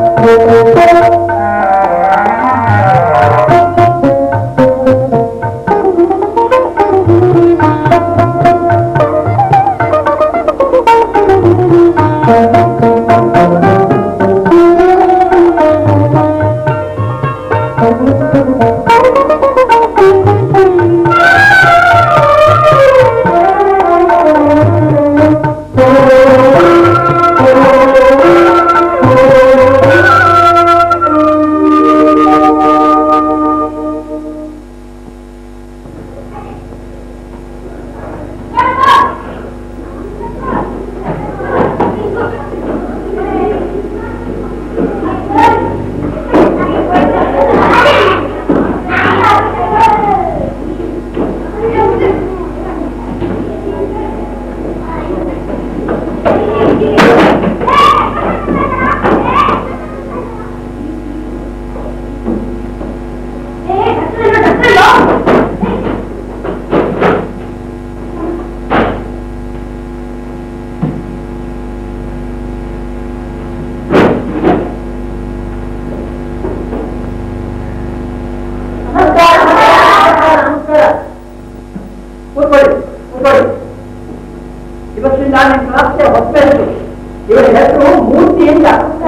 ಕೂತ್ಕೊಳ್ಳಿ ಕೂತ್ಕೊಳ್ಳಿ ಇವತ್ತಿಂದ ನಿಮ್ಮ ಕ್ಲಾಸ್ಗೆ ಹೊಸ ಹೆಸರು ಇವರ ಹೆಸರು ಮೂರ್ತಿ ಅಂತ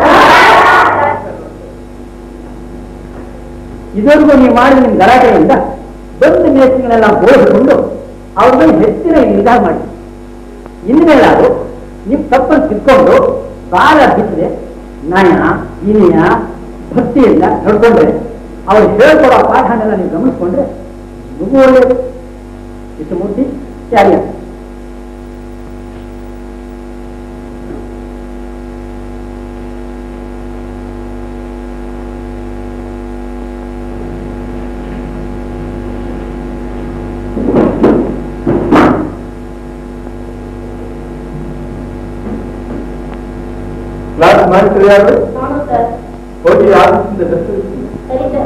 ಇದುವರೆಗೂ ನೀವು ಮಾಡಿ ನಿಮ್ಮ ಗಲಾಟೆಯಿಂದ ಬಂದು ಮೇಸ್ತಿಗಳೆಲ್ಲ ಬೋಳಿಸಿಕೊಂಡು ಅವ್ರನ್ನ ಹೆಚ್ಚಿನ ನಿಗಾ ಮಾಡಿ ಇನ್ಮೇಲಾದ್ರು ನೀವು ತಪ್ಪನ್ನು ತಿಳ್ಕೊಂಡು ಕಾಲ ಬಿಟ್ಟರೆ ನಯ ಇನಿಯ ಭಕ್ತಿಯಿಂದ ನಡ್ಕೊಂಡ್ರೆ ಅವ್ರು ಹೇಳ್ಕೊಡೋ ಪಾಠನೆಲ್ಲ ನೀವು ಗಮನಿಸ್ಕೊಂಡ್ರೆ ನಿಮಗೂ ಒಳ್ಳೆಯದು ಕೃಷ್ಣಮೂರ್ತಿ ತ್ಯಾಗ ಕ್ಲಾಸ್ ಮಾಡ್ತೀರಿ ಯಾರು ನಾನು ಸರ್ ಹೋಗಿ ಆಫೀಸಿಂದ ಹೆಸರು ಸರಿ sir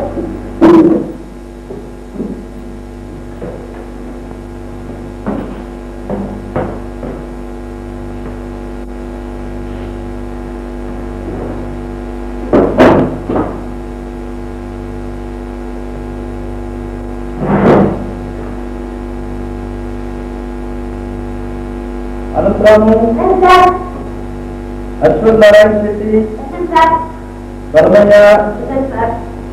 Anantharamu sir Ashwath Narayana Shetty sir Dharmaiah sir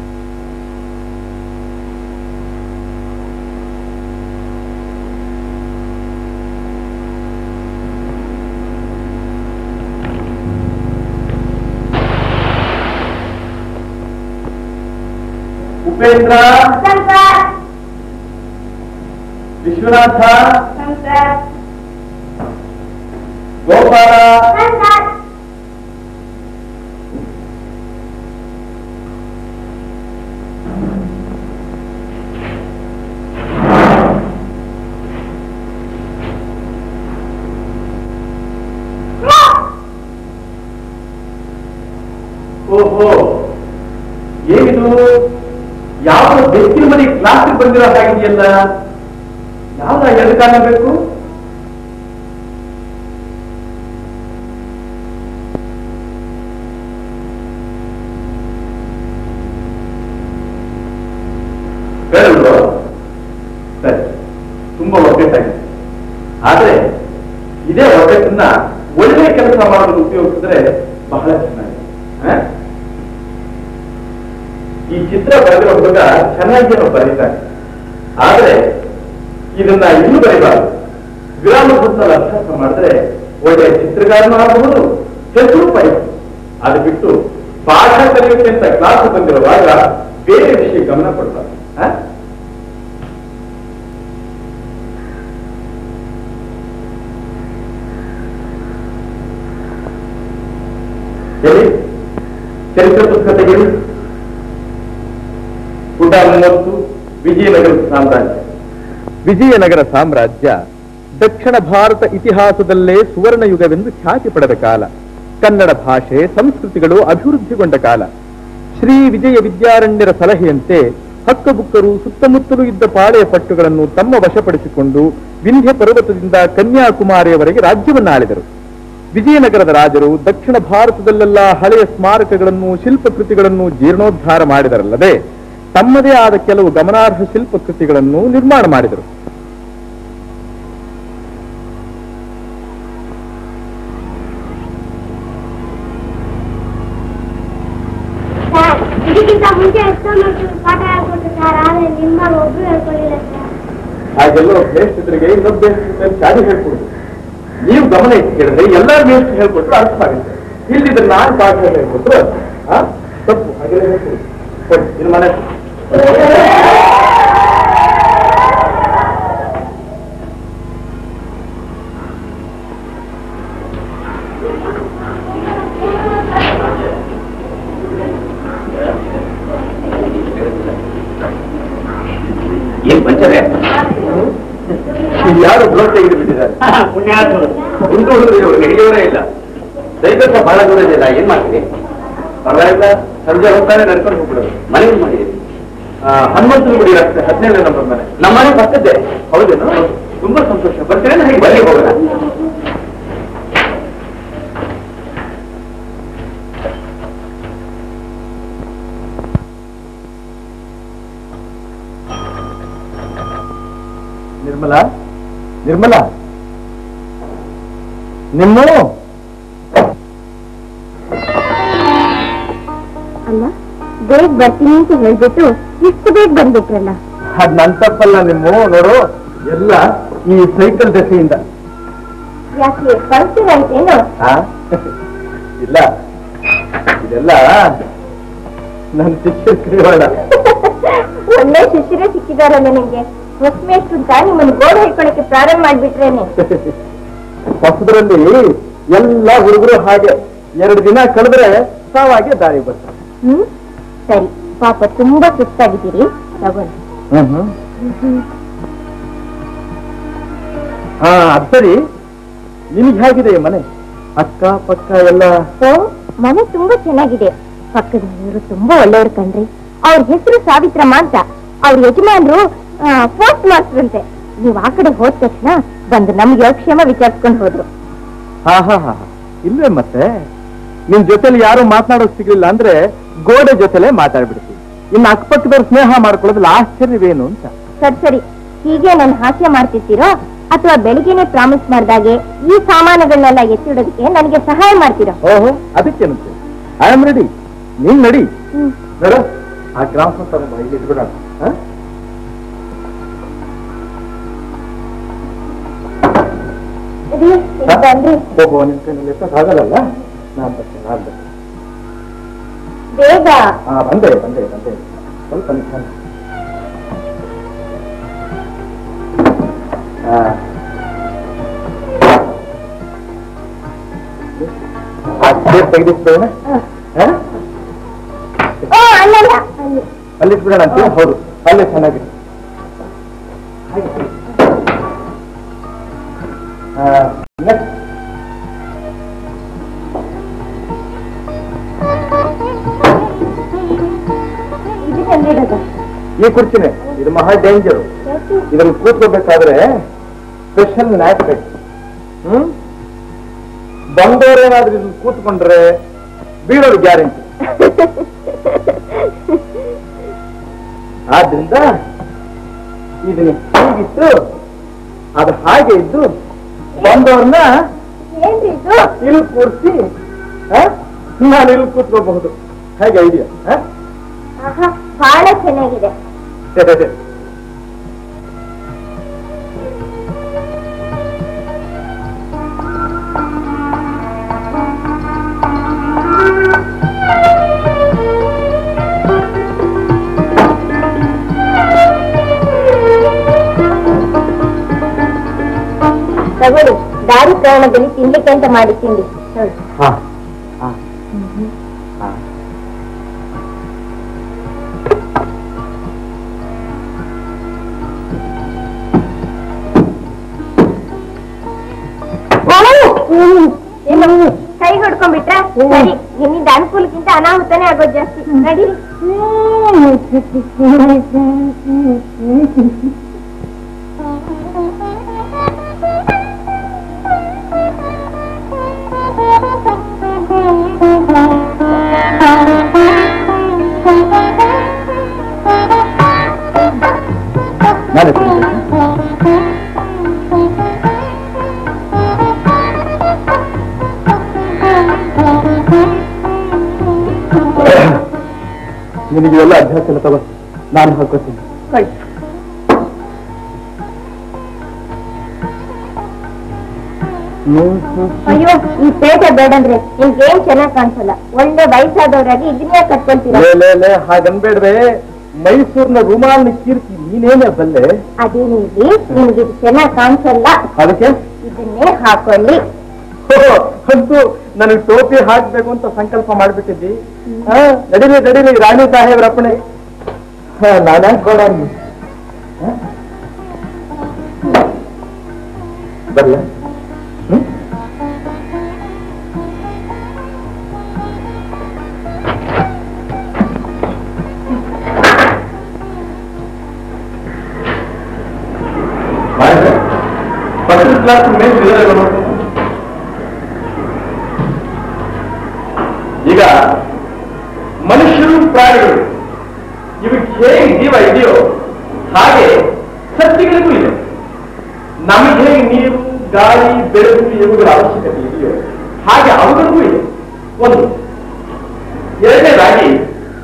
Upendra sir Vishwanatha sir Gopala sir ಓಹೋ ಏನಿದು ಯಾವ ಬೆಕ್ಕಿನ ಮನೆ ಕ್ಲಾಸ್ ಬಂದಿರೋ ಹಾಗಿದೆಯಲ್ಲ ಯಾವ್ದ ಎರಡು ಕಾಲ ಬೇಕು ಬೇಡಲ್ವೋ ಸರಿ ತುಂಬಾ ಒಗ್ಗಟ್ಟಾಗಿದೆ ಆದ್ರೆ ಇದೇ ಒಗ್ಗಟ್ಟನ್ನ ಒಳ್ಳೆ ಕೆಲಸ ಮಾಡೋದಕ್ಕೆ ಉಪಯೋಗಿಸಿದ್ರೆ ಬಹಳ ಚೆನ್ನಾಗಿದೆ ಹ? ಈ ಚಿತ್ರ ಬರೆದಿರೋ ಹುಡುಗ ಚೆನ್ನಾಗಿ ಬರೀತಾನೆ ಆದ್ರೆ ಇದನ್ನ ಇನ್ನೂ ಬರೀಬಾರ್ದು ವಿರಾಮ ಗುರುತಲ್ಲಿ ಅಭ್ಯಾಸ ಮಾಡಿದ್ರೆ ಒಳ್ಳೆಯ ಚಿತ್ರಗಾರನೂ ಆಗಬಹುದು ಹೆಸರು ಪಡೆಯಬಹುದು ಅದು ಬಿಟ್ಟು ಪಾಠ ಕಲಿಯೋಕೆ ಅಂತ ಕ್ಲಾಸ್ ಬಂದಿರುವಾಗ ಬೇರೆ ವಿಷಯ ಗಮನ ಕೊಡ್ಬಾರ್ದು ಹ? ಹೇಳಿ ಚರಿತ್ರೆ ಪುಸ್ತಕ ತೆಗೆದು ಪುಟ ಮೂವತ್ತು ವಿಜಯನಗರ ಸಾಮ್ರಾಜ್ಯ ವಿಜಯನಗರ ಸಾಮ್ರಾಜ್ಯ ದಕ್ಷಿಣ ಭಾರತ ಇತಿಹಾಸದಲ್ಲೇ ಸುವರ್ಣ ಯುಗವೆಂದು ಖ್ಯಾತಿ ಪಡೆದ ಕಾಲ ಕನ್ನಡ ಭಾಷೆ ಸಂಸ್ಕೃತಿಗಳು ಅಭಿವೃದ್ಧಿಗೊಂಡ ಕಾಲ ಶ್ರೀ ವಿಜಯ ವಿದ್ಯಾರಣ್ಯರ ಸಲಹೆಯಂತೆ ಹಕ್ಕಬುಕ್ಕರು ಸುತ್ತಮುತ್ತಲೂ ಇದ್ದ ಪಾಳೆಯ ಪಟ್ಟುಗಳನ್ನು ತಮ್ಮ ವಶಪಡಿಸಿಕೊಂಡು ವಿಂಧ್ಯ ಪರ್ವತದಿಂದ ಕನ್ಯಾಕುಮಾರಿಯವರೆಗೆ ರಾಜ್ಯವನ್ನಾಳಿದರು ವಿಜಯನಗರದ ರಾಜರು ದಕ್ಷಿಣ ಭಾರತದಲ್ಲೆಲ್ಲ ಹಳೆಯ ಸ್ಮಾರಕಗಳನ್ನು ಶಿಲ್ಪಕೃತಿಗಳನ್ನು ಜೀರ್ಣೋದ್ಧಾರ ಮಾಡಿದರಲ್ಲದೆ ತಮ್ಮದೇ ಆದ ಕೆಲವು ಗಮನಾರ್ಹ ಶಿಲ್ಪಕೃತಿಗಳನ್ನು ನಿರ್ಮಾಣ ಮಾಡಿದರು ಸರ್ ಇದಕ್ಕಿಂತ ಮುಂಚೆ ಎಷ್ಟೋ ಮಕ್ಕಳು ಪಾಠ ಹೇಳ್ಕೊಟ್ರು ಸರ್ ಆದ್ರೆ ನಿಮ್ಮ ಒಬ್ರು ಹೇಳ್ಕೊಳ್ಳಿಲ್ಲ ಸರ್ ಹಾಗೆಲ್ಲೋ ಮೇಷ್ಟ್ರಿಗೆ ಇನ್ನೊಬ್ಬ ಮೇಷ್ಟ್ರ ಶಾಲೆ ಹೇಳ್ಕೊಡುದು ನೀವು ಗಮನ ಇಟ್ಟು ಕೇಳಿದ್ರೆ ಎಲ್ಲಾ ಮೇಷ್ಟ್ರು ಹೇಳ್ಕೊಟ್ರು ಅರ್ಥ ಆಗುತ್ತೆ ಇಲ್ಲಿದ್ರೆ ನಾನು ಪಾಠ ಹೇಳ್ಕೊಟ್ರು ಆ ತಪ್ಪು ಹಾಗೆಲ್ಲ ಹೇಳ್ಕೊಡು ಕೊಡಿ ಇದು ಮನೆ ಏನ್ ಪಂಚರೆ ಯಾರು ಬ್ಲೌಸ್ ತೆಗೆದು ಬಿಟ್ಟಿದ್ದಾರೆ ಉಂಟು ಹುಡುಗರು ಇವರು ಹಿಡಿಯೋರೇ ಇಲ್ಲ ದಯವಿಟ್ಟು ಬಹಳ ದೂರ ಇದೆಯಲ್ಲ ಏನ್ ಮಾಡ್ತೀರಿ ಪರವಾಗಿಲ್ಲ ಸಂಜೆ ಹೋಗ್ತಾನೆ ನಡ್ಕೊಂಡು ಹೋಗ್ಬಿಡೋದು ಮನೆಗೆ ಮಾಡಿದ್ದೀವಿ ಹನುಮಂತನ ಗುಡಿ ರಸ್ತೆ ಹದಿನೇಳನೇ ನಂಬರ್ ಮನೆ ನಮ್ಮ ಮನೆ ಪಕ್ಕದ್ದೆ ಹೌದೇನು ತುಂಬಾ ಸಂತೋಷ ಬರ್ತೀರೇನು ಹೇಗೆ ಬನ್ನಿ ಹೋಗೋಣ ನಿರ್ಮಲಾ ನಿರ್ಮಲಾ ನಿಮ್ಮ ಅಲ್ಲ ಬೇಗ ಬರ್ತೀನಿ ಅಂತ ಹೇಳ್ಬಿಟ್ಟು ಇಷ್ಟು ಬೇಗ ಬಂದ್ಬಿಟ್ರಲ್ಲ ಅದ್ ನನ್ ತಪ್ಪಲ್ಲ ನಿಮ್ಮ ನೋಡು ಎಲ್ಲ ಈ ಸೈಕಲ್ ದೆಸೆಯಿಂದ ಯಾಕೆ ಪಂಕ್ಚರ್ ಆಯ್ತೇನು ಆ? ಇಲ್ಲ ಇದೆಲ್ಲ ನನ್ನ ಶಿಕ್ಷಕ ಕೈವಾಡ ಒಳ್ಳೆ ಶಿಷ್ಯರೇ ಸಿಕ್ಕಿದಾರ ನನಗೆ ಹೊಸಮೇಷ್ಟು ಅಂತ ನಿಮ್ಮನ್ನ ಗೋಡೆ ಹೇಳ್ಕೊಳಕ್ಕೆ ಪ್ರಾರಂಭ ಮಾಡ್ಬಿಟ್ರೇನೆ ಹೊಸದ್ರಲ್ಲಿ ಎಲ್ಲ ಹುಡುಗರು ಹಾಗೆ ಎರಡು ದಿನ ಕಳೆದ್ರೆ ತಾವಾಗೆ ದಾರಿ ಬರ್ತಾರೆ ಹ್ಮ್ ಸರಿ ಪಾಪ ತುಂಬಾ ಸುಸ್ತಾಗಿದ್ದೀರಿ ತಗೊಳ್ಳಿ ಹಾ ಅದ್ ಸರಿ ನಿಮ್ಗೆ ಹೇಗಿದೆ ಈ ಮನೆ ಅಕ್ಕ ಪಕ್ಕ ಎಲ್ಲ ಓ ಮನೆ ತುಂಬಾ ಚೆನ್ನಾಗಿದೆ ಪಕ್ಕದ ಮನೆಯವರು ತುಂಬಾ ಒಳ್ಳೆಯವ್ರು ಕಣ್ರಿ ಅವ್ರ ಹೆಸರು ಸಾವಿತ್ರಮ್ಮ ಅಂತ ಅವ್ರ ಯಜಮಾನ್ರು ಪೋಸ್ಟ್ ಮಾಸ್ಟರ್ ಅಂತೆ ನೀವ್ ಆ ಕಡೆ ಹೋದ ತಕ್ಷಣ ಬಂದು ನಮ್ಗೆ ಯೋಗಕ್ಷೇಮ ವಿಚಾರಿಸ್ಕೊಂಡು ಹೋದ್ರು ಹಾ ಹಾ ಹಾ ಇಲ್ವೇ ಮತ್ತೆ ನಿಮ್ ಜೊತೆಲಿ ಯಾರು ಮಾತನಾಡೋಕ್ ಸಿಗ್ಲಿಲ್ಲ ಅಂದ್ರೆ ಗೋಡೆ ಜೊತೆಲೆ ಮಾತಾಡ್ಬಿಡ್ತೀವಿ ಇನ್ನು ಅಕ್ಕಪಕ್ಕದವ್ರು ಸ್ನೇಹ ಮಾಡ್ಕೊಳ್ಳೋದ್ರಲ್ಲಿ ಆಶ್ಚರ್ಯವೇನು ಅಂತ ಸರಿ ಸರಿ ಹೀಗೆ ನನ್ ಹಾಸ್ಯ ಮಾಡ್ತಿರ್ತೀರೋ ಅಥವಾ ಬೆಳಿಗ್ಗೆನೆ ಪ್ರಾಮಿಸ್ ಮಾಡ್ದಾಗೆ ಈ ಸಾಮಾನುಗಳನ್ನೆಲ್ಲ ಎತ್ತಿಡೋದಕ್ಕೆ ನನಗೆ ಸಹಾಯ ಮಾಡ್ತೀರೋ ಓಹೋ ಅದಕ್ಕೇನಂತೆ ಐ ಆಮ್ ರೆಡಿ ನೀನ್ ನಡಿ ಹ್ಮ್ ನೋಡು ಆ ಗ್ರಾಮ ತಗೊಂಡು ಇಲ್ಲಿ ಇಟ್ಬಿಡೋಣ ಹಾ? ರೀ, ಇಲ್ಲಿ ಬನ್ರಿ ಹೋಗುವ ನಿನ್ ಕೈನಲ್ಲಿ ಎತ್ತಕ್ಕಾಗಲ್ಲಲ್ಲ ನಾನ್ ಬರ್ತೀನಿ ನಾನ್ ಬರ್ತೀನಿ ಬೇಗ ಹಾ ಬಂದೆ ಬಂದೆ ಬಂದೆ ಸ್ವಲ್ಪ ನಿಧಾನ. ಹಾ. ಆ ಚೇರ್ ತೆಗೆದಿಟ್ಬಿಡೋಣ ಹಾ? ಓ ಅಲ್ಲಲ್ಲ ಅಲ್ಲಿ ಅಲ್ಲಿ ಇಟ್ಬಿಡೋಣ ಅಂತ ಹೌದು ಅಲ್ಲೇ ಚೆನ್ನಾಗಿದೆ ಹಾ, next. ಇದು ತಂದಿಡೋದು ಈ ಕುರ್ಚಿನೇ ಇದು ಮಹಾ ಡೇಂಜರು ಇದ್ರಲ್ಲಿ ಕೂತ್ಕೋಬೇಕಾದ್ರೆ ಸ್ಪೆಷಲ್ ನ್ಯಾಕ್ ಬೇಕು ಹ್ಮ್ ಬಂದವರೇನಾದ್ರೂ ಇದ್ರಲ್ಲಿ ಕೂತ್ಕೊಂಡ್ರೆ ಬೀಳೋದು ಗ್ಯಾರಂಟಿ ಆದ್ರಿಂದ ಇದನ್ನ ಹೀಗಿಟ್ಟು ಅದು ಹಾಗೆ ಇದ್ದು ಬಂದವ್ರನ್ನ ಏನ್ರಿ ಇದು ಇಲ್ಲಿ ಕೂರಿಸಿ ನಾನು ಇಲ್ಲಿ ಕೂತ್ಕೋಬಹುದು ಹೇಗೆ ಐಡಿಯಾ ಆಹಾ ಬಹಳ ಚೆನ್ನಾಗಿದೆ ತಗೊಳ್ಳಿ ದಾರಿ ಪ್ರಯಾಣದಲ್ಲಿ ತಿನ್ಲಿಕ್ಕೆ ಅಂತ ಮಾಡಿ ತಿಂಡಿ ನೋಡಿ ಹಾ ಹಾ ಹಾ ಏನು ಕೈ ಹೊಡ್ಕೊಂಡ್ಬಿಟ್ರ ಸರಿ ನಿನ್ನಿಂದ ಅನುಕೂಲಕ್ಕಿಂತ ಅನಾಹುತನೇ ಆಗೋದು ಜಾಸ್ತಿ ನಡೀರಿ ನಿನಗೆ ಎಲ್ಲ ಅಭ್ಯಾಸ ಇಲ್ಲ ತಗೋ ನಾನು ಹಾಕೋತೀನಿ ಅಯ್ಯೋ ಈ ಪೇಟೆ ಬೇಡಂದ್ರೆ ನಿಮ್ಗೇನ್ ಚೆನ್ನಾಗ್ ಕಾಣಿಸಲ್ಲ ಒಳ್ಳೆ ವಯಸ್ಸಾದವರಾಗಿ ಇದನ್ನೇ ಕಟ್ಕೊಳ್ತೀರಾ ಲೇ, ಲೇ, ಲೇ, ಹಾಗನ್ಬೇಡ್ವೆ ಮೈಸೂರಿನ ರುಮಾಲ್ನ ಕೀರ್ತಿ ನೀನೇನೇ ಬಲ್ಲೆ ಅದೇನು ಇಲ್ಲಿ ನಿಮ್ಗೆ ಇದು ಚೆನ್ನಾಗ್ ಕಾಣಿಸಲ್ಲ ಅದಕ್ಕೆ ಇದನ್ನೇ ಹಾಕೊಳ್ಳಿ ಅಂತೂ ನನಗೆ ಟೋಪಿ ಹಾಕ್ಬೇಕು ಅಂತ ಸಂಕಲ್ಪ ಮಾಡ್ಬಿಟ್ಟಿದ್ದಿ ಹಾ, ನಡೀಲಿ ನಡೀಲಿ ರಾಣಿ ಸಾಹೇಬ್ರ ಅಪ್ಪಣೆ ಹಾ, ನಾನ್ಯಾಕ್ ಬೇಡ ಅಂದ್ನಿ? ಹಾ? ಬರ್ಲ ಹ್ಮ್? ಫಸ್ಟ್ ಕ್ಲಾಸ್ ಮೇಲ್ ಇದೆಲ್ಲ ನೋಡ್ಕೊಂಡು ಈಗ ಮನುಷ್ಯರು ಪ್ರಾಣಿಗಳು ಇವಕ್ಕೆ ಹೇಗೆ ಜೀವ ಇದೆಯೋ ಹಾಗೆ ಸಸ್ಯಗಳಿಗೂ ಇದೆ ನಮಗೆ ಹೇಗೆ ನೀರು ಗಾಳಿ ಬೆಳಕು ಇವುಗಳ ಅವಶ್ಯಕತೆ ಇದೆಯೋ ಹಾಗೆ ಅವುಗಳಿಗೂ ಇದೆ ಒಂದು ಎರಡನೇದಾಗಿ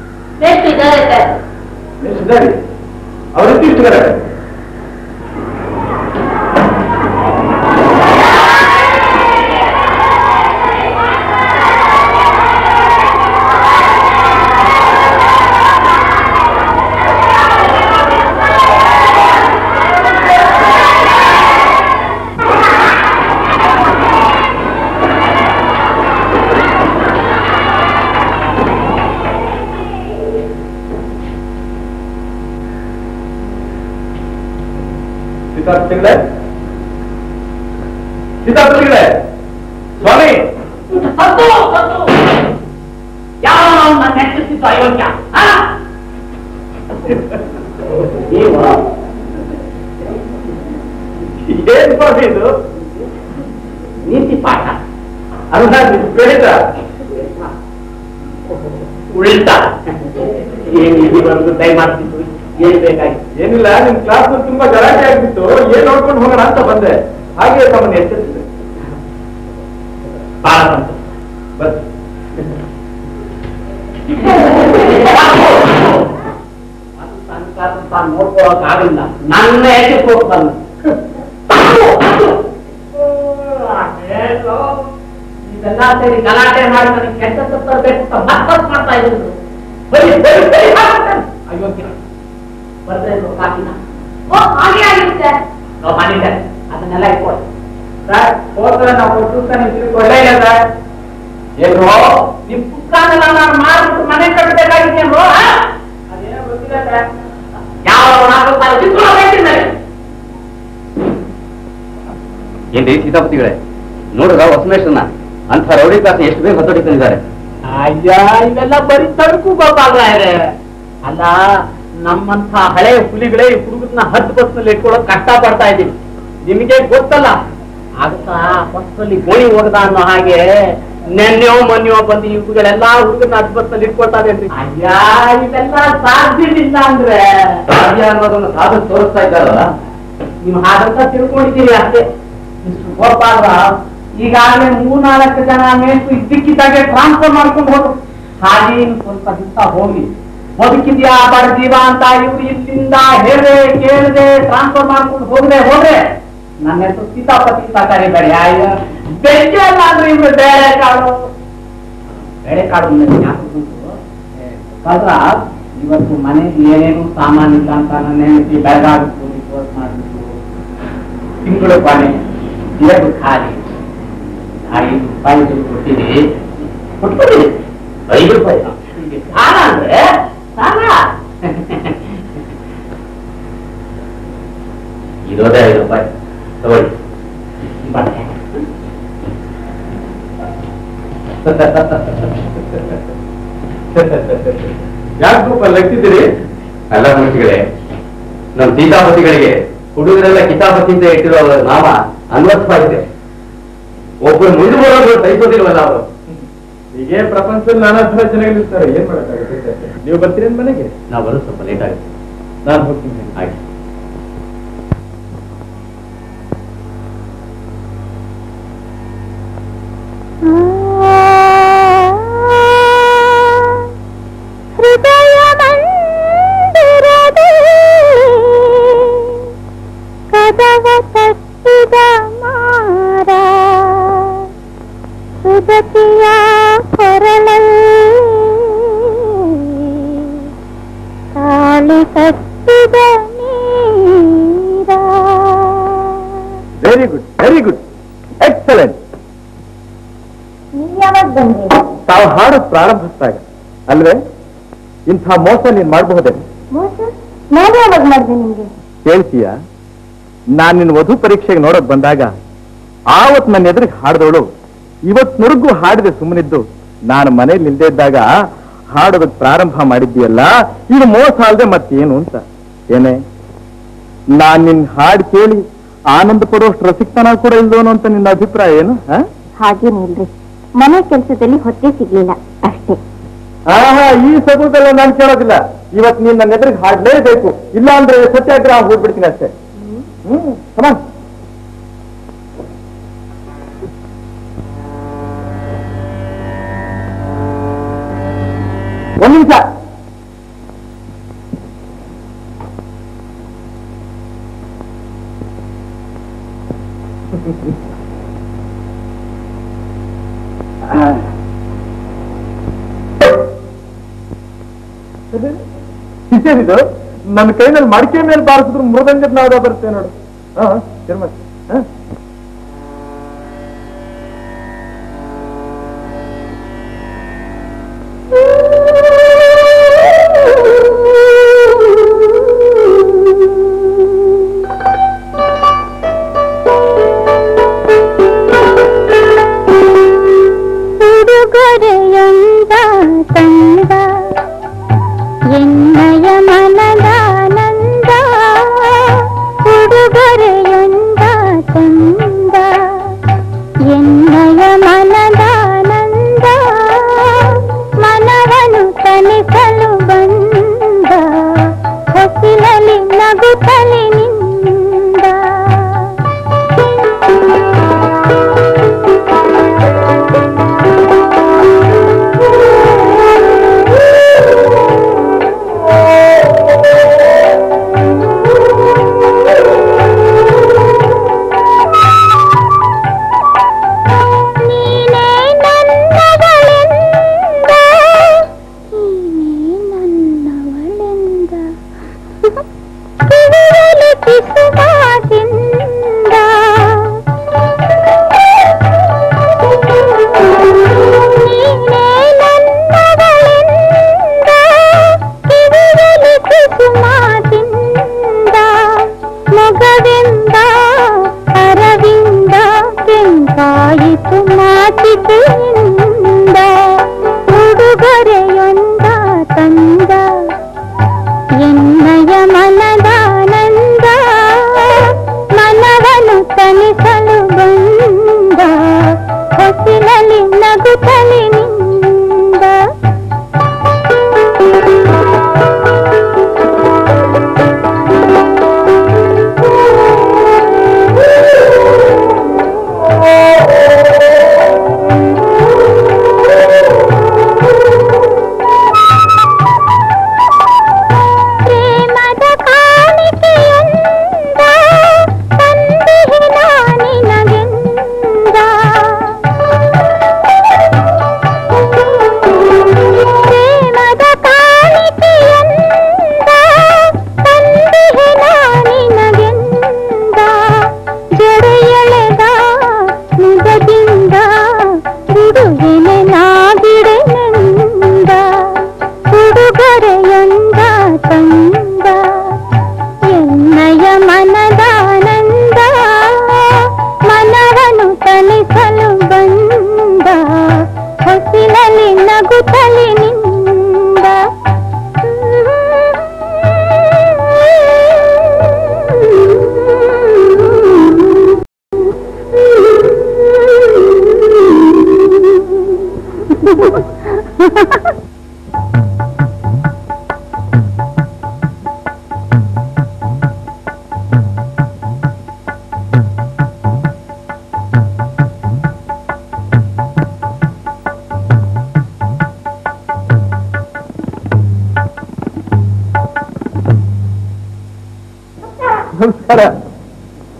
ಎಷ್ಟಿದ್ದಾರೆ ಅವರಿದ್ದು ಇಟ್ಟಿದ್ದಾರೆ ಸೀತಾಪತಿಗಳೇ ಸೀತಾಪತಿಗಳೇ ಸ್ವಾಮಿ ಸತ್ತು ಸತ್ತು ಯಾವ ನನ್ನ ನೆಚ್ಚಿಸಿದ್ದು ಅಯೋಗ್ಯ ಆ? ನೀವು ಏನ್ ಸ್ವಾಮಿ ಇದು ನೀತಿ ಪಾಠ ಅಲ್ಲ ಬೇಡ ಉಳಿತ ಏನು ಇಲ್ಲಿ ಬಂದು ದಯಮಾಡ್ತಿದ್ದು ಏನ್ ಬೇಕಾಗಿತ್ತು ಏನಿಲ್ಲ ನಿಮ್ ಕ್ಲಾಸ್ ತುಂಬಾ ಗಲಾಟೆ ಆಗ್ಬಿಟ್ಟು ಏನ್ ನೋಡ್ಕೊಂಡು ಹೋಗೋಣ ಅಂತ ಬಂದೆ ಹಾಗೆ ತಮ್ಮನ್ನ ಎಚ್ಚರಿಸಿದೆ ಬಹಳ ಸಂತೋಷ ಬಸ್ ಅದು ತನ್ನ ಕಾಲ ತಾನು ನೋಡ್ಕೊಳಕ್ ಆಗಿಲ್ಲ ನನ್ನ ಎಚ್ಚರಿಕೆ ಹೋಗ್ತಾನೆ ಇದೆಲ್ಲ ಸೇರಿ ಗಲಾಟೆ ಮಾಡಿ ನನಗೆ ಕೆಟ್ಟ ತರಬೇಕು ಅಂತ ಮತ್ತೊಂದು ಮಾಡ್ತಾ ಇದ್ರು ಬರೀ ಬರೀ ಬರೀ ಹಾಕ್ತಾನೆ. ಅಯೋಗ್ಯ ಬರ್ದ್ರೆ ಇದ್ರು ಕಾಫಿನ ಓ ಹಾಗೆ ಆಗಿರುತ್ತೆ ನಾವು ಮಾಡಿದ್ದೆ ಅದನ್ನೆಲ್ಲ ಇಟ್ಕೊಳ್ಳಿ ಸರ್ ಹೋದ್ರೆ ನಾವು ಕೊಟ್ಟು ನೀವು ಒಳ್ಳೆ ಇಲ್ಲ ಸರ್ ಏನು ನಿಮ್ ಪುಸ್ತಕನೆಲ್ಲ ನಾನು ಮಾರ್ಬಿಟ್ಟು ಮನೆ ಕಟ್ಟಬೇಕಾಗಿದ್ದೇನು ಅದೇನೋ ಗೊತ್ತಿಲ್ಲ ಸರ್ ಯಾವ ನಾಲ್ಕು ಚಿತ್ರ ಏನ್ರಿ ಸೀತಾಪತಿಗಳೇ ನೋಡ್ರ ಹೊಸಮೇಶ್ವರನ ಅಂತ ರೌಡಿ ಕ್ಲಾಸ್ ಎಷ್ಟು ಬೇಗ ಹೊತ್ತೊಡಿಕೊಂಡಿದ್ದಾರೆ ಅಯ್ಯ ಇವೆಲ್ಲ ಬರೀ ತಡಕು ಇದೆ ಅಲ್ಲ ನಮ್ಮಂತ ಹಳೆ ಹುಲಿಗಳೇ ಈ ಹುಡುಗರನ್ನ ಹತ್ತು ಬಸ್ನಲ್ಲಿ ಇಟ್ಕೊಳ್ಳೋಕ್ ಕಷ್ಟ ಪಡ್ತಾ ಇದೀವಿ ನಿಮಗೆ ಗೊತ್ತಲ್ಲ ಅದಕ್ಕ ಬಸ್ನಲ್ಲಿ ಗೋಣಿ ಹೋಗದ ಅನ್ನೋ ಹಾಗೆ ನೆನ್ನೆಯೋ ಮೊನ್ನೆಯೋ ಬಂದು ಇವುಗಳೆಲ್ಲ ಹುಡುಗರನ್ನ ಹತ್ತು ಬಸ್ನಲ್ಲಿ ಇಟ್ಕೊಳ್ತಾ ಇದ್ರಿ ಅಯ್ಯ ಇವೆಲ್ಲ ಸಾಧ್ಯವಿಲ್ಲ ಅಂದ್ರೆ ಸಾಧ್ಯ ಅನ್ನೋದನ್ನ ಸಾಧನ ತೋರಿಸ್ತಾ ಇದ್ದಾರಲ್ಲ ನೀವು ಹಾಗಂತ ತಿಳ್ಕೊಂಡಿದ್ದೀರಿ ಅಷ್ಟೇ ಇಷ್ಟು ಗೋಪಾಲ ಈಗಾಗಲೇ ಮೂರ್ನಾಲ್ಕು ಜನ ಮೇಷ್ಟು ಇದ್ದಕ್ಕಿದ್ದಾಗೆ ಟ್ರಾನ್ಸ್ಫರ್ ಮಾಡ್ಕೊಂಡು ಹೋದ್ರು ಹಾಗೆ ಇನ್ನು ಸ್ವಲ್ಪ ದಿವಸ ಹೋಗಿ ಬದುಕಿದ್ಯಾ ಬಡ್ದೀವ ಅಂತ ಇವ್ರು ಇಲ್ಲಿಂದ ಹೇಳದೆ ಕೇಳದೆ ಟ್ರಾನ್ಸ್ಫರ್ ಮಾಡ್ಕೊಂಡು ಹೋಗದೆ ಹೋದ್ರೆ ನನ್ನ ಹೆಸರು ಸೀತಾಪತಿ ಅಂತ ಕರಿಬೇಡಿ ಅಯ್ಯ ಬೆಂಕಿ ಅಲ್ಲ ಅಂದ್ರೆ ಇವ್ರು ಬೇರೆ ಕಾಳು ಬೇಳೆ ಕಾಳು ಜ್ಞಾಪಕ ಬಂತು ಕಲ್ರ ಇವತ್ತು ಮನೇಲಿ ಏನೇನು ಸಾಮಾನಿಲ್ಲ ಅಂತ ನನ್ನ ಹೆಂಡತಿ ಬೆಳಗಾಗಿತ್ತು ರಿಪೋರ್ಟ್ ಮಾಡ್ಬಿಟ್ಟು ತಿಂಗಳು ಕೊನೆ ಎರಡು ಖಾಲಿ ಐದು ರೂಪಾಯಿ ದುಡ್ಡು ಕೊಟ್ಟಿರಿ ಕೊಟ್ಬಿಡಿ ಐದು ರೂಪಾಯಿ ಸಾಲ ಅಂದ್ರೆ ಸಾಲ ಇರೋದೇ ಐದು ರೂಪಾಯಿ ತಗೊಳ್ಳಿ ಬಟ್ಟೆ ಯಾಕೆ ಸ್ವಲ್ಪ ಲೆಕ್ತಿದ್ದೀರಿ ಅಲ್ಲ ಮನುಷ್ಯಗಳೇ ನಮ್ಮ ಸೀತಾಪತಿಗಳಿಗೆ ಹುಡುಗರೆಲ್ಲ ಕಿತಾಪತಿ ಅಂತ ಇಟ್ಟಿರೋ ನಾಮ ಅನ್ವರ್ಸ್ತಾ ಇದೆ ಒಬ್ಬರು ಮುಂದೆ ಬರೋದು ಸಹಿಸೋದಿಲ್ವಲ್ಲ ಅವರು ಹೀಗೆ ಪ್ರಪಂಚದಲ್ಲಿ ನಾನಾ ಥರ ಜನಗಳಿರ್ತಾರೆ ಏನ್ ಮಾಡಕ್ಕಾಗುತ್ತೆ ನೀವು ಬರ್ತೀರಿ ಮನೆಗೆ ನಾವು ಬರೋದು ಸ್ವಲ್ಪ ಲೇಟ್ ಆಗುತ್ತೆ ನಾನು ಹೋಗ್ತೀನಿ ಆಯ್ತು ಹೃದಯ ಮೋಸವ ತಟ್ಟಿದ ಮಾರ ಸುದತಿಯ ಕೊರಳಲ್ಲಿ ತಾಳಿ ಕಟ್ಟಿದ ನೀರ very good very good excellent ನೀವ್ ಯಾವಾಗ ಬಂದ್ರಿ ತಾವು ಹಾಡು ಪ್ರಾರಂಭಿಸಿದಾಗ ಅಲ್ವೇ ಇಂಥ ಮೋಸ ನೀನ್ ಮಾಡಬಹುದೇ ಮೋಸ ನಾನು ಯಾವಾಗ ಮಾಡಿದೆ ನಿಮ್ಗೆ ಕೇಳ್ತೀಯ ನಾನ್ ನಿನ್ನ ವಧು ಪರೀಕ್ಷೆಗೆ ನೋಡಕ್ ಬಂದಾಗ ಆವತ್ ನನ್ನ ಎದುರಿಗೆ ಹಾಡಿದವಳು ಇವತ್ನವರೆಗೂ ಹಾಡಿದೆ ಸುಮ್ಮನಿದ್ದು ನಾನು ಮನೇಲಿ ನಿಲ್ದೇ ಇದ್ದಾಗ ಹಾಡೋದಕ್ ಪ್ರಾರಂಭ ಮಾಡಿದ್ದೀಯಲ್ಲ ಇದು ಮೋಸ ಅಲ್ದೆ ಮತ್ತೇನು ಅಂತ ಏನೇ ನಾನ್ ನಿನ್ ಹಾಡು ಕೇಳಿ ಆನಂದ ಪಡುವಷ್ಟು ರಸಿಕ್ತನ ಕೂಡ ಇಲ್ದೋನು ಅಂತ ನಿನ್ನ ಅಭಿಪ್ರಾಯ ಏನು ಹಾ ಹಾಗೇನಿಲ್ರಿ ಮನೆ ಕೆಲಸದಲ್ಲಿ ಹೊಟ್ಟೆ ಸಿಗ್ಲಿಲ್ಲ ಅಷ್ಟೇ ಆಹಾ ಈ ಸಗುದೆಲ್ಲ ನಾನು ಕೇಳೋದಿಲ್ಲ ಇವತ್ ನೀನ್ ನನ್ನ ಎದುರಿಗೆ ಹಾಡ್ಲೇಬೇಕು ಇಲ್ಲ ಅಂದ್ರೆ ಸತ್ಯಾಗ್ರಹ ಹೋಗ್ಬಿಡ್ತೀನಿ ಅಷ್ಟೇ ಹ್ಮ್ ಕಮಾನ್ ಒಂದ್ ನಿಮಿಷ ಇದೇನಿದು ನನ್ನ ಕೈನಲ್ಲಿ ಮಡಿಕೆ ಮೇಲೆ ಬಾರಿಸಿದ್ರು ಮೃದಂಗದ ನಾದ ಬರುತ್ತೆ ನೋಡು ಹಾ ಶರ್ಮ ಹಾ ಉಡುಗೊರೆಯೊಂದ ತಂದ ಎನ್ನಯ ಮನದಾನಂದ ಉಡುಗೊರೆಯೊಂದ ತಂದ ಎನ್ನಯ ಮನದಾನಂದ ಮನವನು ತನಿಸಲು ಬಂದ ಹೊಸಿಲಲಿ ನಗುತ್ತಲಿ ನಿಂದ ನೀನೇ ನನ್ನವಳೆಂದ ನೀನೇ ನನ್ನವಳೆಂದ ಕಿವಿಯಲ್ಲಿ ಪಿಸುಮಾತಿಂದ ನೀನೇ ನನ್ನವಳೆಂದ ಕಿವಿಯಲ್ಲಿ ಪಿಸುಮಾತಿಂದ ಮೊಗವೆಂದ ಅರವಿಂದ ಕೆಂಪಾಯಿತು ಮಾತಿಕೆಯಿಂದ ಉಡುಗೊರೆಯೊಂದ ತಂದ ಎನ್ನಯ ಮನದಾನಂದ ಮನವನು ತನಿಸಲು ಬಂದ ಹೊಸಿಲಲಿ ನಗುತ್ತಲಿ ನಿಂದ ಪ್ರೇಮದ ಕಾಣಿಕೆಯೊಂದ ತಂದಿಹೆ ನಾನಿನಗೆಂದ ಪ್ರೇಮದ ಕಾಣಿಕೆಯೊಂದ ತಂದಿಹೆ ನಾನಿನಗೆಂದ ಜಡೆಯಳೆದ ಮುದದಿಂದ ಬಿಡುಗೆನೆ ನಾಗಿಡೆನೆಂದ ಉಡುಗೊರೆಯೊಂದ ತಂದ ಎನ್ನಯ ಮನದಾನಂದ ಮನವನು ತನಿಸಲು ಬಂದ ಹೊಸಿಲಲಿ ನಗುತ್ತಲಿ ನಿಂದ ನಮಸ್ಕಾರ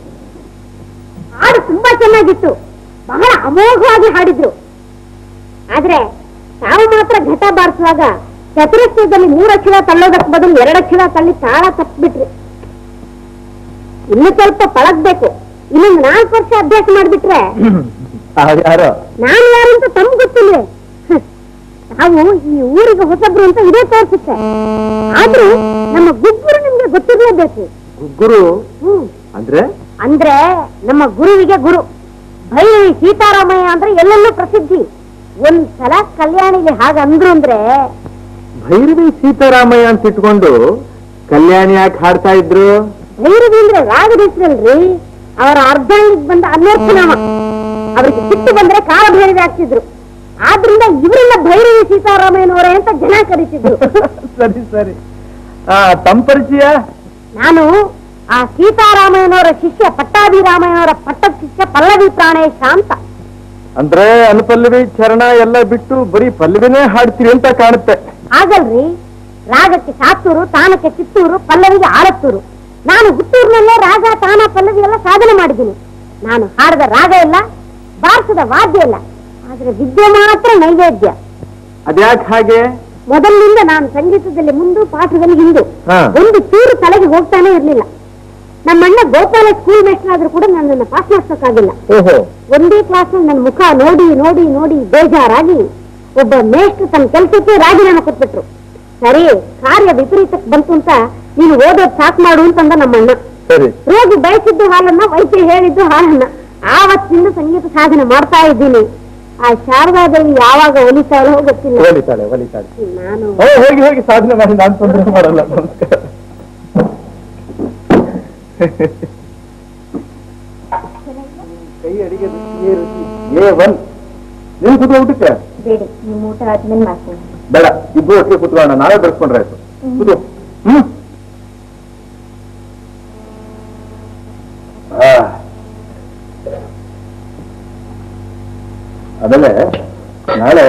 ಚೆನ್ನಾಗಿತ್ತು ಬಹಳ ಅಮೋಘವಾಗಿ ಹಾಡಿದ್ರು ಆದ್ರೆ ತಾವು ಮಾತ್ರ ಘಟ ಬಾರಿಸುವಾಗ ಚತುರಸ್ರದಲ್ಲಿ ಮೂರಕ್ಷರ ತಳ್ಳೋದಕ್ಕೆ ಬದಲು ಎರಡಕ್ಷರ ತಳ್ಳಿ ತಾಳ ತಪ್ಪಿಬಿಟ್ರಿ ಇನ್ನು ಸ್ವಲ್ಪ ಪಳಗ್ಬೇಕು ಇನ್ನೊಂದು ನಾಲ್ಕು ವರ್ಷ ಅಭ್ಯಾಸ ಮಾಡ್ಬಿಟ್ರೆ ಯಾರೋ ನಾನು ಯಾರು ಅಂತ ತಮ್ಗೆ ಗೊತ್ತಿಲ್ವೇ ಹ್ಮ್. ನಾವು ಈ ಊರಿಗೆ ಹೊಸಬ್ರು ಅಂತ ಇದೇ ತೋರಿಸುತ್ತೆ ಆದ್ರೂ ನಮ್ಮ ಗುಗ್ಗುರು ನಿಮ್ಗೆ ಗೊತ್ತಿರ್ಲೇಬೇಕು ಗುರು ಹ್ಮ್ ಅಂದ್ರೆ ಅಂದ್ರೆ ನಮ್ಮ ಗುರುವಿಗೆ ಗುರು ಭೈರವಿ ಸೀತಾರಾಮಯ್ಯ ಅಂದ್ರೆ ಎಲ್ಲೆಲ್ಲೂ ಪ್ರಸಿದ್ಧಿ ಒಂದ್ಸಲ ಕಲ್ಯಾಣಿಗೆ ಹಾಗಂದ್ರು ಅಂದ್ರೆ ಭೈರವಿ ಸೀತಾರಾಮಯ್ಯ ಅಂತ ಇಟ್ಕೊಂಡು ಕಲ್ಯಾಣಿ ಯಾಕೆ ಹಾಡ್ತಾ ಇದ್ರು ಭೈರವಿ ಅಂದ್ರೆ ರಾಗದ ಹೆಸರಲ್ರಿ ಅವರ ಅರ್ಧಾಂಗಿಗೆ ಬಂದ ಅನ್ವರ್ಥನಾಮ ಅವ್ರಿಗೆ ಸಿಟ್ಟು ಬಂದ್ರೆ ಕಾಲ ಭೈರವಿ ಆಗ್ತಿದ್ರು ಆದ್ರಿಂದ ಇವರೆಲ್ಲ ಭೈರವಿ ಸೀತಾರಾಮಯ್ಯನವರೇ ಅಂತ ಜನ ಕರೀತಿದ್ರು ಸರಿ ಸರಿ ಆ ತಮ್ಮ ಪರಿಚಯ ನಾನು ಆ ಸೀತಾರಾಮಯ್ಯನವರ ಶಿಷ್ಯ ಪಟ್ಟಾಭಿರಾಮಯ್ಯನವರ ಪಟ್ಟದ ಶಿಷ್ಯ ಪಲ್ಲವಿ ಪ್ರಾಣೇಶ ಅಂತ ಅಂದ್ರೆ ಅನುಪಲ್ಲವಿ ಚರಣ ಎಲ್ಲ ಬಿಟ್ಟು ಬರೀ ಪಲ್ಲವಿನೇ ಹಾಡ್ತೀರಿ ಅಂತ ಕಾಣುತ್ತೆ ಆಗಲ್ರಿ ರಾಗಕ್ಕೆ ಸಾತ್ತೂರು ತಾನಕ್ಕೆ ಚಿತ್ತೂರು ಪಲ್ಲವಿಗೆ ಆಲತ್ತೂರು ನಾನು ಹುಟ್ಟೂರಿನಲ್ಲೇ ರಾಗ ತಾನ ಪಲ್ಲವಿ ಎಲ್ಲ ಸಾಧನೆ ಮಾಡಿದ್ದೀನಿ ನಾನು ಹಾಡಿದ ರಾಗ ಇಲ್ಲ ಬಾರಿಸಿದ ವಾದ್ಯ ಇಲ್ಲ ಆದ್ರೆ ವಿದ್ಯೆ ಮಾತ್ರ ನೈವೇದ್ಯ ಅದ್ಯಾಕ್ ಹಾಗೆ ಮೊದಲಿನಿಂದ ನಾನು ಸಂಗೀತದಲ್ಲಿ ಮುಂದು ಪಾಠದಲ್ಲಿ ಹಿಂದು ಹಾ. ಒಂದು ಚೂರು ತಲೆಗೆ ಹೋಗ್ತಾನೆ ಇರ್ಲಿಲ್ಲ ನಮ್ಮಣ್ಣ ಗೋಪಾಲ ಸ್ಕೂಲ್ ಮೇಸ್ಟರ್ ಆದ್ರೂ ಕೂಡ ನನ್ನನ್ನು ಪಾಸ್ ಮಾಡಿಸೋಕ್ಕಾಗಿಲ್ಲ ಓಹೋ ಒಂದೇ ಕ್ಲಾಸ್ ನನ್ನ ಮುಖ ನೋಡಿ ನೋಡಿ ನೋಡಿ ಬೇಜಾರಾಗಿ ಒಬ್ಬ ಮೇಷ್ಟ್ರು ತನ್ನ ಕೆಲಸಕ್ಕೆ ರಾಜೀನಾಮೆ ಕೊಟ್ಬಿಟ್ರು ಸರಿ ಕಾರ್ಯ ವಿಪರೀತಕ್ಕೆ ಬಂತು ಅಂತ ನೀನು ಓದೋದ್ ಸಾಕು ಮಾಡು ಅಂತಂದ ನಮ್ಮಣ್ಣ ಸರಿ ರೋಗಿ ಬಯಸಿದ್ದು ಹಾಲನ್ನ ವೈದ್ಯ ಹೇಳಿದ್ದು ಹಾಲನ್ನ ಆವತ್ತಿಂದ ಸಂಗೀತ ಸಾಧನೆ ಮಾಡ್ತಾ ಇದ್ದೀನಿ ಆ ಶಾರದಾದೇವಿ ಯಾವಾಗ ಒಲಿತಾಳೋ ಗೊತ್ತಿಲ್ಲ ಒಲಿತಾಳೆ ಒಲಿತಾಳೆ ನಾನು ಓ ಹೋಗಿ ಹೋಗಿ ಸಾಧನೆ ಮಾಡಿ ನಾನು ತೊಂದರೆ ಮಾಡಲ್ಲ ನಮಸ್ಕಾರ ಕೈ ಅಡಿಗೆ ರುಚಿಯೇ ರುಚಿ ಏ ಒನ್ ನೀನು ಕೂತ್ಕೊ ಊಟಕ್ಕೆ ಬೇಡಿ ನಿಮ್ಮ ಊಟ ಆದ್ಮೇಲೆ ಮಾಡ್ತೀನಿ ಬೇಡ ಇಬ್ರು ಒಟ್ಟಿಗೆ ಕೂತ್ಕೊಳ್ಳೋಣ ನಾವೇ ಬೆಳೆಸ್ಕೊಂಡ್ರೆ ಆಯ್ತು ಕೂತು ಹ್ಮ್ ಆ. ಆಮೇಲೆ ನಾಳೆ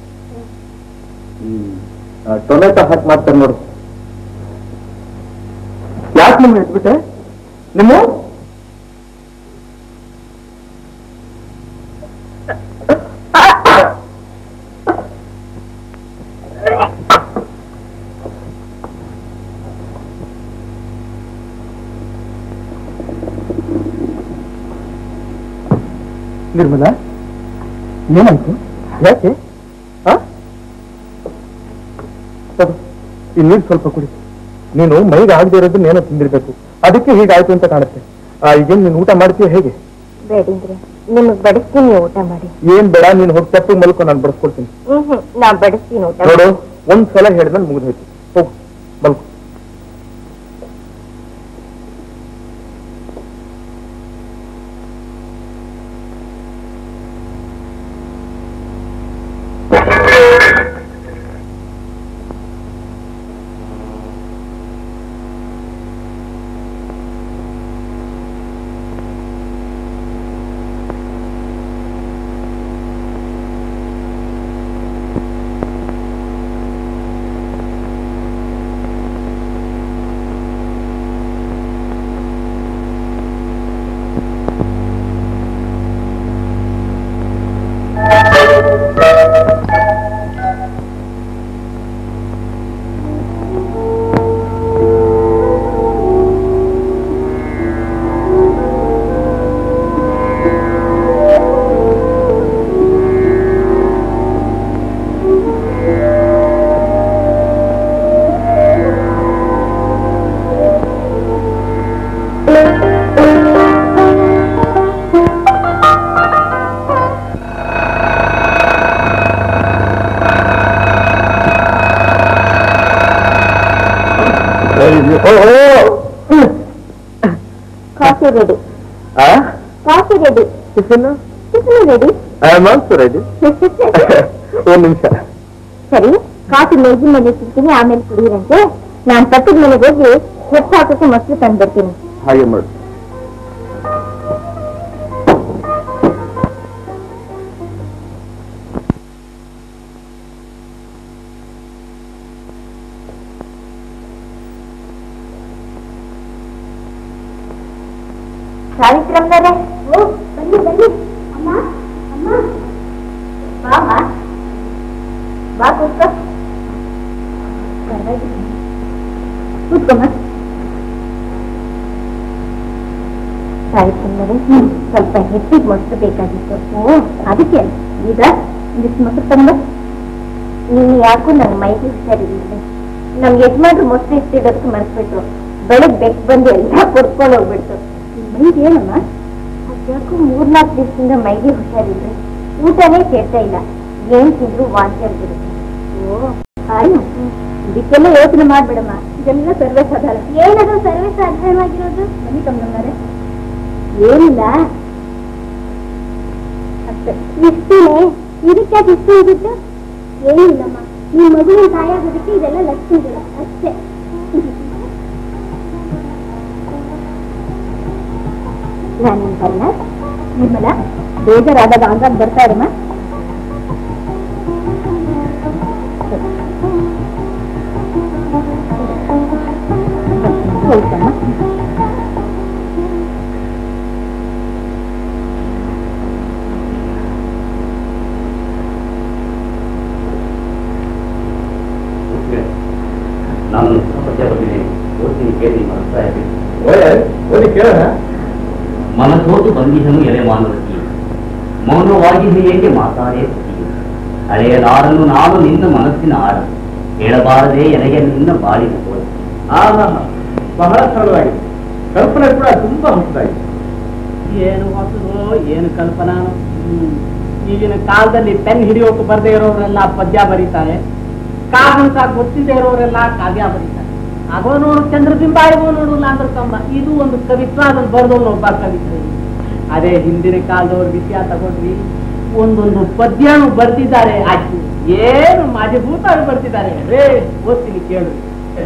ಈ ಆ, ಟೊಮೆಟೊ ಹಾಕಿ ಮಾಡ್ತಾರೆ ನೋಡು ಯಾಕೆ ನಿಮ್ಮ ಇಟ್ಬಿಟ್ಟೆ ನಿಮ್ಮ ನಿರ್ಮಲಾ ಏನಾಯ್ತು ಯಾಕೆ ಆ? ತಗೋ, ಈ ನೀರು ಸ್ವಲ್ಪ ಕುಡಿ ನೀನು ಮೈಗೆ ಆಗದೆ ಇರೋದನ್ನ ಏನೋ ತಿಂದಿರ್ಬೇಕು ಅದಕ್ಕೆ ಹೀಗಾಯ್ತು ಅಂತ ಕಾಣುತ್ತೆ ಆ ಈಗೇನ್ ನೀನು ಊಟ ಮಾಡ್ತೀಯ ಹೇಗೆ ಬೇಡಿಂದ್ರೆ ನಿಮಗ್ ಬಡಿಸ್ತೀನಿ ಊಟ ಮಾಡಿ ಏನ್ ಬೇಡ ನೀನು ಹೋಗಿ ತಪ್ಪಿಗೆ ಮಲ್ಕೊ ನಾನು ಬಡಿಸ್ಕೊಳ್ತೀನಿ ಹ್ಮ್ ಹ್ಮ್ ನಾ ಬಡಿಸ್ತೀನಿ ಊಟ ಮಾಡಿ. ನೋಡು ಒಂದ್ ಸಲ ಹೇಳಿದ್ಮೇಲೆ ಮುಗಿದು ಹೋಯ್ತು ಹೋಗು ಮಲ್ಕೊ ಓ, ಓ. ಕಾಫಿ ರೆಡಿ ಆ? Coffee ready tiffin tiffin ready I am also ready ಒಂದ್ ನಿಮಿಷ ಸರಿ ಕಾಫಿ ಮೇಜಿನ ಮೇಲೆ ತಿಂತೀನಿ ಆಮೇಲೆ ಕುಡಿಯಿರಂತೆ ನಾನ್ ತಟ್ಟದ ಮನೆಗೆ ಹೋಗಿ ಹೊತ್ತು ಹಾಕೋಕೆ ಮೊಸರು ತಂದು ಬರ್ತೀನಿ ಹಾಗೆ ಮಾಡು ಸಾವಿತ್ರಮ್ಮನವರೇ ಓ ಬನ್ನಿ ಬನ್ನಿ ಕೂತ್ಕೊಮ್ಮ ಸಾಯಿತಂದರೆ ಸ್ವಲ್ಪ ಹೆಚ್ಚಿಗೆ ಮೊಸರು ಬೇಕಾಗಿತ್ತು ಓ ಅದಕ್ಕೆ ಈಗ ಒಂದಿಷ್ಟು ಮೊಸರು ತಂದು ನೀನು ಯಾಕೋ ನನ್ನ ಮೈಗೆ ಹುಷಾರಿಲ್ಲ ನಮ್ ಯಜಮಾನ್ರು ಮೊಸರು ಇಷ್ಟಿಡೋದಕ್ಕೆ ಮರ್ಸ್ಬಿಟ್ರು ಬೆಳಗ್ ಬೆಕ್ ಬಂದು ಎಲ್ಲ ಕೊಡ್ಕೊಂಡು ಹೋಗ್ಬಿಡ್ತು ಮೈಗೆ ಏನಮ್ಮ ಅದ್ಯಾಕೋ ಮೂರ್ನಾಲ್ಕು ದಿವಸದಿಂದ ಮೈಗೆ ಹುಷಾರಿಲ್ಲ ಊಟನೇ ಸೇರ್ತಾ ಇಲ್ಲ ಏನ್ ತಿಂದ್ರು ವಾಂತಿ ಆಗ್ಬಿಡುತ್ತೆ ಓ ಆಯ್ತು ಇದಕ್ಕೆಲ್ಲ ಯೋಚನೆ ಮಾಡ್ಬೇಡಮ್ಮ ಇದೆಲ್ಲ ಸರ್ವೇ ಸಾಧಾರಣ ಏನದು ಸರ್ವೇ ಸಾಧಾರಣವಾಗಿರೋದು ಬನ್ನಿ ಕಮ್ಮನವರೇ ಏನಿಲ್ಲ ಅಷ್ಟೇ ಇಷ್ಟೇನೆ ಇದಕ್ಕೆ ಇಷ್ಟು ಇದ್ದಿದ್ದು ಏನಿಲ್ಲಮ್ಮ ನಿಮ್ಮ ಮಗುವಿನ ತಾಯಾಗೋದಕ್ಕೆ ಇದೆಲ್ಲ ಲಕ್ಷಣಗಳು ಅಷ್ಟೇ ನಾನು ಬಲ್ಲ ನಿರ್ಮಲ ಬೇಜಾರಾದಾಗ ಆಗಾಗ ಬರ್ತಾ ಇರಮ್ಮ ಹೋಯ್ತಮ್ಮ ನಾನು ಪದ್ಯ ಬರ್ತೀನಿ ಓದ್ತೀನಿ ಕೇಳಿ ಅಭಿಪ್ರಾಯ ಬೇಕು. ಓದಿ ಕೇಳೋಣ ಮನಸೋತು ಬಂದಿಹನು ಎಲೆ ಮಾನವತಿ ಮೌನವಾಗಿ ಏಕೆ ಮಾತಾಡೇ ಸತಿಯು ಅಳೆಯಲಾರನು ನಾನು ನಿನ್ನ ಮನಸ್ಸಿನ ಆಡ ಹೇಳಬಾರದೆ ಎನಗೆ ನಿನ್ನ ಬಾಳಿನ ತೋರ ಆಹಾ ಬಹಳ ಸರಳವಾಗಿದೆ ಕಲ್ಪನೆ ಕೂಡ ತುಂಬಾ ಹೊಸದಾಗಿದೆ ಏನು ಹೊಸದು ಏನು ಕಲ್ಪನಾನು ಹ್ಮ್. ಈಗಿನ ಕಾಲದಲ್ಲಿ ಪೆನ್ ಹಿಡಿಯೋಕೆ ಬರ್ದೇ ಇರೋರೆಲ್ಲ ಪದ್ಯ ಬರೀತಾರೆ ಕಾಗಂತ ಗೊತ್ತಿದೆ ಇರೋರೆಲ್ಲ ಕಾವ್ಯ ಬರೀತಾರೆ ಆಗೋ ನೋಡು ಚಂದ್ರಬಿಂಬ ಆಗೋ ನೋಡು ಲಾಂದ್ರ ಕಂಬ ಇದು ಒಂದು ಕವಿತ್ವ ಅದನ್ನು ಬರೆದವನು ಒಬ್ಬ ಕವಿತ್ರಿ ಅದೇ ಹಿಂದಿನ ಕಾಲದವ್ರ ವಿಷಯ ತಗೊಂಡ್ರಿ ಒಂದೊಂದು ಪದ್ಯನು ಬರ್ತಿದ್ದಾರೆ ಆಯ್ತು ಏನು ಮಾಜಭೂತ ಬರ್ತಿದ್ದಾರೆ ರೇ ಓದ್ತೀನಿ ಕೇಳ್ರಿ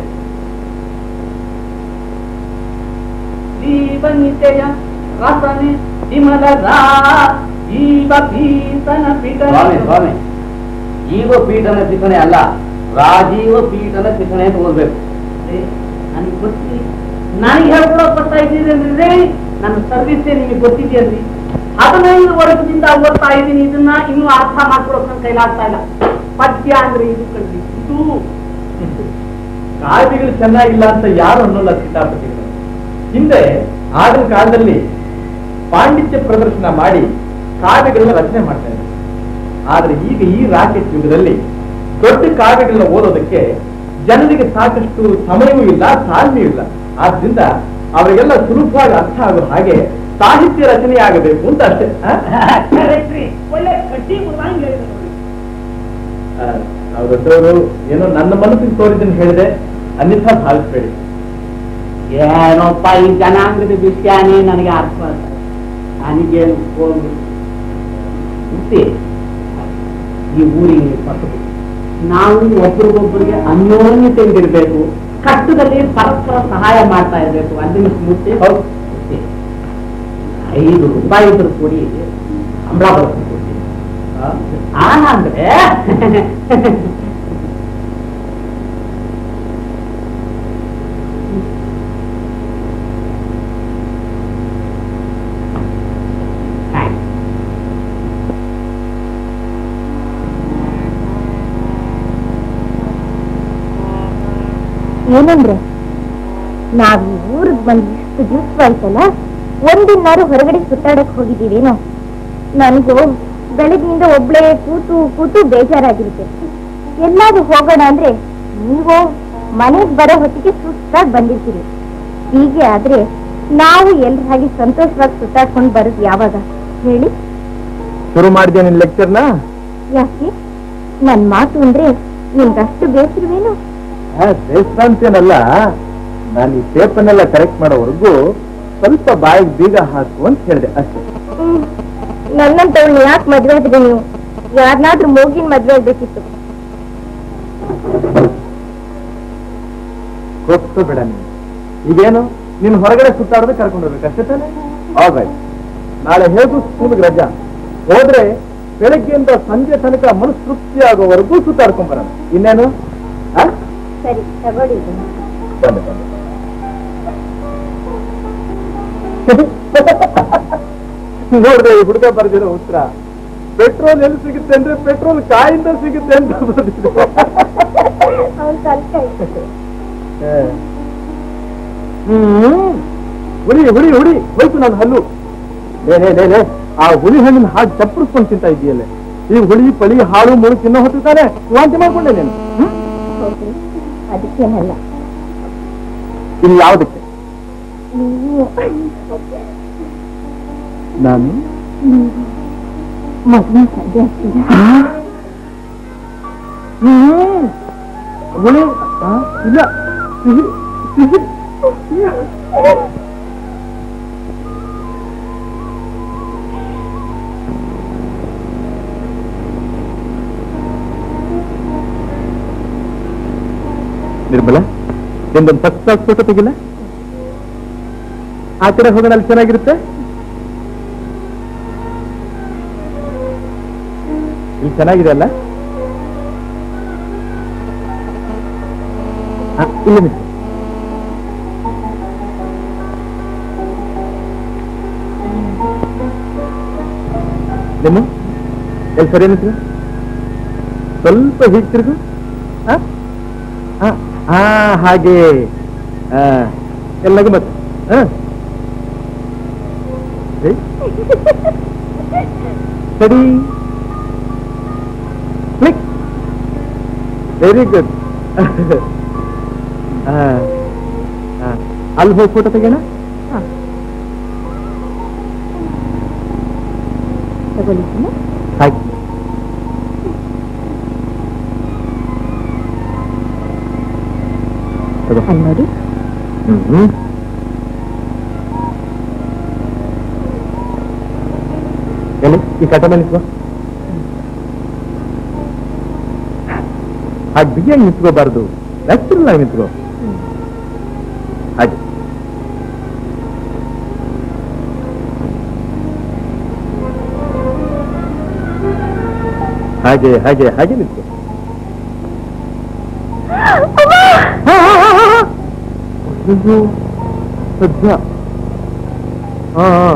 ಜೀವನಿತೆಯ ರಸನೆ ವಿಮಲ ರಾ ಜೀವ ಪೀತನ ಸ್ವಾಮಿ ಸ್ವಾಮಿ ಜೀವ ಪೀಠನ ಶಿಕ್ಷಣೆ ಅಲ್ಲ ರಾಜೀವ ಪೀಠನ ಶಿಕ್ಷಣೆ ಅಂತ ಓದ್ಬೇಕು ನನಗೆ ಗೊತ್ತಿ ನನಗೆ ಹೇಳ್ಕೊಡೋ ಬರ್ತಾ ಇದ್ದೀರಿ ಅಂದ್ರೆ ನನ್ನ ಸರ್ವಿಸ್ ನಿಮಗೆ ಗೊತ್ತಿದೆಯಲ್ರಿ ಹದಿನೈದು ವರ್ಷದಿಂದ ಓದ್ತಾ ಇದ್ದೀನಿ ಇದನ್ನ ಇನ್ನೂ ಅರ್ಥ ಮಾಡ್ಕೊಳಕ್ ನನ್ನ ಕೈಲಾಗ್ತಾ ಇಲ್ಲ ಪದ್ಯ ಅಂದ್ರೆ ಇದು ಕಣ್ರಿ ಇದು ಕಾವ್ಯಗಳು ಚೆನ್ನಾಗಿಲ್ಲ ಅಂತ ಯಾರು ಅನ್ನೋಲ್ಲ ಕಿತಾಪತಿಗಳು ಹಿಂದೆ ಆಗಿನ ಕಾಲದಲ್ಲಿ ಪಾಂಡಿತ್ಯ ಪ್ರದರ್ಶನ ಮಾಡಿ ಕಾವ್ಯಗಳನ್ನ ರಚನೆ ಮಾಡ್ತಾ ಇದ್ರು ಆದ್ರೆ ಈಗ ಈ ರಾಕೆಟ್ ಯುಗದಲ್ಲಿ ದೊಡ್ಡ ಕಾವ್ಯಗಳನ್ನ ಓದೋದಕ್ಕೆ ಜನರಿಗೆ ಸಾಕಷ್ಟು ಸಮಯವೂ ಇಲ್ಲ ತಾಳ್ಮೆಯೂ ಇಲ್ಲ ಆದ್ರಿಂದ ಅವರಿಗೆಲ್ಲ ಸುಲಭವಾಗಿ ಅರ್ಥ ಆಗೋ ಹಾಗೆ ಸಾಹಿತ್ಯ ರಚನೆ ಆಗಬೇಕು ಅಂತ ಅಷ್ಟೇ ಆ? Correct ರೀ. ಒಳ್ಳೆ ಕಟ್ಟಿ ಮುರ್ದಂಗ್ ಹೇಳಿದ್ರು ನೋಡಿ. ಆ, ನಾವು ದೊಡ್ಡವರು ಏನೋ ನನ್ನ ಮನಸ್ಸಿಗೆ ತೋರಿದ್ದನ್ನು ಹೇಳಿದೆ ಅನ್ಯಥಾ ಭಾವಿಸ್ಬೇಡಿ ಏನೋಪ್ಪ ಈ ಜನಾಂಗದ ವಿಷಯನೇ ನನಗೆ ಅರ್ಥ ಆಗ್ತದೆ ನನಗೇನು ಹೋಗಿ ಹುಟ್ಟಿ ಈ ಊರಿಗೆ ಪಟ್ಟು ನಾವು ಒಬ್ರಿಗೊಬ್ಬರಿಗೆ ಅನ್ಯೋನ್ಯತೆಯಿಂದಿರ್ಬೇಕು ಕಷ್ಟದಲ್ಲಿ ಪರಸ್ಪರ ಸಹಾಯ ಮಾಡ್ತಾ ಇರ್ಬೇಕು ಅದನ್ನ ಸ್ಮೃತಿ ಹೌದು. ಹುಟ್ಟಿ. ಐದು ರೂಪಾಯಿ ಇದ್ರು ಕೊಡಿ ಸಂಬಳ ಬರುತ್ತೆ ಕೊಡಿ. ಆನ ಅಂದ್ರೆ ಏನಂದ್ರೆ ನಾವ್ ಈ ಊರಿಗೆ ಬಂದು ಇಷ್ಟು ದಿವಸವಾಯ್ತಲ್ಲ ಒಂದಿನಾರು ಹೊರಗಡೆ ಸುತ್ತಾಡಕ್ ಹೋಗಿದ್ದೀವೇನೋ ನನಗೂ ಬೆಳಗ್ಗಿಂದ ಒಬ್ಳೆ ಕೂತು ಕೂತು ಬೇಜಾರಾಗಿರುತ್ತೆ ಎಲ್ಲಾದ್ರೂ ಹೋಗೋಣ ಅಂದ್ರೆ ನೀವು ಮನೆಗ್ ಬರೋ ಹೊತ್ತಿಗೆ ಸುಸ್ತಾಗಿ ಬಂದಿರ್ತೀರಿ ಹೀಗೆ ಆದ್ರೆ ನಾವು ಎಲ್ರ ಹಾಗೆ ಸಂತೋಷವಾಗಿ ಸುತ್ತಾಡ್ಕೊಂಡು ಬರೋದು ಯಾವಾಗ ಹೇಳಿ ಶುರು ಮಾಡಿದ್ಯಾ ನಿನ್ ಲೆಕ್ಚರ್ನ ಯಾಕೆ ನನ್ ಮಾತು ಅಂದ್ರೆ ನಿಮ್ಗಷ್ಟು ಬೇಸರವೇನು ದೇಶಾಂತೇನಲ್ಲ ನಾನು ಈ ಟೇಪನ್ನೆಲ್ಲ ಕರೆಕ್ಟ್ ಮಾಡೋವರೆಗೂ ಸ್ವಲ್ಪ ಬಾಯಿಗೆ ಬೀಗ ಹಾಕು ಅಂತ ಹೇಳಿದೆ ಅಷ್ಟೇ ಹ್ಮ್. ನನ್ನಂತವ್ಳನ್ನ ಯಾಕೆ ಮದ್ವೆ ಆದ್ರಿ ನೀವು ಯಾರನ್ನಾದ್ರೂ ಮೂಗಿನ ಮದ್ವೆ ಆಗ್ಬೇಕಿತ್ತು ಗೊತ್ತು ಬಿಡ ನೀನು ಈಗೇನು ನೀನ್ ಹೊರಗಡೆ ಸುತ್ತಾಡೋದು ಕರ್ಕೊಂಡು ಹೋಗ್ಬೇಕು ಅಷ್ಟೇ ತಾನೆ ಆಲ್ರೈಟ್ ನಾಳೆ ಹೇಗೂ ಸ್ಕೂಲ್ಗೆ ರಜಾ ಹೋದ್ರೆ ಬೆಳಗ್ಗೆಯಿಂದ ಸಂಜೆ ತನಕ ಮನಸ್ತೃಪ್ತಿ ಆಗೋವರೆಗೂ ಸುತ್ತಾಡ್ಕೊಂಡ್ ಬರೋಣ ಇನ್ನೇನು ಆ? ಸರಿ ತಗೊಳ್ಳಿ ಇದನ್ನ. ಬಂದೆ ಬಂದೆ ನೋಡ್ದೆ ಈ ಹುಡುಗ ಬರ್ದಿರೋ ಉತ್ತರ ಪೆಟ್ರೋಲ್ ಎಲ್ಲಿ ಸಿಗುತ್ತೆ ಅಂದ್ರೆ ಪೆಟ್ರೋಲ್ ಕಾಯಿಂದ ಸಿಗುತ್ತೆ ಅಂತ ಬರ್ದಿದೆ ಅವ್ನ್ ಕಲ್ತ ಇತ್ತು. ಹ್ಮ್ ಹುಳಿ ಹುಳಿ ಹುಳಿ ಹೋಯ್ತು ನನ್ನ ಹಲ್ಲು ಲೇ ಲೇ ಲೇ ಲೇ ಆ ಹುಳಿ ಹಣ್ಣಿನ ಹಾಗೆ ಚಪ್ಪರಿಸ್ಕೊಂಡು ತಿಂತಾ ಇದೆಯಲ್ಲೇ ಈ ಹುಳಿ ಪಳಿ ಹಾಳು ಮುಳು ತಿನ್ನೋ ಹೊತ್ತಿದ್ದಾನೆ ವಾಂತಿ ಮಾಡ್ಕೊಂಡೆ ನೀನು ಹ್ಮ್? ಹೌದು ಅದಕ್ಕೇನಲ್ಲ ಇಲ್ಲಿ ಯಾವುದಕ್ಕೆ ನೀವು ನಾನು ಮದುವೆ ಸಂಜೆ ಆಗ್ತೀರಾ ಹ್ಮ್ ಹುಳಿ ಆ, ಇಲ್ಲ ಸಿಹಿ ಸಿಹಿ ನಿರ್ಮಲ ನಿಂದೊಂದು ಫಸ್ಟ್ ಕ್ಲಾಸ್ ಫೋಟೋ ತೆಗಿಲ್ಲ ಆ ಕಡೆ ಹೋಗೋಣ ಅಲ್ಲಿ ಚೆನ್ನಾಗಿರುತ್ತೆ ಇಲ್ಲಿ ಚೆನ್ನಾಗಿದೆ ಅಲ್ಲ ಆ, ಇಲ್ಲಿ ನಿಂತು. ಏನು ಎಲ್ಲಿ ಸರಿ ನಿಂತು ಸ್ವಲ್ಪ ಹೀಗೆ ತಿರುಗು ಆ? ಆ, ಆ, ಹಾಗೆ ಆ, ಎಲ್ಲಗೂ ಮತ್ತೆ ಆ? ಏ? ಸರಿ ಕ್ಲಿಕ್ ವೆರಿ ಗುಡ್ ಅಲ್ಲಿ ಹೋಗಿ ಫೋಟೋ ತೆಗೋಣ ಹಾ. ತಗೊಳ್ಳಿ ಸುಮ್ಮನೆ. ಹಾಗೆ ತಗೋ. ಅಲ್ಲಿ ನೋಡಿ ಹ್ಮ್ ಎಲ್ಲಿ ಈ ಕಟ ಮೇಲೆ ನಿಂತ್ಕೋ ಹಾಗೆ ಬಿಗಿಯಾಗಿ ನಿಂತ್ಕೋಬಾರ್ದು ನ್ಯಾಚುರಲ್ ಆಗಿ ನಿಂತ್ಕೋ ಹಾಗೆ ಹಾಗೆ ಹಾಗೆ ಹಾಗೆ ನಿಂತ್ಕೋ ಅಯ್ಯೋ, ಸದ್ಯ ಹಾ ಹಾ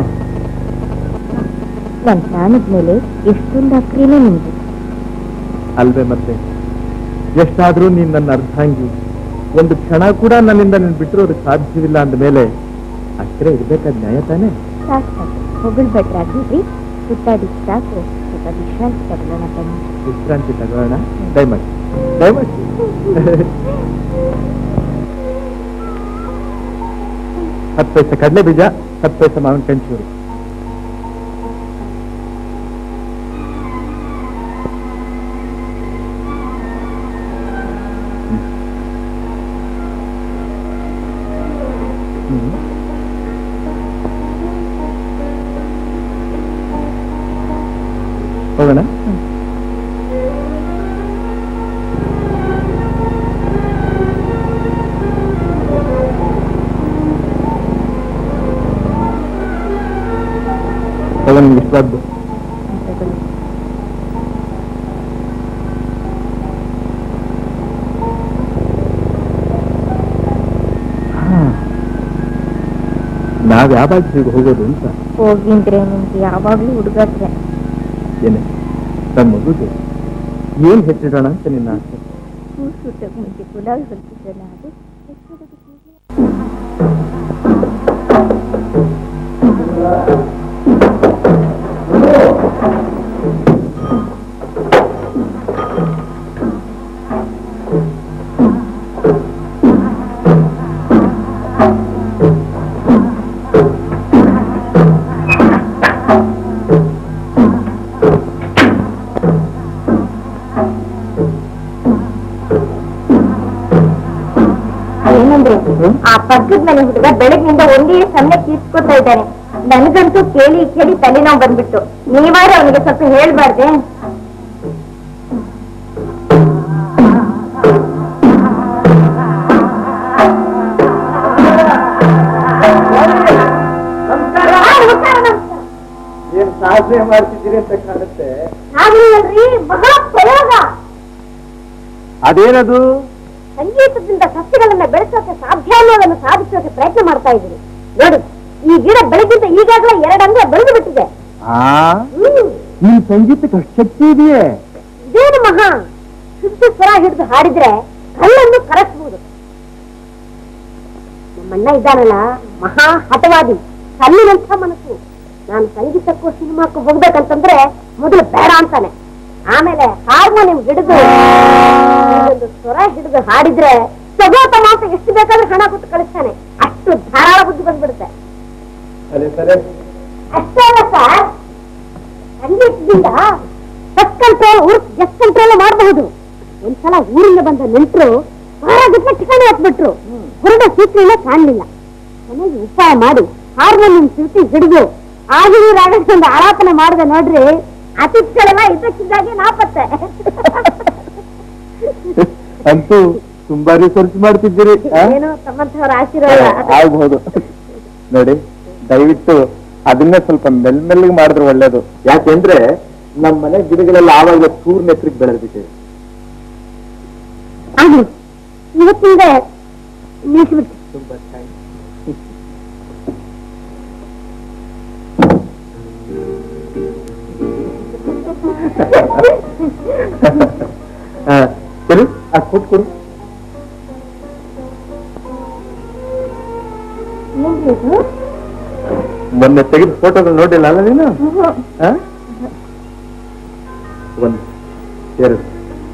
ನನ್ನ ಪ್ರಾಣದ ಮೇಲೆ ಎಷ್ಟೊಂದು ಅಕ್ರಿನೇ ನಿಮ್ದು ಅಲ್ವೇ ಮತ್ತೆ ಎಷ್ಟಾದ್ರೂ ನೀನ್ ನನ್ನ ಅರ್ಧಾಂಗಿ ಒಂದು ಕ್ಷಣ ಕೂಡ ನನ್ನಿಂದ ನೀನು ಬಿಟ್ಟಿರೋದಕ್ಕೆ ಸಾಧ್ಯವಿಲ್ಲ ಅಂದ ಮೇಲೆ ಅಕ್ಕರೆ ಇರ್ಬೇಕಾದ ನ್ಯಾಯ ತಾನೇ ಸಾಕು ಸಾಕು ಹೊಗಳ್ಬೇಡ್ರಾಗಿದ್ರಿ ಸುತ್ತಾಡಿ ಸಾಕು ಸ್ವಲ್ಪ ವಿಶ್ರಾಂತಿ ತಗೊಳ್ಳೋಣ ಬನ್ನಿ ವಿಶ್ರಾಂತಿ ತಗೊಳ್ಳೋಣ ದಯಮಾಡಿ ದಯಮಾಡಿ ಹತ್ತು ಪೈಸೆ ಕಡಲೆ ಬೀಜ ಹತ್ತು ಪೈಸೆ ಮಾವಿನ ಕಂಚೂರಿ ಹ್ಮ್. ಹೋಗೋಣ ಹೋಗೋಣ ನಿಮ್ಗೆ ಇಷ್ಟವಾದ್ದು ತಗೊಳ್ಳಿ ನಾವ್ ಯಾವಾಗ ಹೀಗೆ ಹೋಗೋದು ಅಂತ ಹೋಗಿದ್ರೆ ನಿಮ್ಗೆ ಯಾವಾಗ್ಲೂ ಹುಡುಗತ್ರೆ ಏನೇ ನಮ್ಮ ಮಗುಗೆ ಏನ್ ಹೆಸರಿಡೋಣ ಅಂತ ನಿನ್ನ ಆಸೆ ಕೂಸುಟ್ಟಕ್ಕೆ ಮುಂಚೆ ಪುಲಾವ್ ಹೊಲ್ತಿದ್ರಲ್ಲ ಅದು ಎಷ್ಟೊತ್ತಿಗೆ ಹೀಗೆ? ಏನಂದ್ರೆ ಆ ಪಕ್ಕದ ಮನೆ ಹುಡುಗ ಬೆಳಗ್ಗಿಂದ ಒಂದೇ ಸಣ್ಣ ಕಿಸ್ಕೊತಾ ಇದ್ದಾನೆ ನನಗಂತೂ ಕೇಳಿ ಕೇಳಿ ತಲೆನೋವು ಬಂದ್ಬಿಟ್ಟು ನೀವಾರ ಅವನಿಗೆ ಸ್ವಲ್ಪ ಹೇಳ್ಬಾರ್ದೆ ಆ, ನಮಸ್ಕಾರ, ನಮಸ್ಕಾರ. ಏನ್ ಸಾಧನೆ ಮಾಡ್ತಿದ್ದೀರಿ ಅಂತ ಕಾಣುತ್ತೆ ಹಾಗಲ್ರಿ ಮಹಾ ಪ್ರಯೋಗ ಅದೇನದು ಸಂಗೀತದಿಂದ ಸಸ್ಯಗಳನ್ನ ಬೆಳೆಸೋಕೆ ಸಾಧ್ಯ ಅನ್ನೋದನ್ನು ಸಾಧಿಸೋಕೆ ಪ್ರಯತ್ನ ಮಾಡ್ತಾ ಇದ್ದೀನಿ ನೋಡಿ ಈ ಗಿಡ ಬೆಳಗಿಂದ ಈಗಾಗಲೇ ಎರಡು ಅಂಗ ಬೆಳೆದು ಬಿಟ್ಟಿದೆ ಆ ಹ್ಮ್ ನಿಮ್ ಸಂಗೀತಕ್ಕೆ ಅಷ್ಟ್ ಶಕ್ತಿ ಇದೆಯೇ ಇದೇನು ಮಹಾ ಶುದ್ಧ ಸ್ವರ ಹಿಡಿದು ಹಾಡಿದ್ರೆ ಕಲ್ಲನ್ನು ಕರಗಿಸಬಹುದು ನಮ್ಮಣ್ಣ ಇದ್ದಾನಲ್ಲ ಮಹಾ ಹಠವಾದಿ ಕಲ್ಲಿನಂಥ ಮನಸ್ಸು ನಾನು ಸಂಗೀತಕ್ಕೂ ಸಿನಿಮಾಕ್ಕೂ ಹೋಗ್ಬೇಕಂತಂದ್ರೆ ಮೊದಲು ಬೇಡ ಅಂತಾನೆ ಆಮೇಲೆ ಹಾರ್ಮೋನಿಯಂ ಹಿಡಿದು ಒಂದು ಸ್ವರ ಹಿಡಿದು ಹಾಡಿದ್ರೆ ಸಗೋತ ಮಾಸ ಎಷ್ಟು ಬೇಕಾದ್ರೂ ಹಣ ಕೊಟ್ಟು ಕಳಿಸ್ತಾನೆ ಅಷ್ಟು ಧಾರಾಳ ಬುದ್ಧಿ ಬಂದ್ಬಿಡುತ್ತೆ ಸರಿ ಸರಿ ಅಷ್ಟೇ ಅಲ್ಲ ಸರ್ ಸಂಗೀತದಿಂದ ಬಸ್ ಕಂಟ್ರೋಲ್ ಊರ್ ಜಸ್ ಕಂಟ್ರೋಲ್ ಮಾಡಬಹುದು ಒಂದ್ಸಲ ಊರಿಂದ ಬಂದ ನೆಂಟರು ಹೊರಗಿಟ್ಟ ಠಿಕಾಣಿ ಹಾಕ್ಬಿಟ್ರು ಹೊರಡ ಸೂಚನೆ ಕಾಣಲಿಲ್ಲ ಕೊನೆಗೆ ಉಪಾಯ ಮಾಡಿ ಹಾರ್ಮೋನಿಯಂ ಶಿಲ್ಪಿ ಹಿಡಿದು ಆಗಿನ ರಾಗದಿಂದ ಆಲಾಪನೆ ಮಾಡಿದೆ ನೋಡ್ರಿ ಅತಿಥಿಗಳೆಲ್ಲ ಇದ್ದಕ್ಕಿದ್ದಾಗೆ ನಾಪತ್ತೆ ಅಂತೂ ತುಂಬಾ ರಿಸರ್ಚ್ ಮಾಡ್ತಿದ್ದೀರಿ ಆ? ಏನೋ ತಮ್ಮಂತವರ ಆಶೀರ್ವಾದ ಆಗ್ಬಹುದು ನೋಡಿ ದಯವಿಟ್ಟು ಅದನ್ನೇ ಸ್ವಲ್ಪ ಮೆಲ್ಮೆಲ್ಲಿಗೆ ಮಾಡಿದ್ರೆ ಒಳ್ಳೇದು ಯಾಕೆಂದ್ರೆ ನಮ್ಮ ಮನೆ ಗಿಡಗಳೆಲ್ಲ ಆವಾಗ ಸೂರ್ಯ ಎತ್ತರಕ್ಕೆ ಬೆಳೆದ್ಬಿಟ್ಟಿದೆ ಆಗ್ಲಿ ಇವತ್ತಿಂದ ನಿಲ್ಲಿಸ್ಬಿಟ್ಟು ತುಂಬಾ ಥ್ಯಾಂಕ್ಸ್ ಸರಿ ಆ ಕೊಟ್ಟು ಕೊಡು ಏನ್ರಿ ಇದು? ಮೊನ್ನೆ ತೆಗೆದ ಫೋಟೋಗಳು ನೋಡಿಲ್ಲ ಅಲ್ಲ ನೀನು ಆ? ಒಂದು ಎರಡು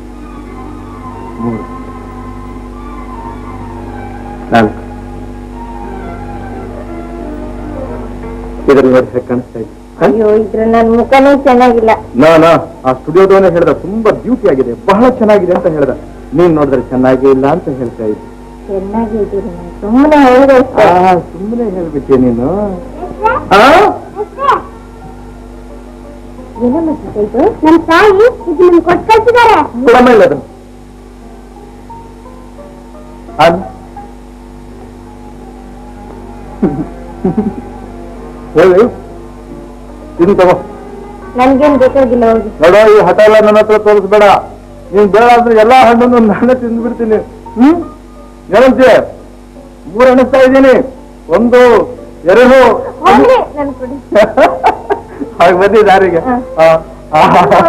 ಮೂರು ನಾಲ್ಕು ಇದ್ರಲ್ಲಿ ನೋಡಿ ಹೇಗೆ ಕಾಣಿಸ್ತಾ ಇದೆ ಆ? ಅಯ್ಯೋ ಇದ್ರ ನನ್ ಮುಖನೂ ಚೆನ್ನಾಗಿಲ್ಲ ನಾ ನಾ ಆ ಸ್ಟುಡಿಯೋದವನೇ ಹೇಳ್ದ ತುಂಬಾ ಬ್ಯೂಟಿ ಆಗಿದೆ ಬಹಳ ಚೆನ್ನಾಗಿದೆ ಅಂತ ಹೇಳ್ದ ನೀನ್ ನೋಡಿದ್ರೆ ಚೆನ್ನಾಗಿ ಇಲ್ಲ ಅಂತ ಹೇಳ್ತಾ ಇದ್ದೆ ಚೆನ್ನಾಗಿದ್ದೀರಿ ಸುಮ್ಮನೆ ಹೇಳಿದೆ ಅಷ್ಟೇ. ಆ ಸುಮ್ಮನೆ ಹೇಳ್ಬಿಟ್ಟೆ ನೀನು ಆ? ಏನಮ್ಮ ಸೀತೆ ಇದು ನಮ್ ತಾಯಿ ಇದು ನಮ್ಗೆ ಕೊಟ್ಟು ಕಳ್ಸಿದ್ದಾರೆ ಕೊಡಮ್ಮ ಇಲ್ಲ ಅದನ್ನು ಅದ್- ಹೇಳಿ ತಿನ್ ತಗೋ ನನ್ಗೇನ್ ಬೇಕಾಗಿಲ್ಲ ಹೋಗಿ ನೋಡೋ ಈ ಹಠ ಎಲ್ಲ ನನ್ನ ಹತ್ರ ತೋರಿಸ್ಬೇಡ ನೀನ್ ಬೇಡ ಅಂದ್ರೆ ಎಲ್ಲಾ ಹಣ್ಣನ್ನು ನಾನೇ ತಿಂದು ಬಿಡ್ತೀನಿ ಹ್ಮ್ ಏನಂತೆ ಮೂರು ಎಣಿಸ್ತಾ ಇದ್ದೀನಿ ಒಂದು ಎರಡು ಹೋಗ್ಲಿ ನನ್ ಕೊಡಿ ಹಾಗೆ ಬನ್ನಿ ದಾರಿಗೆ ಹ. ಆ, ಆ.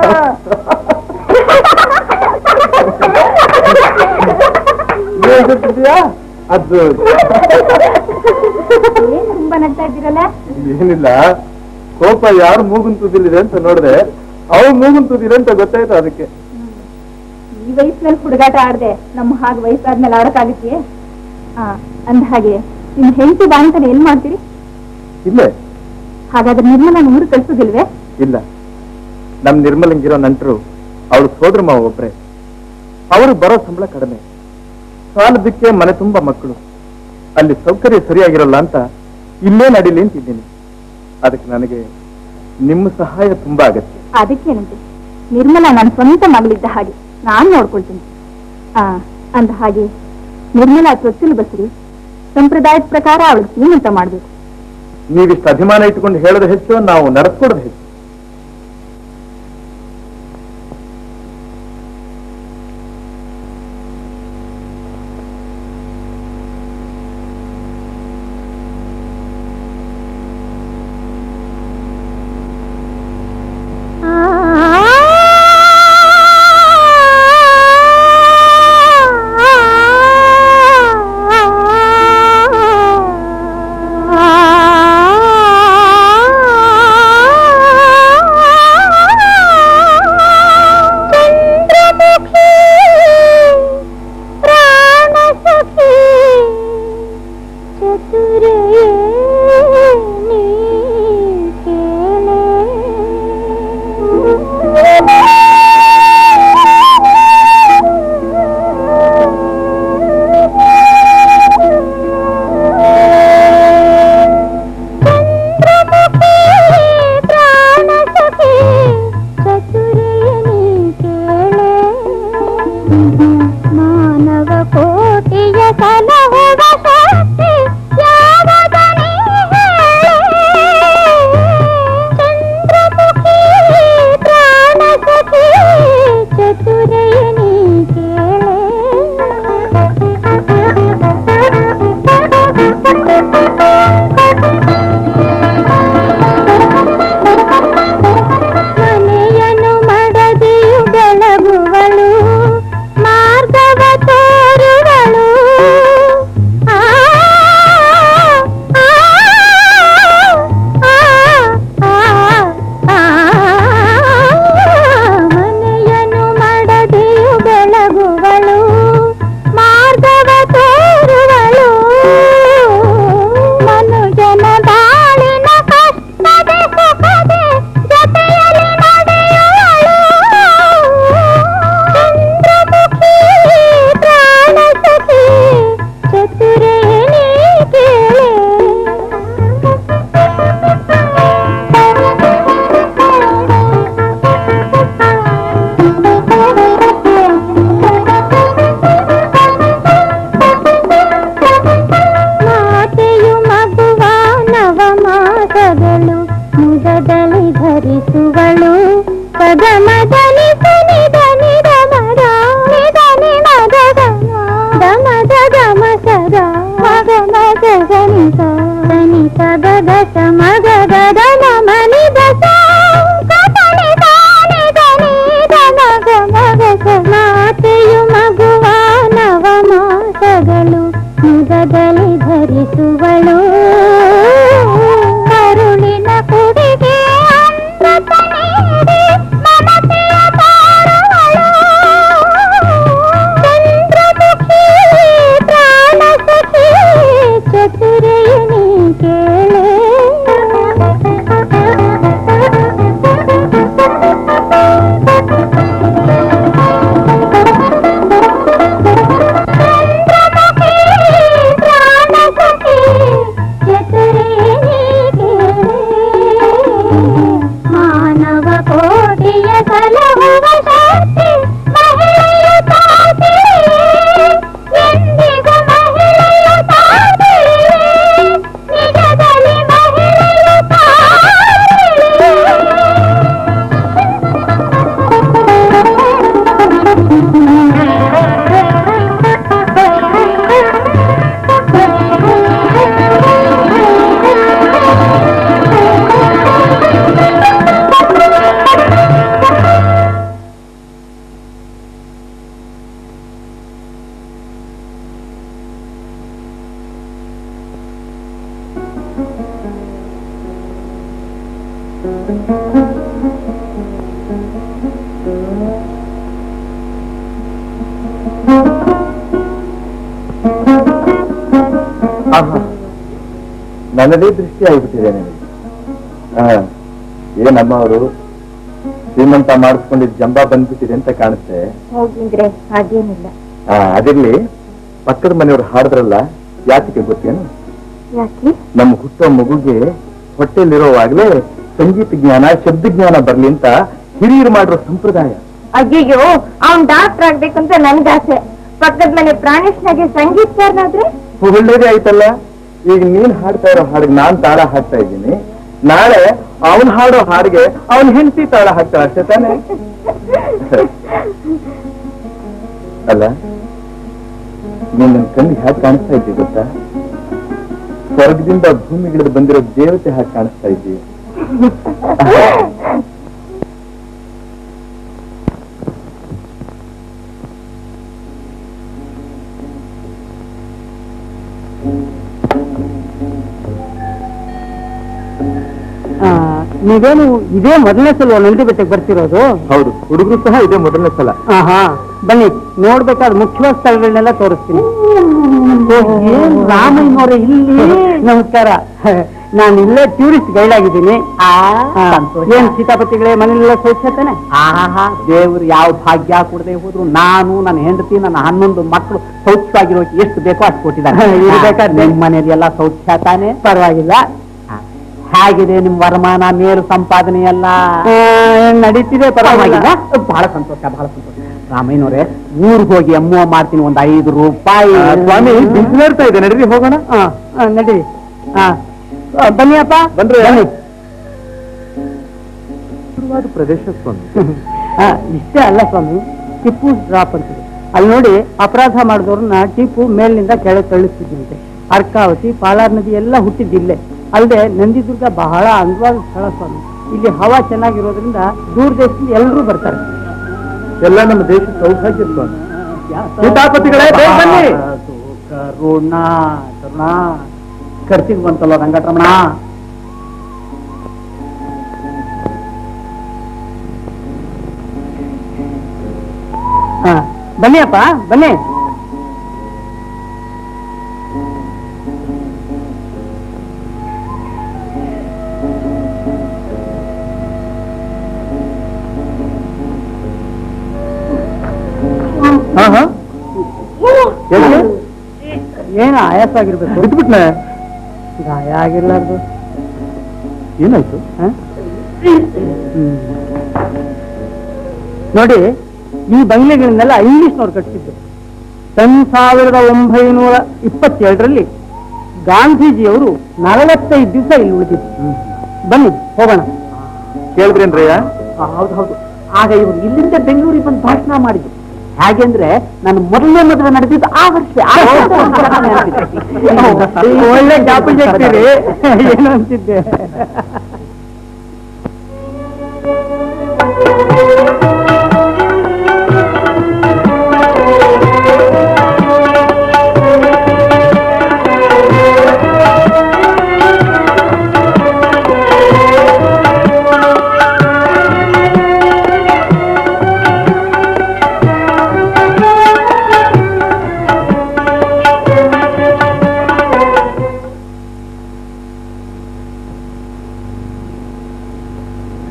ಏನ್ ಗೊತ್ತಿದ್ಯಾ ಅದು ಏನ್ ತುಂಬಾ ನಗ್ತಾ ಇದ್ದೀರಲ್ಲ ಏನಿಲ್ಲ ಕೋಪ ಯಾರು ಮೂಗುನ್ ತುದಿಲಿದೆ ಅಂತ ನೋಡಿದೆ ಅವ್ರು ಮೂಗುನ್ ತುದಿದೆ ಅಂತ ಗೊತ್ತಾಯ್ತು ಅದಕ್ಕೆ ಈ ವಯಸ್ಸಿನಲ್ಲಿ ಹುಡುಗಾಟ ಆಡ್ದೆ ನಮ್ಮ ಹಾಗೆ ವಯಸ್ಸಾದ್ಮೇಲೆ ಆಡಕ್ಕಾಗತ್ತೆ ಆ ಅಂದ ಹಾಗೆ ನಿಮ್ ಹೆಂಡತಿ ಬಾಂತನ ಏನ್ ಮಾಡ್ತೀರಿ ಇಲ್ಲೇ ಹಾಗಾದ್ರೆ ನಿರ್ಮಲ ಊರು ಕಳ್ಸೋದಿಲ್ವೇ ಇಲ್ಲ ನಮ್ ನಿರ್ಮಲಂಗಿರೋ ನಂಟರು ಅವಳು ಸೋದರ ಮಾವ ಒಬ್ರೆ ಅವರು ಬರೋ ಸಂಬಳ ಕಡಿಮೆ ಸಾಲದಕ್ಕೆ ಮನೆ ತುಂಬಾ ಮಕ್ಕಳು ಅಲ್ಲಿ ಸೌಕರ್ಯ ಸರಿಯಾಗಿರಲ್ಲ ಅಂತ ಇಲ್ಲೇ ನಡೀಲಿ ಅಂತಿದ್ದೀನಿ ಅದಕ್ಕೆ ನನಗೆ ನಿಮ್ಮ ಸಹಾಯ ತುಂಬಾ ಅಗತ್ಯ ಅದಕ್ಕೇನಂತೆ ನಿರ್ಮಲ ನನ್ನ ಸ್ವಂತ ಮಗಳಿದ್ದ ಹಾಗೆ ನಾನ್ ನೋಡ್ಕೊಳ್ತೀನಿ ಆ ಅಂದ ಹಾಗೆ ನಿರ್ಮಲ ಚೊಚ್ಚಲು ಬಸ್ರಿ ಸಂಪ್ರದಾಯದ ಪ್ರಕಾರ ಅವಳಿಗೆ ಸೀಮಂತ ಮಾಡ್ಬೇಕು ನೀವಿಷ್ಟು ಅಭಿಮಾನ ಇಟ್ಟುಕೊಂಡು ಹೇಳೋದು ಹೆಚ್ಚು ನಾವು ನಡೆಸ್ಕೊಡೋದು ಹೆಚ್ಚು ಮಾನವ ಕೋಟಿಯ ಕಲಹುವ ಶಕ್ತಿ ಯಾವುದನೇ ಚಂದ್ರಮುಖಿ ಪ್ರಾಣ ಸಖಿ ಚತುರಯನಿ ಮನೆಯನ್ನು ಮಡದಿಯು ಬೆಳಗುವಳು ಮಾರ್ಗವ ತೋರುವಳು ಮಗಳು ಮುದದಲ್ಲಿ ಧರಿಸುವಳು ಕರುಳಿನ ಕುಡಿಗೆ ಅಮೃತ ನೀಡಿ ಮಮತೆಯ ತಾರುವಳು ಚಂದ್ರಮುಖಿ ಪ್ರಾಣ ಸಖಿ ಚತುರೆಯ ನೀ ಮಾನವ ಕೋಟಿಯ ಕಲಹುವ ಶಕ್ತಿ ಮಹಿಳೆಯು ತಾತಿ ಎಂದಿಗೂ ಮಹಿಳೆಯು ತಾತಿ ನಿಜದಲ್ಲಿ ಮಹಿಳೆಯು ಆಹಾ. ನನ್ನದೇ ದೃಷ್ಟಿ ಆಗಿಬಿಟ್ಟಿದೆ ನನಗೆ ಆ, ಏನಮ್ಮ ಅವರು ಶ್ರೀಮಂತ ಮಾಡಿಸ್ಕೊಂಡಿದ್ ಜಂಬ ಬಂದ್ಬಿಟ್ಟಿದೆ ಅಂತ ಕಾಣುತ್ತೆ ಹೋಗಿದ್ರೆ ಹಾಗೇನಿಲ್ಲ ಆ, ಅದಿರ್ಲಿ ಪಕ್ಕದ ಮನೆಯವ್ರು ಹಾಡಿದ್ರಲ್ಲ ಯಾತಕ್ಕೆ ಗೊತ್ತೇನು ಯಾಕೆ ನಮ್ಮ ಹುಟ್ಟೋ ಮಗುಗೆ ಹೊಟ್ಟೆಲಿರೋವಾಗ್ಲೇ ಸಂಗೀತ ಜ್ಞಾನ ಶಬ್ದ ಜ್ಞಾನ ಬರ್ಲಿ ಅಂತ ಹಿರಿಯರು ಮಾಡಿರೋ ಸಂಪ್ರದಾಯ ಅಯ್ಯಯ್ಯೋ ಅವ್ನ್ ಡಾಕ್ಟರ್ ಆಗ್ಬೇಕಂತ ನನ್ಗಾಸೆ ಪಕ್ಕದ ಮನೆ ಪ್ರಾಣೇಶ್ನಾಗೆ ಸಂಗೀತಗಾರನಾದ್ರೆ ಒಳ್ಳೇದೇ ಆಯ್ತಲ್ಲ ಈಗ ನೀನ್ ಹಾಡ್ತಾ ಇರೋ ಹಾಡಿಗೆ ನಾನ್ ತಾಳ ಹಾಡ್ತಾ ಇದ್ದೀನಿ ನಾಳೆ ಅವನ್ ಹಾಡೋ ಹಾಡಿಗೆ ಅವನ್ ಹೆಂಡತಿ ತಾಳ ಹಾಕ್ತಾಳ ಅಷ್ಟೇ ತಾನೆ ಅಲ್ಲ ನೀನ್ ನನ್ ಕಣ್ಣಿಗೆ ಹ್ಯಾಕ್ ಕಾಣಿಸ್ತಾ ಇದ್ದಿ ಗೊತ್ತಾ ಸ್ವರ್ಗದಿಂದ ಭೂಮಿಗಿಳಿದು ಬಂದಿರೋ ದೇವತೆ ಹಾಗೆ ಕಾಣಿಸ್ತಾ ಇದ್ದೀವಿ ನೀವೇನು ಇದೇ ಮೊದಲನೇ ಸಲ ನಂದಿ ಬೆಟ್ಟಕ್ಕೆ ಬರ್ತಿರೋದು ಹೌದು ಹುಡುಗರು ಸಹ ಇದೇ ಮೊದಲನೇ ಸಲ ಹಾ ಬನ್ನಿ ನೋಡ್ಬೇಕಾದ್ರೆ ಮುಖ್ಯವಾದ ಸ್ಥಳಗಳನ್ನೆಲ್ಲ ತೋರಿಸ್ತೀನಿ ಏನ್ ರಾಮಯ್ಯನವರೇ ಇಲ್ಲಿ ನಮಸ್ಕಾರ ನಾನು ಇಲ್ಲೇ ಟೂರಿಸ್ಟ್ ಗೈಡ್ ಆಗಿದ್ದೀನಿ ಹಾ, ಏನ್ ಸೀತಾಪತಿಗಳೇ ಮನೆಯಲ್ಲ ಸೌಖ್ಯತಾನೆ ಆಹಾ ದೇವ್ರು ಯಾವ ಭಾಗ್ಯ ಕೊಡದೆ ಹೋದ್ರು ನಾನು ನನ್ನ ಹೆಂಡತಿ ನನ್ನ ಹನ್ನೊಂದು ಮಕ್ಕಳು ಸೌಖ್ಯವಾಗಿರೋಕೆ ಎಷ್ಟು ಬೇಕೋ ಅಷ್ಟು ಕೊಟ್ಟಿದ್ದಾರೆ ಇರ್ಬೇಕಾದ್ರೆ. ನಿಮ್ಮ ಮನೆಯಲ್ಲಿ ಎಲ್ಲ ಸೌಖ್ಯ ತಾನೆ ಪರವಾಗಿಲ್ಲ ಹೇಗಿದೆ ನಿಮ್ ವರಮಾನ ಮೇಲು ಸಂಪಾದನೆ ಎಲ್ಲ ಆ, ನಡೀತಿದೆ ಪರವಾಗಿಲ್ಲ ಪರವಾಗಿಲ್ಲ ಬಹಳ ಸಂತೋಷ ಬಹಳ ಸಂತೋಷ ರಾಮಯ್ಯನವ್ರೆ ಊರಿಗೆ ಹೋಗಿ ಅಮ್ಮುವ ಮಾಡ್ತೀನಿ ಒಂದ್ ಐದು ರೂಪಾಯಿ ಆ, ಸ್ವಾಮಿ ಬಿಸಿಲೇರ್ತಾ ಇದೆ ನಡೀರಿ ಹೋಗೋಣ ಹಾ ಹಾ, ನಡೀರಿ ಹಾ ಆ, ಬನ್ನಿ ಅಪ್ಪ ಬಂದ್ರೆ ಬನ್ನಿ ಶುರುವಾದ ಪ್ರದೇಶ ಸ್ವಾಮಿ ಹಾ, ಇಷ್ಟೇ ಅಲ್ಲ ಸ್ವಾಮಿ ಟಿಪ್ಪು ಡ್ರಾಪ್ ಅಂತಿದೆ ಅಲ್ಲಿ ನೋಡಿ ಅಪರಾಧ ಮಾಡಿದವ್ರನ್ನ ಟಿಪ್ಪು ಮೇಲಿನಿಂದ ಕೆಳಗೆ ತಳ್ಳಿಸ್ತಿದ್ದಂತೆ ಅರ್ಕಾವತಿ ಪಾಲಾರ್ ನದಿ ಎಲ್ಲ ಹುಟ್ಟಿದ್ದಿಲ್ಲೇ ಅಲ್ಲದೆ ನಂದಿದುರ್ಗ ಬಹಳ ಅಂದವಾದ ಸ್ಥಳ ಸ್ವಾಮಿ ಇಲ್ಲಿ ಹವಾ ಚೆನ್ನಾಗಿರೋದ್ರಿಂದ ದೂರ ದೇಶದಿಂದ ಎಲ್ಲರೂ ಬರ್ತಾರೆ ಎಲ್ಲ ನಮ್ಮ ದೇಶ ಸೌಭಾಗ್ಯ ಸ್ವಾಮಿ ಸೀತಾಪತಿಗಳೇ ಬೇಗ ಬನ್ನಿ ಕರುಣ ಕರುಣ ಖರ್ಚಿಗೆ ಬಂತಲ್ಲ ರಂಗಟರಮಣ ಹಾ ಬನ್ನಿ ಅಪ್ಪ ಬನ್ನಿ ಹಾ ಹಾ ಯಾಕೆ ಏನು ಆಯಾಸ ಆಗಿರ್ಬೇಕು ಬಿಟ್ಬಿಟ್ನೆ ಗಾಯ ಆಗಿರ್ಲಾರ್ದು ಏನಾಯ್ತು ಹ? ಹ್ಮ್. ನೋಡಿ ಈ ಬಂಗ್ಲೆಗಳನ್ನೆಲ್ಲ ಇಂಗ್ಲಿಷ್ನವ್ರು ಕಟ್ಟಿಸಿದ್ದು ಸನ್ ಸಾವಿರದ ಒಂಬೈನೂರ ಇಪ್ಪತ್ತೇಳರಲ್ಲಿ ಗಾಂಧೀಜಿಯವರು ನಲವತ್ತೈದು ದಿವಸ ಇಲ್ಲಿ ಉಳಿದಿದ್ದು ಬನ್ನಿ ಹೋಗೋಣ ಕೇಳಿದ್ರೇನ್ರಯ್ಯ ಹೌದು ಹೌದು ಆಗ ಇವರು ಇಲ್ಲಿಂದ ಬೆಂಗಳೂರಿಗೆ ಬಂದು ಭಾಷಣ ಮಾಡಿದ್ರು ಹಾಗೆಂದ್ರೆ ನನ್ನ ಮೊದಲನೇ ಮದುವೆ ನಡೆದಿದ್ದು ಆ ವರ್ಷ ಆ ವರ್ಷ ನೆನಪಿದೆ. ಒಳ್ಳೆ ಜ್ಞಾಪಕ ಇರ್ತೀರಿ ಏನು ಅಂತಿದ್ದೆ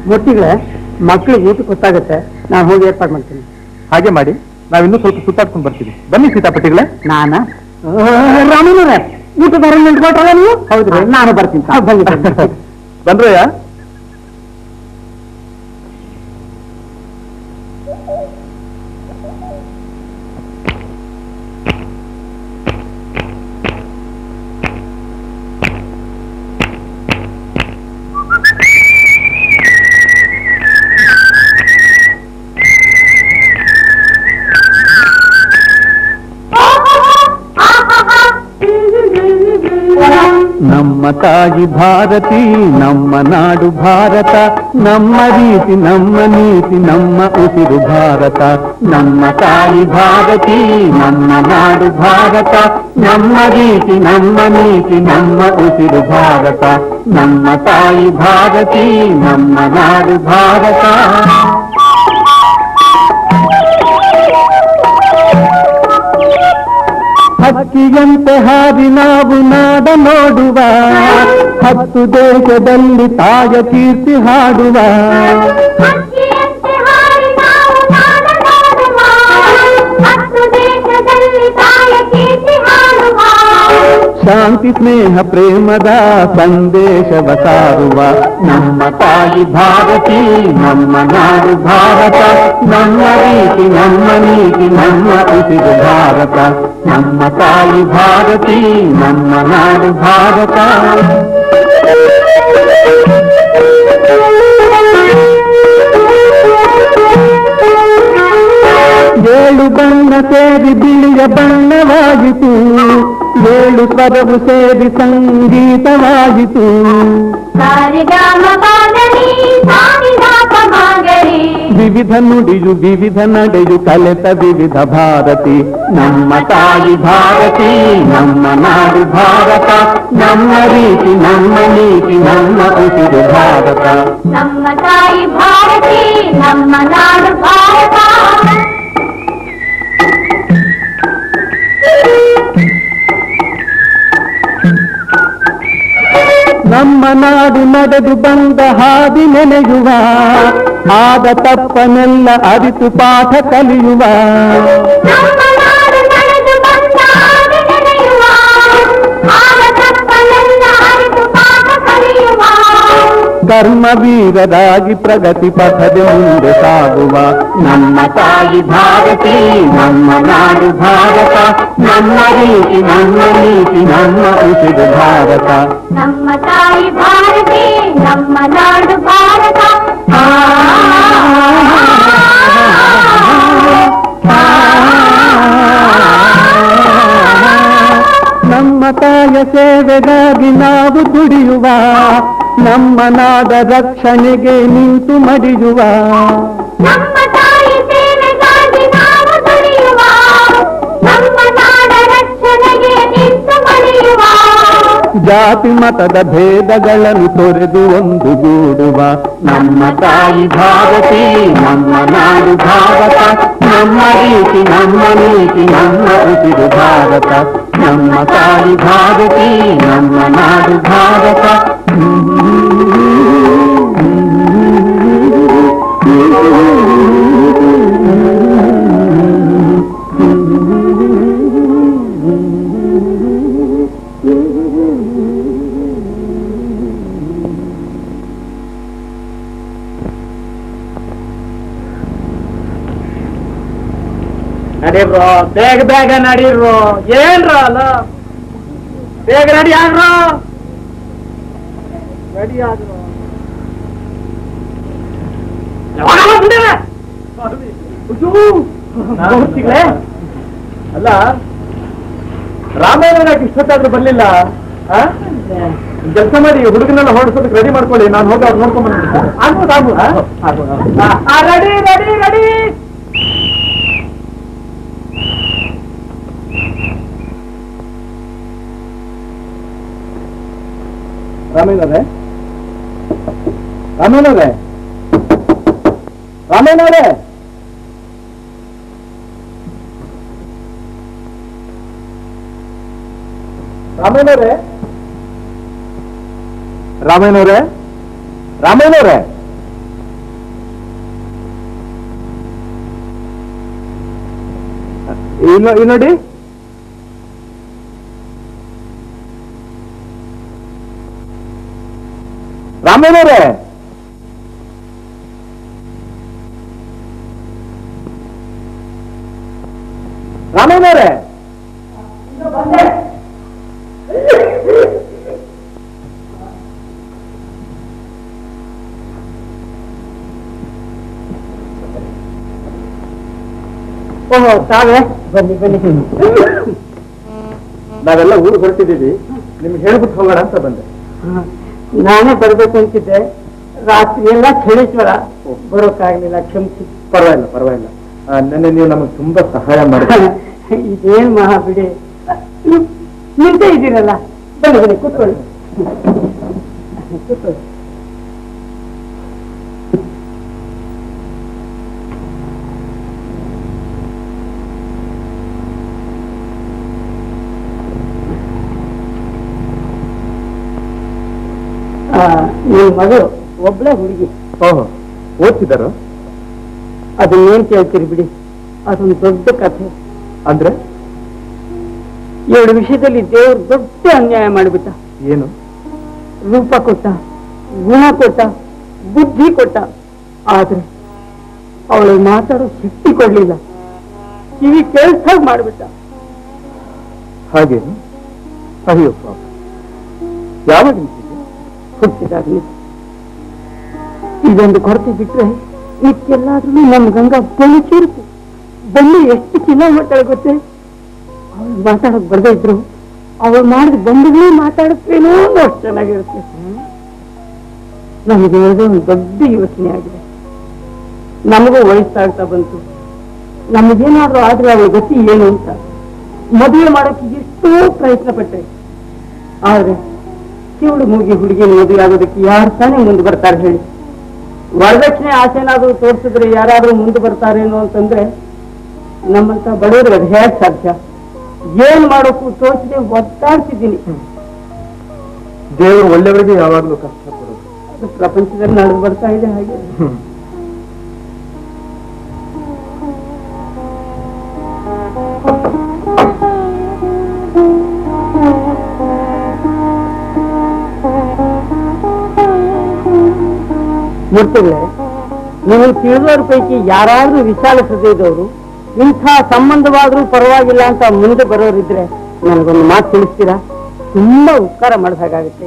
ಮೂರ್ತಿಗಳೇ ಮಕ್ಳಿಗೆ ಊಟ ಗೊತ್ತಾಗುತ್ತೆ ನಾನು ಹೋಗಿ ಏರ್ಪಾಡು ಮಾಡ್ತೀನಿ ಹಾಗೆ ಮಾಡಿ ನಾವಿನ್ನೂ ಸ್ವಲ್ಪ ಸುತ್ತಾಡ್ಕೊಂಡು ಬರ್ತೀವಿ ಬನ್ನಿ ಸೀತಾಪಟ್ಟಿಗಳೇ ನಾನ ರಾಮನವ್ರೆ ಊಟ ಬರ ನಿಂತ್ಕೊಟ್ಟಲ್ಲ ನೀವು ಹೌದು ನಾನು ಬರ್ತೀನಿ ಸಾಕು, ಬನ್ನಿ ಬನ್ನಿ. ಬಂದ್ರಯ್ಯ ನಮ್ಮ ತಾಯಿ ಭಾರತಿ ನಮ್ಮ ನಾಡು ಭಾರತ ನಮ್ಮ ರೀತಿ ನಮ್ಮ ನೀತಿ ನಮ್ಮ ಉಸಿರು ಭಾರತ ನಮ್ಮ ತಾಯಿ ಭಾರತಿ ನಮ್ಮ ನಾಡು ಭಾರತ ನಮ್ಮ ರೀತಿ ನಮ್ಮ ನೀತಿ ನಮ್ಮ ಉಸಿರು ಭಾರತ ನಮ್ಮ ತಾಯಿ ಭಾರತಿ ನಮ್ಮ ನಾಡು ಭಾರತ ಹಕ್ಕಿಯಂತೆ ಹಾರಿ ನಾವು ನಾಡ ನೋಡುವ ಹತ್ತು ದೇಶದಲ್ಲಿ ತಾಯ ಕೀರ್ತಿ ಹಾಡುವ ಹಕ್ಕಿಯಂತೆ ಹಾರಿ ನಾವು ನಾಡ ನೋಡುವ, ಹತ್ತು ದೇಶದಲ್ಲಿ ತಾಯ ಕೀರ್ತಿ ಹಾಡುವ. ಶಾಂತಿ ಸ್ನೇಹ ಪ್ರೇಮದ ಸಂದೇಶವ ಸಾರುವ ನಮ್ಮ ತಾಯಿ ಭಾರತಿ ನಮ್ಮ ನಾಡು ಭಾರತ ನಮ್ಮ ರೀತಿ ನಮ್ಮ ನೀತಿ ನಮ್ಮ ಉಸಿರು ಭಾರತ ನಮ್ಮ ತಾಯಿ ಭಾರತಿ ನಮ್ಮ ನಾಡು ಭಾರತ ಏಳು ಬಣ್ಣ ಸೇರಿ ಬಿಳಿಯ ಬಣ್ಣವಾಯಿತು ಏಳು ಸ್ವರವು ಸೇರಿ ಸಂಗೀತವಾಯಿತು ಸಾರಿಗಾಮ ಪಾದನಿ, ಸಾರಿಗಾಪ ಮಾಗರಿ. ವಿವಿಧ ನುಡಿಯು ವಿವಿಧ ನಡೆಯು ಕಲೆತ ವಿವಿಧ ಭಾರತಿ ನಮ್ಮ ತಾಯಿ ಭಾರತಿ ನಮ್ಮ ನಾಡು ಭಾರತ ನಮ್ಮ ರೀತಿ ನಮ್ಮ ನೀತಿ ನಮ್ಮ ಉಸಿರು ಭಾರತ ನಮ್ಮ ತಾಯಿ ಭಾರತಿ ನಮ್ಮ ನಾಡು ಭಾರತ ನಮ್ಮ ನಾಡು ನಡೆದು ಬಂದ ಹಾದಿ ನೆನೆಯುವ ಆದ ತಪ್ಪನೆಲ್ಲ ಅರಿತು ಪಾಠ ಕಲಿಯುವ ನಮ್ಮ ನಾಡು ನಡೆದು ಬಂದ ಹಾಗೆ ನಡೆಯುವ. ಆಗ ತಪ್ಪಲೆಲ್ಲ ಅರಿತು ಪಾಠ ಕಲಿಯುವ. ಕರ್ಮವೀರರಾಗಿ ಪ್ರಗತಿ ಪಥದ ಮುಂದೆ ಸಾಗುವ ನಮ್ಮ ತಾಯಿ ಭಾರತಿ ನಮ್ಮ ನಾಡು ಭಾರತ ನಮ್ಮ ರೀತಿ ನಮ್ಮ ನೀತಿ ನಮ್ಮ ಉಸಿರು ಭಾರತ ನಮ್ಮ ತಾಯಿ ಭಾರತಿ ನಮ್ಮ ನಾಡು ಭಾರತ ಆ, ನಮ್ಮ ತಾಯ ಸೇವೆಗಾಗಿ ನಾವು ದುಡಿಯುವ ನಮ್ಮ ನಾಡ ರಕ್ಷಣೆಗೆ ನಿಂತು ಮಡಿಯುವ ನಮ್ಮ ತಾಯಿ ಸೇವೆಗಾಗಿ ನಾವು ದುಡಿಯುವ ನಮ್ಮ ನಾಡ ರಕ್ಷಣೆಗೆ ನಿಂತು ಮಡಿಯುವ ಜಾತಿ ಮತದ ಭೇದಗಳನ್ನು ತೊರೆದು ಒಂದುಗೂಡುವ ನಮ್ಮ ತಾಯಿ ಭಾರತಿ ನಮ್ಮ ನಾಡು ಭಾರತ ನಮ್ಮ ರೀತಿ ನಮ್ಮ ನೀತಿ ನಮ್ಮ ಉಸಿರು ಭಾರತ ನಮ್ಮ ತಾಯಿ ಭಾರತಿ ನಮ್ಮ ನಾಡು ಭಾರತ ನಡೀರ್ರೋ ಬೇಗ ಬೇಗ ನಡೀರ್ರೋ ಏನ್ರ ಅಲ್ಲ ಬೇಗ ರೆಡಿ ಆಗ್ರೋ ರೆಡಿ ಆಗ್ರೋ ಯಾವಾಗ ಬಂದಿರ? ಅಯ್ಯೋ, ಮೂರ್ತಿಗಳೇ. ಅಲ್ಲ ರಾಮಾಯಣ ಇಷ್ಟೊತ್ತಾದ್ರೂ ಬರ್ಲಿಲ್ಲ ಕೆಲಸ ಮಾಡಿ ಹುಡುಗನೆಲ್ಲ ಹೊರಡಿಸೋದಕ್ಕೆ ರೆಡಿ ಮಾಡ್ಕೊಳ್ಳಿ ನಾನು ಹೋಗಿ ಅವ್ರು ನೋಡ್ಕೊಂಡ್ ಬಂದ್ಬಿಡ್ತೀನಿ ಆಗ್ಬೋದು ಆಗ್ಬೋದು ಆಗ್ಬೋದು. ಆ, ರೆಡಿ ರೆಡಿ ರೆಡಿ ರಾಮೇನವ್ರೆ ರಾಮೇನವ್ರೆ ರಾಮೇನವ್ರೆ ರಾಮೇನವ್ರೆ ರಾಮೇನವ್ರೆ ರಾಮೇನವ್ರೆ ಇನ್ನು ಇಲ್ಲಿ ನೋಡಿ ರಾಮಯ್ಯನವ್ರೆ ರಾಮಯ್ಯನವ್ರೆ ಓಹೋ ತಾವೇ ಬನ್ನಿ ಬನ್ನಿ ನಾವೆಲ್ಲ ಊರು ಹೊರಟಿದ್ದೀವಿ ನಿಮ್ಗೆ ಹೇಳ್ಬಿಟ್ಟು ಹೋಗೋಣ ಅಂತ ಬಂದೆ ಹ, ನಾನೇ ಬರ್ಬೇಕು ಅಂತಿದ್ದೆ ರಾತ್ರಿ ಎಲ್ಲ ಚಳಿಸ್ವರ ಬರೋಕ್ಕಾಗ್ಲಿಲ್ಲ ಕ್ಷಮಿಸಿ ಪರವಾಗಿಲ್ಲ ಪರವಾಗಿಲ್ಲ ಆ, ನೆನ್ನೆ ನೀವು ನಮಗೆ ತುಂಬಾ ಸಹಾಯ ಮಾಡಿದ್ರಿ ಇದೇನ್ ಮಹಾ ಬಿಡಿ ನೀವು ನಿಂತೇ ಇದ್ದೀರಲ್ಲ ಬನ್ನಿ ಬನ್ನಿ ಕೂತ್ಕೊಳ್ಳಿ ಕೂತ್ಕೊಳ್ಳಿ ಆ, ನಿಮ್ ಮಗಳು ಒಬ್ಳೆ ಹುಡುಗಿ ಓಹೋ ಓದ್ತಿದ್ದಾರೋ ಅದನ್ನೇನ್ ಕೇಳ್ತೀರಿ ಬಿಡಿ ಅದೊಂದು ದೊಡ್ಡ ಕಥೆ ಅಂದ್ರೆ ಎರಡು ವಿಷಯದಲ್ಲಿ ದೇವ್ರು ದೊಡ್ಡ ಅನ್ಯಾಯ ಮಾಡಿಬಿಟ್ಟ ಏನು ರೂಪ ಕೊಟ್ಟ ಗುಣ ಕೊಟ್ಟ ಬುದ್ಧಿ ಕೊಟ್ಟ ಆದ್ರೆ ಅವಳು ಮಾತಾಡೋ ಶಕ್ತಿ ಕೊಡ್ಲಿಲ್ಲ ಕಿವಿ ಕೇಳಿಸಾಗ ಮಾಡ್ಬಿಟ್ಟ ಹಾಗೆ ಅಯ್ಯೋ ಪಾಪ ಯಾವಾಗ ನಿಂತಿದೆ ಹುಟ್ಟಿದಾಗ ಇದೊಂದು ಕೊರತೆ ಬಿಟ್ರೆ ಇದಕ್ಕೆಲ್ಲಾದ್ರೂ ನಮ್ಮ ಗಂಗಾ ಬೆಳಿ ಚೀರುತ್ತೆ ಬೆಳ್ಳಿ ಎಷ್ಟು ಚೆನ್ನಾಗಿ ಮಾತಾಡ ಗೊತ್ತೇ ಅವಳು ಮಾತಾಡಕ್ ಬರ್ದೇ ಇದ್ರು ಅವಳು ಮಾಡಿದ ಬಂಧುಗಳೇ ಮಾತಾಡುತ್ತೇನೋ ಅನ್ನೋ ಅಷ್ಟು ಚೆನ್ನಾಗಿರುತ್ತೆ ನಮಗೆ ಇರೋದೇ ಒಂದು ದೊಡ್ಡ ಯೋಚನೆ ಆಗಿದೆ ನಮಗೂ ವಯಸ್ಸಾಗ್ತಾ ಬಂತು ನಮಗೇನಾದ್ರೂ ಆದ್ರೆ ಅವಳ ಗತಿ ಏನು ಅಂತ ಮದುವೆ ಮಾಡೋಕೆ ಎಷ್ಟೋ ಪ್ರಯತ್ನ ಪಟ್ಟೆ ಆದ್ರೆ ಕಿವುಡು ಮೂಗಿ ಹುಡುಗಿನ ಮದುವೆ ಆಗೋದಕ್ಕೆ ಯಾರು ತಾನೇ ಮುಂದೆ ಬರ್ತಾರೆ ಹೇಳಿ ವರದಕ್ಷಿಣೆ ಆಸೆನಾದ್ರೂ ತೋರಿಸಿದ್ರೆ ಯಾರಾದ್ರೂ ಮುಂದೆ ಬರ್ತಾರೇನೋ ಅಂತಂದ್ರೆ ನಮ್ಮಂತ ಬಡವರಿಗೆ ಅದು ಹೇಗೆ ಸಾಧ್ಯ ಏನ್ ಮಾಡೋಕ್ಕೂ ತೋಚದೆ ಒದ್ದಾಡ್ತಿದ್ದೀನಿ ದೇವರು ಒಳ್ಳೆಯವರಿಗೆ ಯಾವಾಗಲೂ ಕಷ್ಟ ಕೊಡೋದು ಅದು ಪ್ರಪಂಚದಲ್ಲಿ ನಡೆದು ಬರ್ತಾ ಇದೆ ಹಾಗೆ ಮೂರ್ತಿಗಳೇ ನೀವು ತಿಳಿದವ್ರ ಪೈಕಿ ಯಾರಾದ್ರೂ ವಿಶಾಲ ಹೃದಯದವರು ಇಂಥ ಸಂಬಂಧವಾದ್ರೂ ಪರವಾಗಿಲ್ಲ ಅಂತ ಮುಂದೆ ಬರೋರಿದ್ರೆ ನನಗೊಂದು ಮಾತು ತಿಳಿಸ್ತೀರಾ ತುಂಬಾ ಉಪಕಾರ ಮಾಡಿದ ಹಾಗಾಗುತ್ತೆ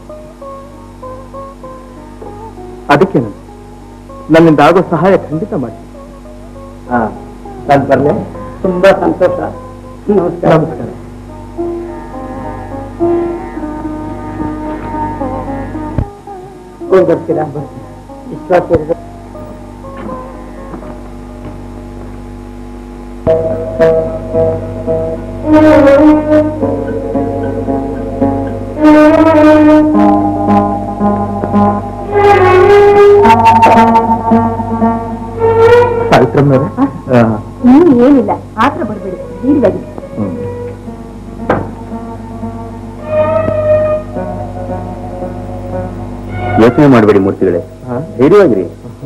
ಅದಕ್ಕೆ ನನ್ನಿಂದ ಆಗೋ ಸಹಾಯ ಖಂಡಿತ ಮಾಡಿ ಹಾ ನಾನು ಬರ್ಲೆ ತುಂಬಾ ಸಂತೋಷ ನಮಸ್ಕಾರ ನಮಸ್ಕಾರ ಹೋಗಿ ಬರ್ತೀರಾ ವಿಶ್ವಾಸ ಇರ್ಬೇಕು. ಸಾವಿತ್ರಮ್ಮನವರೇ ಇನ್ನೂ ಏನಿಲ್ಲ ಆತ್ರ ಬರ್ಬೇಡಿ ಧೀರ್ವಾಗಿ ಯೋಚನೆ ಮಾಡಬೇಡಿ ಮೂರ್ತಿಗಳೇ ಹಾ? ಧೈರ್ಯವಾಗಿರಿ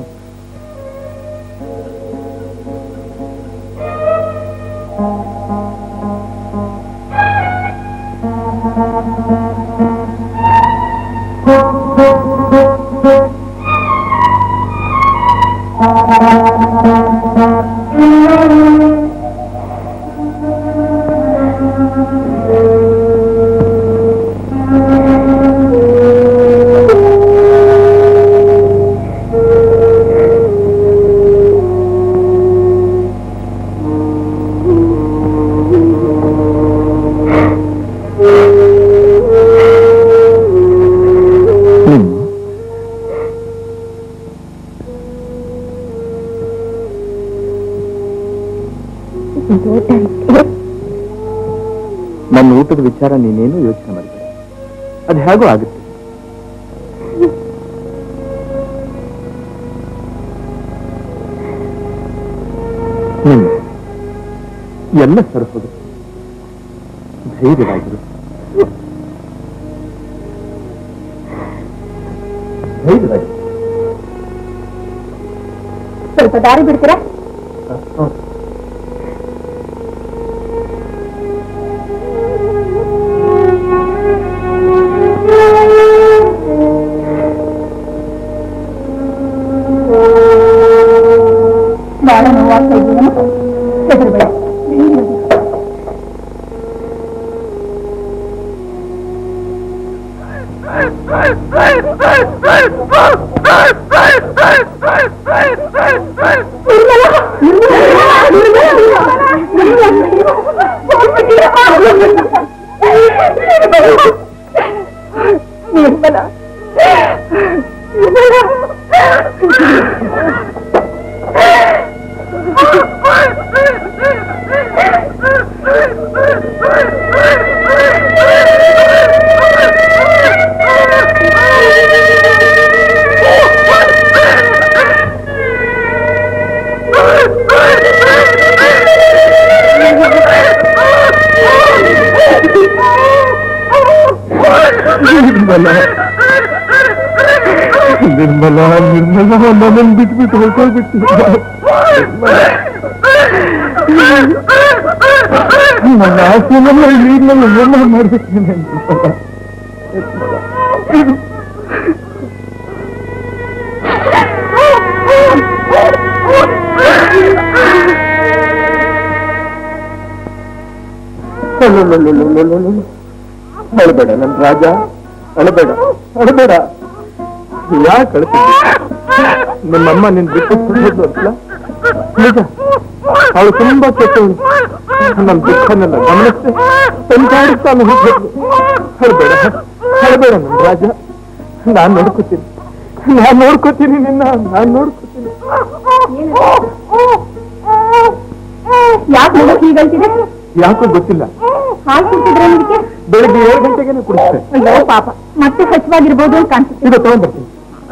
ನನ್ನ ಊಟದ ವಿಚಾರ ನೀನೇನು ಯೋಚನೆ ಮಾಡಿದೆ ಅದು ಹೇಗೋ ಆಗುತ್ತೆ ಹ್ಮ್ ಎಲ್ಲ ಸರಿ ಹೋಗುತ್ತೆ ಧೈರ್ಯವಾಗಿರು ಧೈರ್ಯವಾಗಿ ಸ್ವಲ್ಪ ದಾರಿ ಬಿಡ್ತೀರಾ ನಿರ್ಮಲ ನಿರ್ಮಲ ನಿರ್ಮಲ ನಿರ್ಮಲ ನನ್ನನ್ನು ಬಿಟ್ಬಿಟ್ಟು ಹೊರಟೋಗ್ಬಿಟ್ಟು ನನ್ನ ಆಸೆನೆಲ್ಲ ಈಗಲೂ ಎಲ್ಲ ಮಾಡ್ಬಿಟ್ಟೇನೆ ನಿರ್ಮಲ ಅಳಬೇಡ ನನ್ನ ರಾಜ ಅಳಬೇಡ ಅಳಬೇಡ ಯಾಕೆ ಕಳಿಸಿದ್ದೆ ನಿಮ್ಮಮ್ಮ ನಿನ್ ಬಿಟ್ಟು ಹೋದ್ಲು ಅಂತಲ್ಲ ನಿಜ ಅವಳು ತುಂಬಾ ಕೆಟ್ಟವಳು ನನ್ನ ದುಃಖನೆಲ್ಲ ಗಮನಿಸಿ ಸಂಚಾರಿಸ್ತಾನೆ ಹೋಗ್ಬೇಕು ಅಳಬೇಡ ಅಳಬೇಡ ನನ್ನ ರಾಜ ನಾನ್ ನೋಡ್ಕೋತೀನಿ ನಾನ್ ನೋಡ್ಕೋತೀನಿ ನಿನ್ನ ನಾನ್ ನೋಡ್ಕೋತೀನಿ ಯಾಕೆ ಮಗು ಹೀಗಂತಿದೆ ಯಾಕೋ ಗೊತ್ತಿಲ್ಲ ಹಾಲು ಕುಡ್ತಿದ್ರೆ ನಿಮಗೆ ಬೆಳಿಗ್ಗೆ ಏಳು ಗಂಟೆಗೆ ಕುಡಿಸ್ತೇನೆ ಅಯ್ಯೋ ಪಾಪ ಮತ್ತೆ ಹಸಿವಾಗಿರ್ಬೋದು ಅಂತ ಕಾಣಿಸುತ್ತೆ ಈಗ ತಗೊಂಡ್ಬರ್ತೀನಿ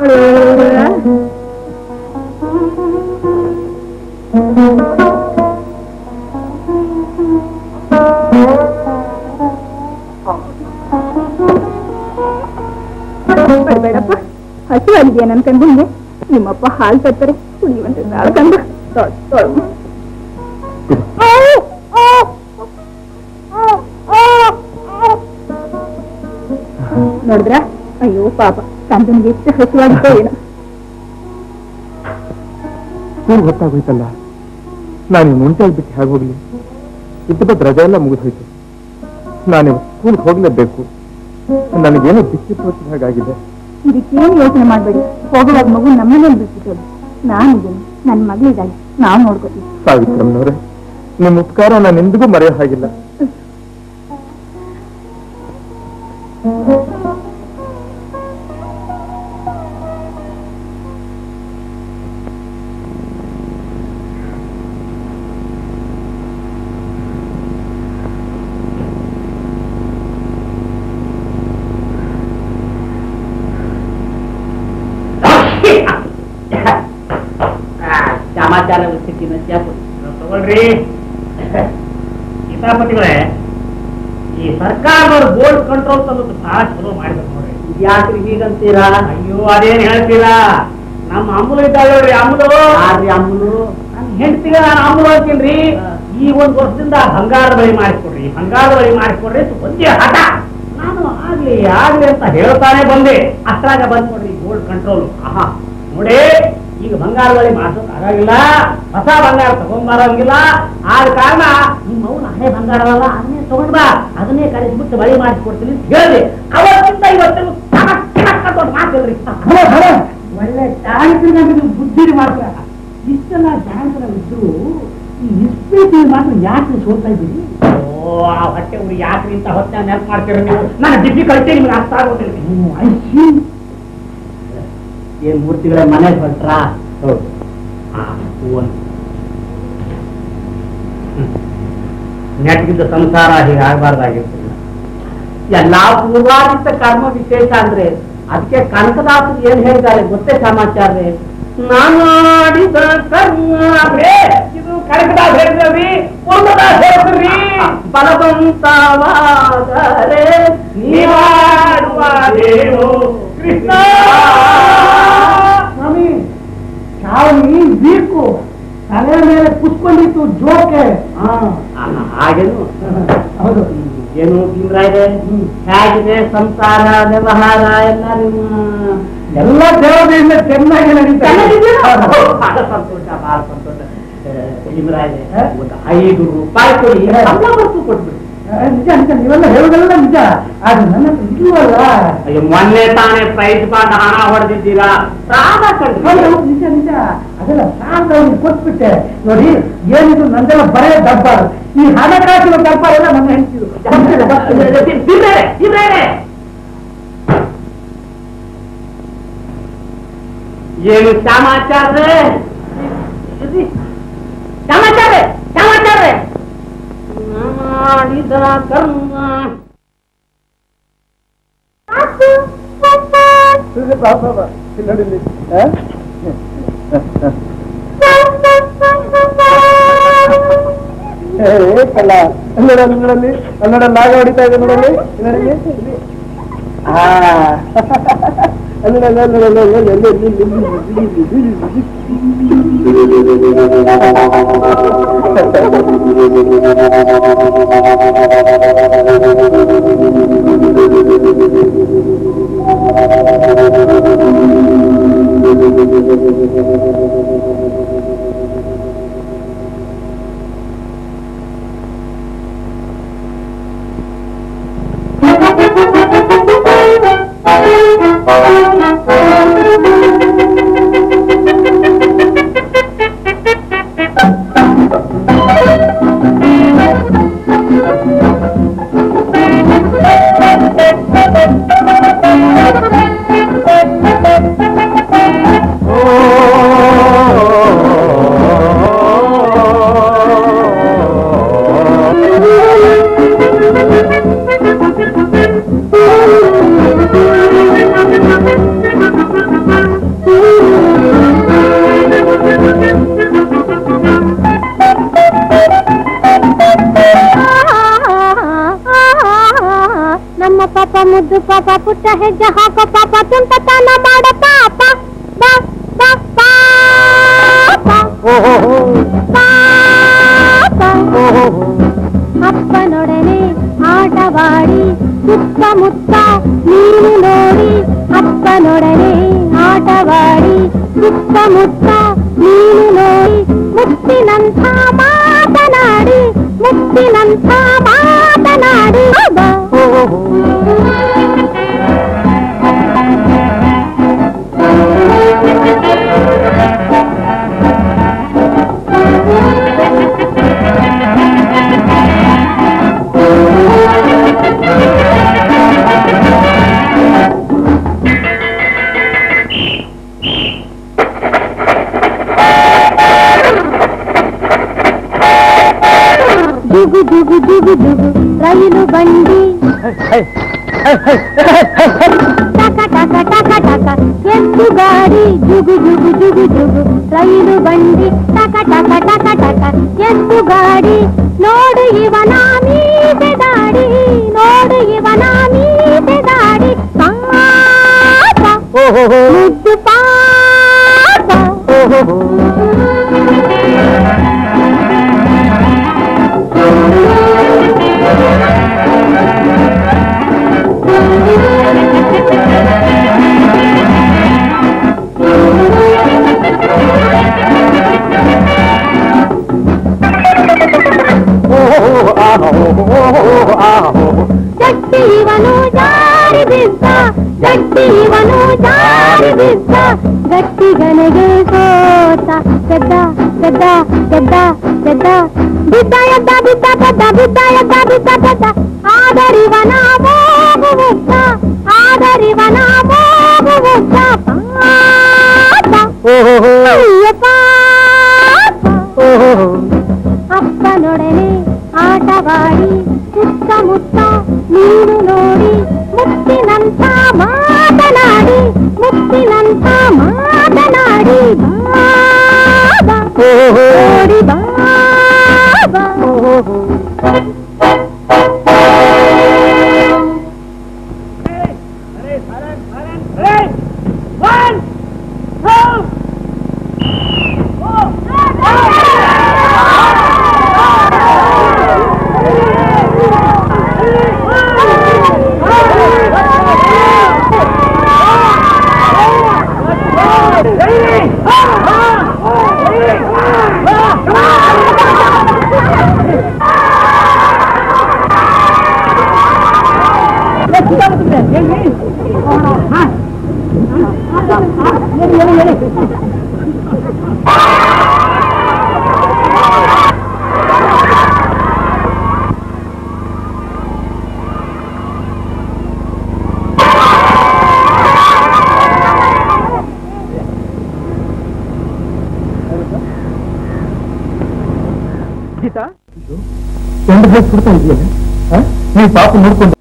ಬೇಡಪ್ಪ ಹಸಿವಾಗಿದೆಯಾ ನನ್ ಕಂಡಿಗೆ ನಿಮ್ಮಪ್ಪ ಹಾಲು ತರ್ತಾರೆ ಕುಡಿಯುವಂತೆ ನಾಳ್ಕಂಡು ನೋಡಿದ್ರ ಅಯ್ಯೋ ಪಾಪ ಕಂದನಿಗೆ ಎಷ್ಟು ಹಸಿವಾಗಿತ್ತೋ ಏನೋ ಸ್ಕೂಲ್ ಗೊತ್ತಾಗೋಯ್ತಲ್ಲ ನಾನು ಮುಂಚಾಗಿ ಬಿಟ್ಟು ಹೇಗೆ ಹೋಗ್ಲಿ ಇದ್ದಬದ್ ರಜೆ ಎಲ್ಲ ಮುಗಿದೋಯ್ತು ನಾನು ಸ್ಕೂಲ್ ಹೋಗ್ಲೇಬೇಕು ನನಗೇನೋ ಬಿಸಿ ತೋರಿಸಿದ ಹಾಗಾಗಿದೆ ಇದಕ್ಕೇನು ಯೋಚನೆ ಮಾಡ್ಬೇಡಿ ಹೋಗುವಾಗ ಮಗು ನಮ್ಮನೇಲಿ ಬಿಟ್ಟಿದ್ದು ನಾನಿದ್ದೀನಿ ನನ್ನ ಮಗಳಿದ್ದಾಳೆ ನಾವು ನೋಡ್ಕೋತೀವಿ ಸಾವಿತ್ರಮ್ಮನವ್ರೆ ನಿಮ್ಮ ಉಪಕಾರ ನಾನು ಎಂದಿಗೂ ಮರೆಯೋ ಹಾಗಿಲ್ಲ ಸಮಾಚಾರ ಸ್ಥಿತಿನ ತಗೊಳ್ರಿ ಸೀತಾಪತಿಗಳೇ ಈ ಸರ್ಕಾರದವ್ರು ಬೋರ್ಡ್ ಕಂಟ್ರೋಲ್ ತಂದು ಬಹಳ ಚಲೋ ಮಾಡಿದ್ರು ನೋಡ್ರಿ ಯಾಕ್ರಿ ಹೀಗಂತೀರಾ ಅಯ್ಯೋ ಅದೇನ್ ಹೇಳ್ತೀರಾ ನಮ್ಮ ಅಮ್ಮಲು ಇದ್ದಾಳೆ ನೋಡ್ರಿ ಅಮ್ಮಲು ಯಾರ್ರಿ ಅಮ್ಮನು ನನ್ನ ಹೆಂಡತಿಗೆ ನಾನು ಅಮ್ಮಲು ಅಂತೀನ್ರಿ ಈ ಒಂದ್ ವರ್ಷದಿಂದ ಬಂಗಾರ ಬಳಿ ಮಾಡಿಸ್ಕೊಡ್ರಿ ಬಂಗಾರ ಬಳಿ ಮಾಡಿಸ್ಕೊಡ್ರಿ ಅಂತ ಒಂದೇ ಹಠ ನಾನು ಆಗ್ಲಿ ಆಗ್ಲಿ ಅಂತ ಹೇಳ್ತಾನೆ ಬಂದೆ ಅಷ್ಟ್ರಾಗ ಬಂದ್ ನೋಡ್ರಿ ಗೋಲ್ಡ್ ಕಂಟ್ರೋಲ್ ಆಹಾ ನೋಡಿ ಈಗ ಬಂಗಾರ ಬಳಿ ಮಾಡ್ಸೋಕ್ ಆಗಾಗಿಲ್ಲ ಹೊಸ ಬಂಗಾರ ತಗೊಂಬಾರಂಗಿಲ್ಲ ಆದ ಕಾರಣ ನಿಮ್ಮ ಅವ್ನ ಹಳೆ ಬಂಗಾರ ಅಲ್ಲ ಅದನ್ನೇ ತಗೊಂಡ್ ಬಾ ಅದನ್ನೇ ಕಳಿಸ್ಬಿಟ್ಟು ಬಳಿ ಮಾಡಿಸ್ಕೊಡ್ತೀನಿ ಅಂತ ಹೇಳಿದೆ ಅವತ್ತಿಂದ ಇವತ್ತಿನ ದೊಡ್ಡ ಮಾತಿಲ್ರಿ ಒಳ್ಳೆ ಟ್ಯಾಂಕ್ ನೀವು ಬುದ್ಧಿ ಮಾಡ್ತೀರ ಇಷ್ಟೆಲ್ಲ ಟ್ಯಾಂಕ್ ಇದ್ರು ಈ ಇಸ್ಪೇಟ್ ಮಾತ್ರ ಯಾಕೆ ಸೋಲ್ತಾ ಇದ್ದೀರಿ ಓ ಆ ಹೊಟ್ಟೆ ಉರಿ ಯಾಕ್ರಿ ಅಂತ ಹೊಟ್ಟೆ ನೆನಪು ಮಾಡ್ತೀರ ನೀವು ನನ್ನ ಡಿಫಿಕಲ್ಟಿ ನಿಮ್ಗೆ ಅರ್ಥ ಆಗೋದಿಲ್ಲ ಐ ಸಿ ಏನ್ ಮೂರ್ತಿಗಳ ಮನೆಗೆ ಹೊರಟ್ರಾ ಹೌದು ನೆಟ್ಗಿದ್ದ ಸಂಸಾರ ಹೀಗೆ ಆಗಬಾರ್ದಾಗಿರ್ತಿಲ್ಲ ಎಲ್ಲಾ ಪೂರ್ವಾದಿತ ಕರ್ಮ ವಿಶೇಷ ಅಂದ್ರೆ ಅದಕ್ಕೆ ಕನಕದಾಸರು ಏನ್ ಹೇಳಿದ್ದಾರೆ ಗೊತ್ತೇ ಸಮಾಚಾರ ನಾನಾಡಿದ ಕರ್ಮ ಏ, ಇದು ಕನಕದಾಸ ಹೇಳಿದ್ರಿ ಪೂರ್ವದಾಸ ಹೇಳ್ತೀರಿ ಬಲವಂತವಾದರೆ ನೀವಾಡುವ ದೇವು ಕೃಷ್ಣ ಸ್ವಾಮಿ ಚಾವಣಿ ಬೇಕು ತಲೆ ಮೇಲೆ ಕುತ್ಕೊಂಡಿತ್ತು ಜೋಕೆ ಹಾಗೇನು ಹೌದು ಏನು ಭೀಮರಾಯರೇ ಹೇಗಿದೆ ಸಂಸಾರ ವ್ಯವಹಾರ ಎಲ್ಲ ನಿಮ್ಮ ಎಲ್ಲ ದೇವತೆಯಿಂದ ಚೆನ್ನಾಗಿ ನಡೀತಾ ಬಹಳ ಸಂತೋಷ ಬಹಳ ಸಂತೋಷ ಭೀಮರಾಯರೇ ಒಂದು ಐದು ರೂಪಾಯಿ ಕೊಡಿ ಸಂಬಳ ಬರ್ತು ಕೊಟ್ಬಿಡಿ ನಿಜ ನಿಜ ನೀವೆಲ್ಲ ಹೇಳೋದೆಲ್ಲ ನಿಜ ಆದ್ರೆ ನನ್ನ ಹತ್ರ ಇಲ್ವಲ್ಲ ಅಯ್ಯೋ ಮೊನ್ನೆ ತಾನೇ ಪ್ರೈಸ್ ಪಾಠ ಹಣ ಹೊಡೆದಿದ್ದೀರಾ ಸಾಲ ಕಣ್ರಿ ಹೌದು, ನಿಜ ನಿಜ ಅದೆಲ್ಲ ಸಾಲ ಅವ್ನಿಗೆ ಕೊಟ್ಬಿಟ್ಟೆ ನೋಡಿ ಏನಿದು ನಂದೆಲ್ಲ ಬರೇ ಡಬ್ಬ ಈ ಹಣಕಾಸಿನ ಡಬ್ಬ ಎಲ್ಲ ನನ್ನ ಹೆಂಡ್ತಿರು ಬರ್ತಿದೆ, ಬರ್ತಿದೆ. ಇದ್ರೆ ಇದ್ರೆ ಏನು ಸಮಾಚಾರ ಸಮಾಚಾರ ಸಮಾಚಾರ ಮಾಡಿದ ಕರ್ಮ ಬಾ, ಬಾ, ಬಾ. ಇಲ್ಲಿ ನೋಡಿ ಇಲ್ಲಿ. ಆ? ಏ, ಏ, ಕಳ್ಳ. ಅಲ್ಲಿ ನೋಡು, ಅಲ್ಲಿ ನೋಡಲ್ಲಿ ಅಲ್ಲಿ ನೋಡು, ನಾಗ ಹೊಡಿತಾ ಇದೆ ನೋಡಲ್ಲಿ ಇಲ್ಲಿ ನೋಡಲ್ಲಿ. ಇಲ್ಲಿ. ಆ. ಅಲ್ಲಿ ನೋಡು, ಅಲ್ಲಿ ನೋಡು, ಅಲ್ಲಿ ನೋಡು, ಅಲ್ಲಿ ನೋಡು, ಅಲ್ಲಿ ನೋಡು, ಅಲ್ಲಿ ನೋಡು. ನಮ್ಮ ಪಾಪ ಮುದ್ದು ಪಾಪ ಪುಟ್ಟ ಹೆಜ್ಜೆ ಹಾಕೋ ಪಾಪ ತುಂಟತನ ಮಾಡ ಪಾಪ ಬಾ, ಬಾ, ಪಾಪ. ಪಾಪ. ಅಪ್ಪನೊಡನೆ ಆಟವಾಡಿ ಸುತ್ತಮುತ್ತ ನೀನು ನೋಡಿ ಅಪ್ಪನೊಡನೆ ಆಟವಾಡಿ ಸುತ್ತಮುತ್ತ ನೀನು ನೋಡಿ ಮುತ್ತಿನಂಥ ಮಾತನಾಡಿ ಮುತ್ತಿನಂಥ ಮಾತನಾಡಿ ಬಾ. ದುಗು ದುಗು ದುಗು ದುಗು ರೈಲು ಬಂಡಿ ಟಕ ಟಕ ಟಕ ಟಕ ಎತ್ತು ಗಾಡಿ ಜುಗು ಜುಗು ಜುಗು ಜುಗು ರೈಲು ಬಂಡಿ ಟಕ ಟಕ ಟಕ ಟಕ ಎತ್ತು ಗಾಡಿ ನೋಡು ಇವನ ಮೀಸೆ ದಾಡಿ ನೋಡು ಇವನ ಮೀಸೆ ದಾಡಿ ಪಾಪ ಮುದ್ದು ಪಾಪ ಗಟ್ಟಿ ಇವನು ಜಾರಿ ಬಿದ್ದ ಗಟ್ಟಿ ಇವನು ಜಾರಿ ಬಿದ್ದ ಗಟ್ಟಿಗನಿಗೆ ಸೋತ ಗದ್ದ ಗದ್ದ ಗದ್ದ ಗದ್ದ ಬಿದ್ದ ಎದ್ದ ಬಿದ್ದ ಗದ್ದ ಬಿದ್ದ ಎದ್ದ ಬಿದ್ದ ಗದ್ದ ಆದರಿವನ ಮೋಗು ಮುಗ್ಧ ಆದರಿವನ ಮೋಗು ಮುಗ್ಧ ಪಾಪ ಅಯ್ಯ ಪಾಪ ಅಪ್ಪನೊಡನೆ ಆಟವಾಡಿ ಸುತ್ತಮುತ್ತ ನೀನು ನೋಡಿ ಮುತ್ತಿನಂಥ ಮಾತನಾಡಿ ಮುತ್ತಿನಂಥ ಮಾತನಾಡಿ ಬಾಬಾ ಓಡಿ ಬಾಬಾ ಗೀತಾ ಒಂದು ಡ್ರೆಸ್ ಕೊಡ್ತಾ ಇದೆಯಲ್ಲ ನೀವು ಪಾಪ ನೋಡ್ಕೊಂಡು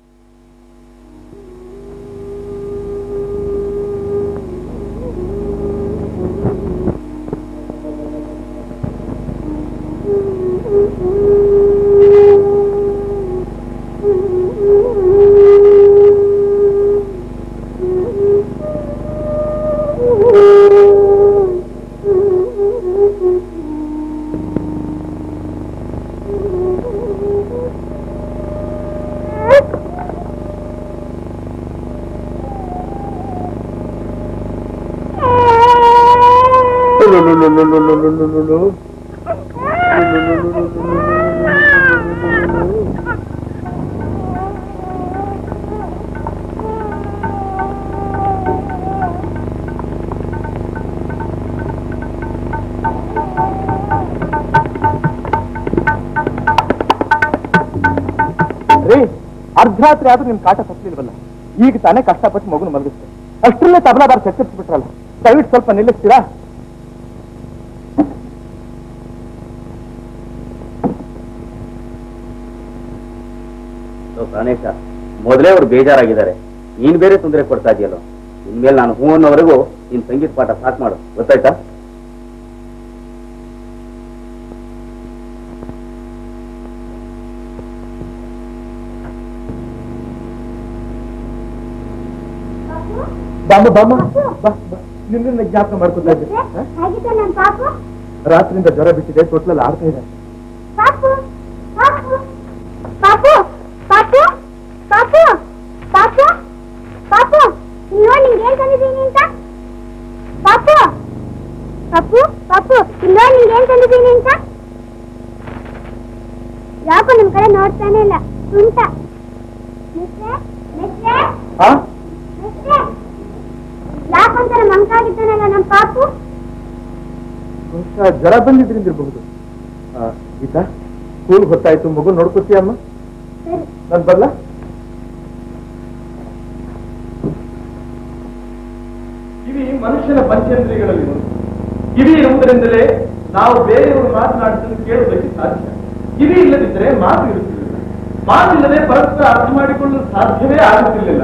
ರೀ ಅರ್ಧರಾತ್ರಿ ಆದ್ರೂ ನಿಮ್ ಕಾಟ ತಪ್ಪಲಿಲ್ವಲ್ಲ ಈಗ ತಾನೇ ಕಷ್ಟಪಟ್ಟು ಮಗುನ ಮಲಗಿಸ್ತೆ ಅಷ್ಟರಲ್ಲೇ ತಬಲಾ ಬಾರ್ ಚಚ್ಚರಿಸ್ಬಿಟ್ರಲ್ಲ ದಯವಿಟ್ಟು ಸ್ವಲ್ಪ ನಿಲ್ಲಿಸ್ತೀರಾ ಸೊ ಪ್ರಾಣೇಶ ಮೊದಲೇ ಅವ್ರು ಬೇಜಾರಾಗಿದ್ದಾರೆ ನೀನ್ ಬೇರೆ ತೊಂದರೆ ಕೊಡ್ತಾ ಇದೆಯಲ್ಲ ಇನ್ಮೇಲೆ ನಾನು ಹೂ ಅನ್ನೋವರೆಗೂ ನಿನ್ ಸಂಗೀತ ಪಾಠ ಸಾಕ್ ಮಾಡು ಗೊತ್ತಾಯ್ತಾ ಬಾಮ ಬಾಮ ಬಾ ಬಾ ನಿನ್ನ ಜ್ಞಾಪಕ ಮಾಡ್ಕೊತಾ ಇದ್ದೆ ಹ? ಹೇಗಿದೆ ನನ್ ಪಾಪು ರಾತ್ರಿಯಿಂದ ಜ್ವರ ಬಿಟ್ಟಿದೆ ತೊಟ್ಲಲ್ಲಿ ಆಡ್ತಾ ಇದೆ ಪಾಪು ಪಾಪು ಪಾಪು ಪಾಪು ಪಾಪು ಪಾಪು ಪಾಪು ಇಲ್ಲೋ ನಿಂಗೆ ಏನ್ ತಂದಿದ್ದೀನಿ ಅಂತ ಪಾಪು ಪಾಪು ಪಾಪು ಇಲ್ಲೋ ನಿಂಗೆ ಏನ್ ತಂದಿದ್ದೀನಿ ಅಂತ ಯಾಕೋ ನಿಮ್ ಕಡೆ ನೋಡ್ತಾನೆ ಇಲ್ಲ ತುಂಟ ಮಿಸ್ಟ್ರೆ ಮಿಸ್ಟ್ರೆ ಹಾ ಮಿಸ್ಟ್ರೆ ಯಾಕಂತಾರೆ ಮಂಕಾಗಿದ್ದಾನಲ್ಲ ನಮ್ ಪಾಪು ಬಹುಶಃ ಜ್ವರ ಬಂದಿದ್ರಿಂದ ಇರಬಹುದು ಗೀತಾ ಸ್ಕೂಲ್ ಹೊತ್ತಾಯ್ತು ಮಗು ನೋಡ್ಕೊತೀಯಮ್ಮ ಸರಿ ನಾನು ಬರ್ಲಾ ಕಿವಿ ಮನುಷ್ಯನ ಪಂಚೇಂದ್ರಿಯಗಳಲ್ಲಿ ಒಂದು ಕಿವಿ ಇರುವುದರಿಂದಲೇ ನಾವು ಬೇರೆಯವರು ಮಾತನಾಡುವುದನ್ನು ಕೇಳುವುದಕ್ಕೆ ಸಾಧ್ಯ ಕಿವಿ ಇಲ್ಲದಿದ್ದರೆ ಮಾತು ಇರುತ್ತಿರಲಿಲ್ಲ ಮಾತಿಲ್ಲದೆ ಪರಸ್ಪರ ಅರ್ಥ ಮಾಡಿಕೊಳ್ಳಲು ಸಾಧ್ಯವೇ ಆಗುತ್ತಿರಲಿಲ್ಲ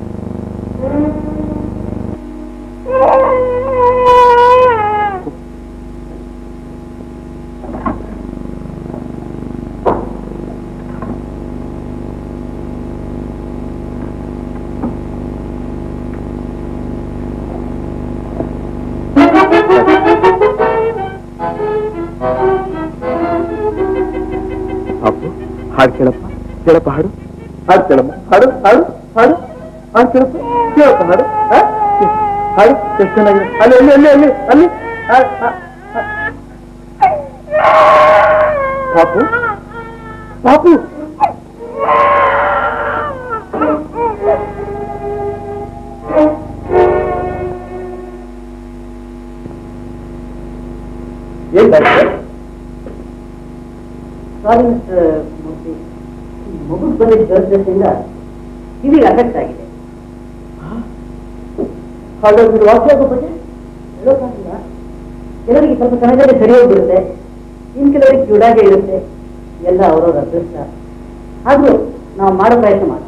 ಪಾಪು ಹಾಡು ಕೇಳಪ್ಪ ಕೇಳಪ್ಪ ಹಾಡು ಹಾಡು ಕೇಳಮ್ಮ ಹಾಡು ಹಾಡು ಹಾಡು ಹಾಡು ಕೇಳಪ್ಪ ಕೇಳಪ್ಪ ಹಾಡು ಆ? ಹಾಡು ಎಷ್ಟು ಚೆನ್ನಾಗಿದೆ ಅಲ್ಲಿ ಅಲ್ಲಿ ಅಲ್ಲಿ ಅಲ್ಲಿ ಅಲ್ಲಿ ಆ, ಆ, ಆ. ಪಾಪು ಪಾಪು ಏನ್ ಡಾಕ್ಟರ್ ಸಾರಿ ಮಿಸ್ಟರ್ ಮೂರ್ತಿ ಮಗು ಬಂದಿದ್ದ ಜ್ವರದಿಂದ ಕಿವಿಗೆ ಅಫೆಕ್ಟ್ ಆಗಿದೆ ಹಾಗಾದ್ರೆ ವಾಸಿ ಆಗೋ ಬಗ್ಗೆ ಹೇಳೋಕ್ಕಾಗಿಲ್ಲ ಕೆಲವರಿಗೆ ಸ್ವಲ್ಪ ಸಮಯದಲ್ಲಿ ಸರಿ ಹೋಗ್ಬಿಡುತ್ತೆ ಇನ್ ಕೆಲವರಿಗೆ ಕಿವಿಡಾಗೆ ಇರುತ್ತೆ ಎಲ್ಲ ಅವರವರ ಅದೃಷ್ಟ ಆದ್ರೂ ನಾವು ಮಾಡೋ ಪ್ರಯತ್ನ ಮಾಡೋಣ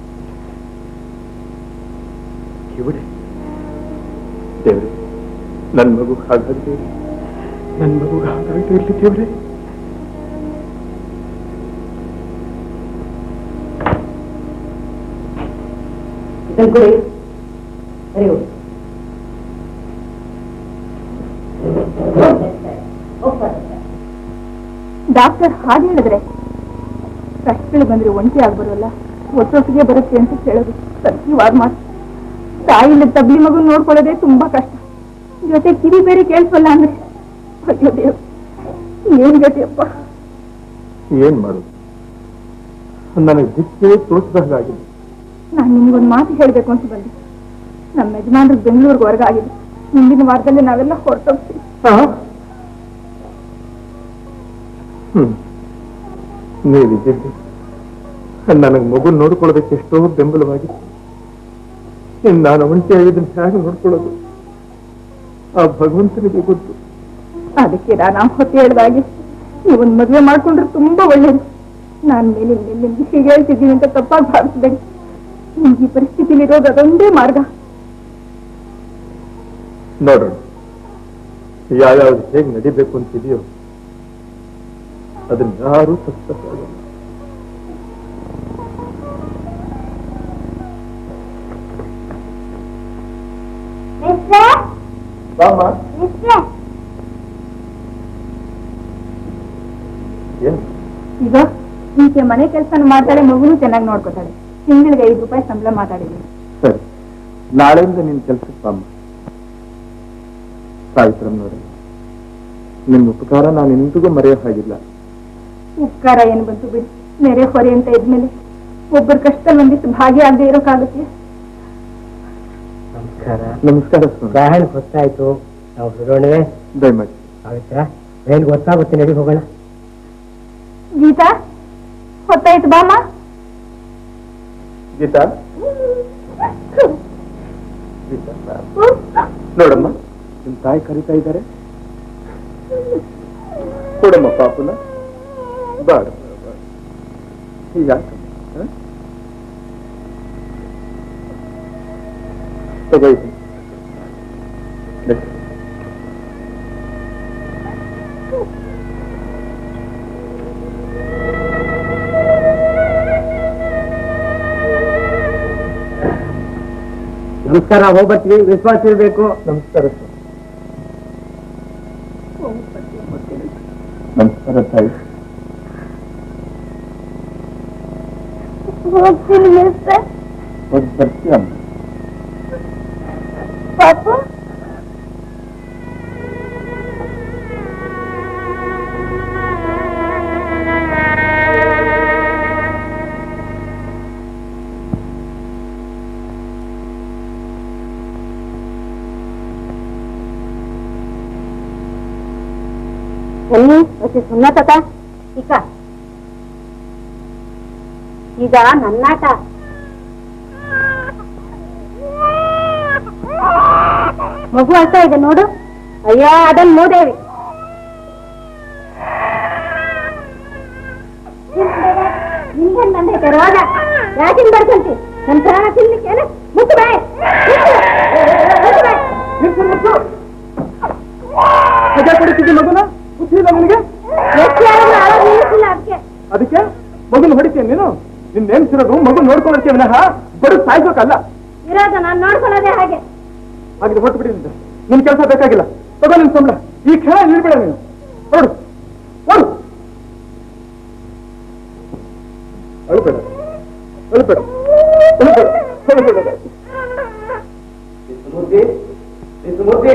ಕಿವಿಡೆ ದೇವ್ರೆ ನನ್ ಮಗು ಹಾಗಾಗ್ತೇ ನನ್ ಮಗು ಹಾಗಾಗ್ತಾ ಇರ್ಲಿ ದೇವ್ರೆ ಇದನ್ನು ಕೊಡಿ ಸರಿ ಹೋಗಿ ಡಾಕ್ಟರ್ ಹಾಗೆ ಹೇಳಿದ್ರೆ ಕಷ್ಟಗಳು ಬಂದ್ರೆ ಒಂಟಿ ಆಗ್ಬರೋಲ್ಲ ಒತ್ತೊತ್ತಿಗೆ ಬರುತ್ತೆ ಅಂತ ಕೇಳೋದು ಸತ್ಯವಾದ ಮಾತು ತಾಯಿಲ್ಲ ತಬ್ಲಿ ಮಗು ನೋಡ್ಕೊಳ್ಳೋದೇ ತುಂಬಾ ಕಷ್ಟ ಜೊತೆ ಕಿವಿ ಬೇರೆ ಕೇಳಿಸಲ್ಲ ಅಂದ್ರೆ ಅಯ್ಯೋ ದೇವ್ ಏನ್ ಗತಿಯಪ್ಪ ಏನ್ ಮಾಡುದು ನನಗೆ ದಿಕ್ಕೇ ತೋಚಿದ ಹಾಗಾಗಿದೆ ನಾನು ನಿಮ್ಗೊಂದು ಮಾತು ಹೇಳ್ಬೇಕು ಅಂತ ಬಂದೆ ನಮ್ಮ ಯಜಮಾನ್ರು ಬೆಂಗಳೂರಿಗೆ ಹೊರಗಾಗಿದೆ ಮುಂದಿನ ವಾರದಲ್ಲಿ ನಾವೆಲ್ಲ ಹೊರಟೋಗ್ತೀವಿ ಹ್ಮ್ ನೀವಿದ್ದಿದ್ದು ನನಗೆ ಮಗು ನೋಡ್ಕೊಳ್ಳೋದಕ್ಕೆ ಎಷ್ಟೋ ಬೆಂಬಲವಾಗಿತ್ತು ಇನ್ನು ನಾನು ಒಂಟಿಯಾಗಿದ್ದನ್ನು ಹೇಗೆ ನೋಡ್ಕೊಳ್ಳೋದು ಆ ಭಗವಂತನಿಗೆ ಗೊತ್ತು ಅದಕ್ಕೆ ನಾನು ಹೊತ್ತೆ ಹೇಳ್ದಾಗೆ ನೀವೊಂದು ಮದುವೆ ಮಾಡ್ಕೊಂಡ್ರೆ ತುಂಬಾ ಒಳ್ಳೇದು ನಾನು ಮೇಲೆ ನಿಮ್ಗೆ ಹೀಗೆ ಹೇಳ್ತಿದ್ದೀನಿ ಅಂತ ತಪ್ಪಾಗಿ ಭಾವಿಸ್ಬೇಡಿ ನಿಮ್ಗೆ ಈ ಪರಿಸ್ಥಿತಿಲಿ ಇರೋದು ಅದೊಂದೇ ಮಾರ್ಗ ನೋಡೋಣ ಯಾವ್ಯಾವ್ದು ಹೇಗೆ ನಡಿಬೇಕು ಅಂತಿದೆಯೋ ಅದನ್ನ ಯಾರೂ ತಪ್ಪಿಸಕ್ಕಾಗಲ್ಲ ಬಾಮ್ಮ ಏನು ಈಗ ಈಕೆ ಮನೆ ಕೆಲಸ ಮಾಡ್ತಾಳೆ ಮಗುನು ಚೆನ್ನಾಗಿ ನೋಡ್ಕೊತಾಳೆ ತಿಂಗಳಿಗೆ ಐದು ರೂಪಾಯಿ ಸಂಬಳ ಮಾತಾಡಿದ್ದೀನಿ ಸರಿ ನಾಳೆಯಿಂದ ನಿನ್ ಕೆಲ್ಸಕ್ಕೆ ಬಾಮ್ಮ ಸಾವಿತ್ರಮ್ಮನವರೇ ನಿಮ್ಮ ಉಪಕಾರ ನಾನು ಎಂದಿಗೂ ಮರೆಯೋ ಹಾಗಿಲ್ಲ ಉಪಕಾರ ಏನು ಬಂತು ಬಿಡಿ ನೆರೆ ಹೊರೆ ಅಂತ ಇದ್ಮೇಲೆ ಒಬ್ಬರ ಕಷ್ಟದಲ್ಲಿ ಒಂದಿಷ್ಟು ಭಾಗಿಯಾಗದೆ ಇರೋಕ್ಕಾಗುತ್ತೆ ನಮಸ್ಕಾರ ನಮಸ್ಕಾರ ಸ್ವಾಮಿ ಗ್ರಹಣ ಗೊತ್ತಾಯ್ತು ನಾವು ಹೊರಡೋಣವೇ ದಯಮಾಡಿ ಪವಿತ್ರ ಏನ್ ಗೊತ್ತಾಗುತ್ತೆ ನಡಿ ಹೋಗೋಣ ಗೀತಾ ಹೊತ್ತಾಯ್ತು ಬಾಮ ಗೀತಾ ಗೀತಾ ನೋಡಮ್ಮ ನಿಮ್ ತಾಯಿ ಕರಿತಾ ಇದ್ದಾರೆ ಕೊಡಮ್ಮ ಪಾಪುನ ಬಾಡ ಯಾಕೆ ತಗೋ ಇದು. ನಡಿ. ನಮಸ್ಕಾರ ಹೋಗ್ಬರ್ತೀವಿ ವಿಶ್ವಾಸ ಇರಬೇಕು ನಮಸ್ಕಾರ ಸ್ವಾಮಿ. ನಮಸ್ಕಾರ ತಾಯಿ ಹೋಗ್ತೀನಿ ಮಿಸ್ಟರ್ ಹೋಗಿ ಬರ್ತೀಯಮ್ಮ ಪಾಪು ಬನ್ನಿ ಮತ್ತೆ ಸುಮ್ಮತ ಈಗ ಈಗ ನನ್ನಾಟ ಮಗು ಅಳ್ತಾ ಇದೆ ನೋಡು ಅಯ್ಯ ಅದನ್ನ ನೋಡೇವಿ ನಿಂಗೇನ್ ಬಂದೈತೆ ರೋಗ ಯಾಕಿನ್ ಬರ್ಕಂತಿ ನನ್ ಪ್ರಾಣ ತಿನ್ಲಿಕ್ಕೆ ಮುಟ್ಟು ಬಾಯ್ ಕೊಡ್ತಿದ್ದಿ ಮಗುನ ಗೊತ್ತಿಲ್ಲ ನಿನಗೆ ಅದಕ್ಕೆ ಅದಕ್ಕೆ ಮಗುನ ಹೊಡಿತೀಯ ನೀನು ನಿನ್ ನೇಮಿಸಿರೋದು ಮಗು ನೋಡ್ಕೊಂಡಿರ್ತೀಯ ವಿನಃ ಬಡು ಸಾಯ್ಬೇಕಲ್ಲ ಇರೋದು ನಾನು ನೋಡ್ಕೊಳ್ಳೋದೇ ಹಾಗೆ ಹಾಗೆ ಹೊಟ್ಟು ಬಿಡಿ ನಿಂದು. ನಿನ್ ಕೆಲಸ ಬೇಕಾಗಿಲ್ಲ ತಗೋ ನಿನ್ ಸಂಬಳ ಈ ಕ್ಷಣ ನಿಲ್ಬೇಡ ನೀನು ನೋಡು ನೋಡು ಅಳುಬೇಡ ಅಳುಬೇಡ ಅಳುಬೇಡ ಅಳುಬೇಡ ವಿಷ್ಣುಮೂರ್ತಿ ವಿಷ್ಣುಮೂರ್ತಿ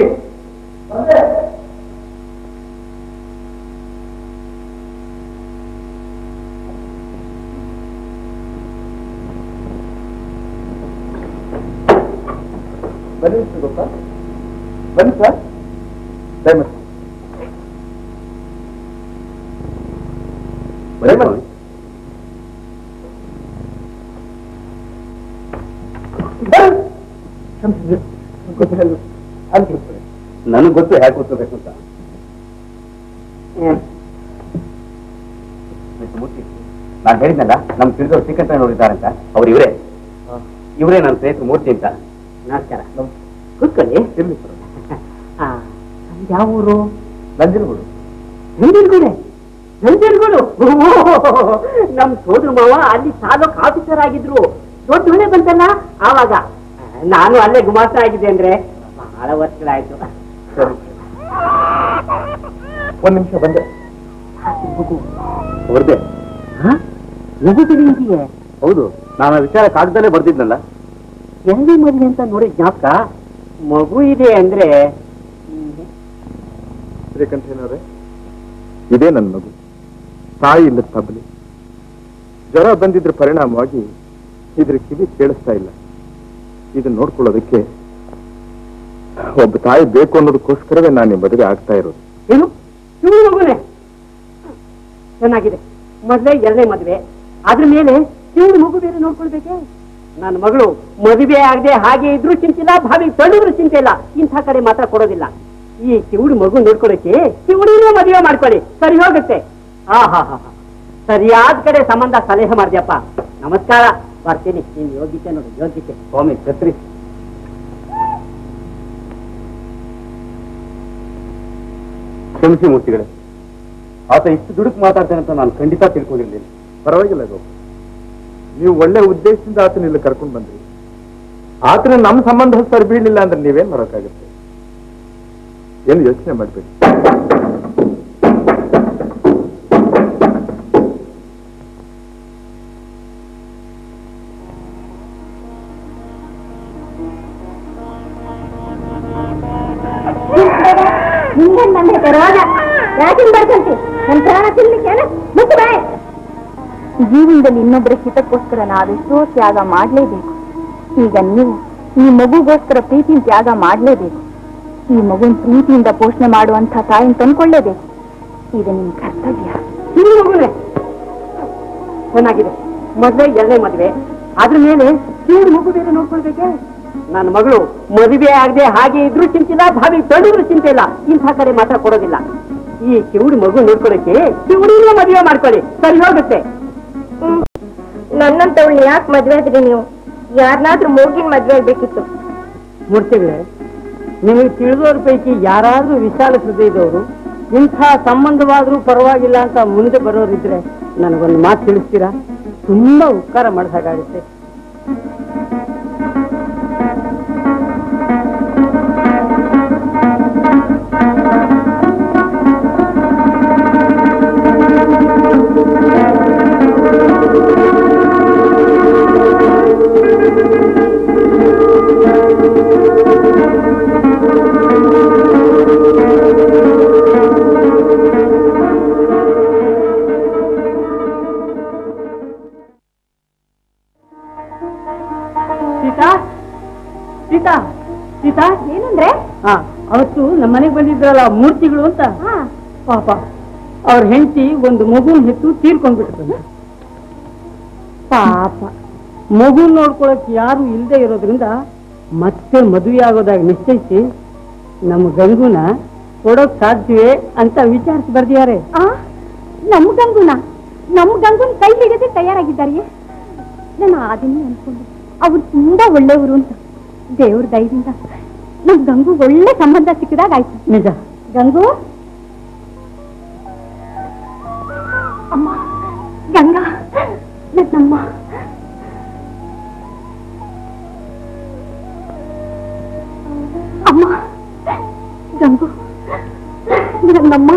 ಬನ್ನಿ ಮಿಸ್ಟರ್ ಗೊತ್ತಾ ಬನ್ನಿ ಸರ್ ದಯಮಾಡಿ ದಯಮಾಡಿ ಗೊತ್ತಿಲ್ಲ ಅನ್ಸುತ್ತೆ ನನಗೆ ಗೊತ್ತು ಹೇಗೆ ಕೂತ್ಕೋಬೇಕು ಅಂತ ವಿಷ್ಣುಮೂರ್ತಿ ನಾನು ಹೇಳಿದ್ನಲ್ಲ ನಮ್ ತಿಳಿದವ್ರು ಶ್ರೀಕಂಠ ನೋಡಿದ್ದಾರೆ ಅಂತ ಅವ್ರು ಇವರೇ ಇವರೇ ನನ್ನ ಸ್ನೇಹಿತರು ಮೂರ್ತಿ ಅಂತ ನಮಸ್ಕಾರ ಕೂತ್ಕೊಳ್ಳಿ ಇರ್ಲಿ ಸರ್ ಆ, ಯಾವ ಊರು ನಂಜನಗೂಡು ನಂಜನಗೂಡೆ ನಂಜನಗೂಡು ನಮ್ ಸೋದರ ಮಾವ ಅಲ್ಲಿ ತಾಲೂಕ್ ಆಫೀಸರ್ ಆಗಿದ್ರು ದೊಡ್ಡ ಹೊಣೆ ಬಂತಲ್ಲ ಆವಾಗ ಆ, ನಾನು ಅಲ್ಲೇ ಗುಮಾಸ್ತ ಆಗಿದ್ದೆ ಅಂದ್ರೆ ಬಹಳ ವರ್ಷಗಳಾಯ್ತು ಸರಿ ಒಂದ್ ನಿಮಿಷ ಬಂದೆ ಅವ್ರದ್ದೇ ಲಘು ತಿಳಿಯಿದೆಯೇ ಹೌದು ನಾನು ಆ ವಿಚಾರ ಕಾಗದಲ್ಲೇ ಬರ್ದಿದ್ನಲ್ಲ ಎಲ್ಲಿ ಮದುವೆ ಅಂತ ನೋಡಿ ಜ್ಞಾಪಕ ಮಗು ಇದೆ ಅಂದ್ರೆ ಶ್ರೀಕಂಠೇನವ್ರೆ ಇದೇ ನನ್ನ ಮಗು ತಾಯಿ ಇಲ್ಲದ ತಬಲಿ ಜ್ವರ ಬಂದಿದ್ರ ಪರಿಣಾಮವಾಗಿ ಇದ್ರ ಕಿವಿ ಕೇಳಿಸ್ತಾ ಇಲ್ಲ ಇದನ್ನ ನೋಡ್ಕೊಳ್ಳೋದಕ್ಕೆ ಒಬ್ಬ ತಾಯಿ ಬೇಕು ಅನ್ನೋದಕ್ಕೋಸ್ಕರವೇ ನಾನು ಈ ಮದುವೆ ಆಗ್ತಾ ಇರೋದು ಏನು ಶಿವನ ಮಗುನೆ ಚೆನ್ನಾಗಿದೆ ಮೊದಲೇ ಎರಡನೇ ಮದುವೆ ಅದ್ರ ಮೇಲೆ ಶಿವನ ಮಗು ಬೇರೆ ನೋಡ್ಕೊಳ್ಬೇಕೆ ನನ್ನ ಮಗಳು ಮದುವೆ ಆಗದೆ ಹಾಗೆ ಇದ್ರೂ ಚಿಂತಿಲ್ಲ ಭಾವಿ ತಳ್ಳಿದ್ರು ಚಿಂತೆ ಇಲ್ಲ ಇಂಥ ಕಡೆ ಮಾತ್ರ ಕೊಡೋದಿಲ್ಲ ಈ ಶಿವಡು ಮಗು ನೋಡ್ಕೊಳ್ಳೋಕೆ ಶಿವಡಿನೇ ಮದುವೆ ಮಾಡ್ಕೊಳ್ಳಿ ಸರಿ ಹೋಗುತ್ತೆ ಹಾ ಹಾ ಹಾ ಹಾ ಸರಿಯಾದ ಕಡೆ ಸಂಬಂಧ ಸಲಹೆ ಮಾಡ್ದ್ಯಪ್ಪ ನಮಸ್ಕಾರ ಬರ್ತೀನಿ ನಿನ್ ಯೋಗ್ಯತೆ ನೋಡಿ ಯೋಗ್ಯತೆ ಸ್ವಾಮಿ ಛತ್ರಿ ಕ್ಷಮಿಸಿ ಮೂರ್ತಿಗಳೇ ಆತ ಇಷ್ಟು ದುಡುಕು ಮಾತಾಡ್ತಾನೆ ಅಂತ ನಾನು ಖಂಡಿತ ತಿಳ್ಕೊಂಡಿರ್ಲಿಲ್ಲ ಪರವಾಗಿಲ್ಲ ಗೋ ನೀವು ಒಳ್ಳೆ ಉದ್ದೇಶದಿಂದ ಆತನ ಇಲ್ಲಿ ಕರ್ಕೊಂಡು ಬಂದ್ರಿ ಆತನ ನಮ್ಮ ಸಂಬಂಧ ಸರಿ ಬೀಳಲಿಲ್ಲ ಅಂದ್ರೆ ನೀವೇನ್ ಮಾಡೋಕ್ಕಾಗುತ್ತೆ ಏನು ಯೋಚನೆ ಮಾಡ್ಬೇಡಿ ನಿಂಗೇನ್ ಬಂದೈತೆ ರೋಗ ಯಾಕಿಂಗ್ ಬರ್ಕಂತಿ ನನ್ ಪ್ರಾಣ ತಿನ್ಲಿಕ್ಕೆ ಮುಟ್ಟು ಬಾಯ್ ಜೀವನದಲ್ಲಿ ಇನ್ನೊಬ್ಬರ ಹಿತಕ್ಕೋಸ್ಕರ ನಾವೆಷ್ಟೋ ತ್ಯಾಗ ಮಾಡ್ಲೇಬೇಕು ಈಗ ನೀವು ಈ ಮಗುಗೋಸ್ಕರ ಪ್ರೀತಿನ ತ್ಯಾಗ ಮಾಡ್ಲೇಬೇಕು ಈ ಮಗುನ್ ಪ್ರೀತಿಯಿಂದ ಪೋಷಣೆ ಮಾಡುವಂತ ತಾಯಿನ ತಂದ್ಕೊಳ್ಳೇಬೇಕು ಇದು ನಿಮ್ ಕರ್ತವ್ಯ ಶಿವನ ಮಗುನೆ ಚೆನ್ನಾಗಿದೆ ಮೊದಲೇ ಎರಡನೇ ಮದುವೆ ಅದ್ರ ಮೇಲೆ ಶಿವನ ಮಗು ಬೇರೆ ನೋಡ್ಕೊಳ್ಬೇಕೆ ನನ್ನ ಮಗಳು ಮದುವೆ ಆಗದೆ ಹಾಗೆ ಇದ್ರೂ ಚಿಂತಿಲ್ಲ ಭಾವಿ ತಳ್ಳಿದ್ರು ಚಿಂತೆ ಇಲ್ಲ ಇಂಥ ಕಡೆ ಮಾತ್ರ ಕೊಡೋದಿಲ್ಲ ಈ ಶಿವಡು ಮಗು ನೋಡ್ಕೊಳ್ಳೋಕೆ ಶಿವಡಿನೇ ಮದುವೆ ಮಾಡ್ಕೊಳ್ಳಿ ಸರಿ ಹೋಗುತ್ತೆ ನನ್ನಂತವಳು ಯಾಕೆ ಮದ್ವೆ ಆದ್ರಿ ನೀವು ಯಾರನ್ನಾದ್ರೂ ಮೂಗಿನ ಮದ್ವೆ ಆಗ್ಬೇಕಿತ್ತು ಮೂರ್ತಿಗಳೇ ನಿಮಗೆ ತಿಳಿದವ್ರ ಪೈಕಿ ಯಾರಾದ್ರೂ ವಿಶಾಲ ಹೃದಯದವರು ಇಂಥ ಸಂಬಂಧವಾದ್ರೂ ಪರವಾಗಿಲ್ಲ ಅಂತ ಮುಂದೆ ಬರೋರಿದ್ರೆ ನನಗೊಂದು ಮಾತು ತಿಳಿಸ್ತೀರಾ ತುಂಬಾ ಉಪಕಾರ ಮಾಡಿದಾಗುತ್ತೆ ಸೀತಾ ಸೀತಾ ಸೀತಾ ಏನಂದ್ರೆ ಹಾ ಅವತ್ತು ನಮ್ಮ ಮನೆಗೆ ಬಂದಿದ್ರಲ್ಲ ಮೂರ್ತಿಗಳು ಅಂತ ಪಾಪ ಅವ್ರ ಹೆಂಡತಿ ಒಂದು ಮಗುನ್ ಹೆತ್ತು ತೀರ್ಕೊಂಡ್ಬಿಟ್ರು ಪಾಪ ಮಗುನ್ ನೋಡ್ಕೊಳಕ್ ಯಾರು ಇಲ್ಲದೆ ಇರೋದ್ರಿಂದ ಮತ್ತೆ ಮದುವೆ ಆಗೋದಾಗ ನಿಶ್ಚಯಿಸಿ ನಮ್ಮ ಗಂಗುನ ಕೊಡೋಕ್ ಸಾಧ್ಯವೇ ಅಂತ ವಿಚಾರಿಸಿ ಬರ್ದಿದ್ದಾರೆ ಆ ನಮ್ ಗಂಗುನ ನಮ್ ಗಂಗುನ್ ಕೈ ಹಿಡಿದು ತಯಾರಾಗಿದ್ದಾರೆ ನಾನು ಅದನ್ನೇ ಅನ್ಕೊಂಡೆ ಅವ್ರು ತುಂಬಾ ಒಳ್ಳೆಯವರು ಅಂತ ದೇವ್ರ ದಯದಿಂದ ನಮ್ ಗಂಗು ಒಳ್ಳೆ ಸಂಬಂಧ ಸಿಕ್ಕಿದಾಗ ಆಯ್ತು ನಿಜ ಗಂಗು ಅಮ್ಮ ಗಂಗಾ ನನ್ನಮ್ಮ ಅಮ್ಮ ಗಂಗು ನನ್ನಮ್ಮ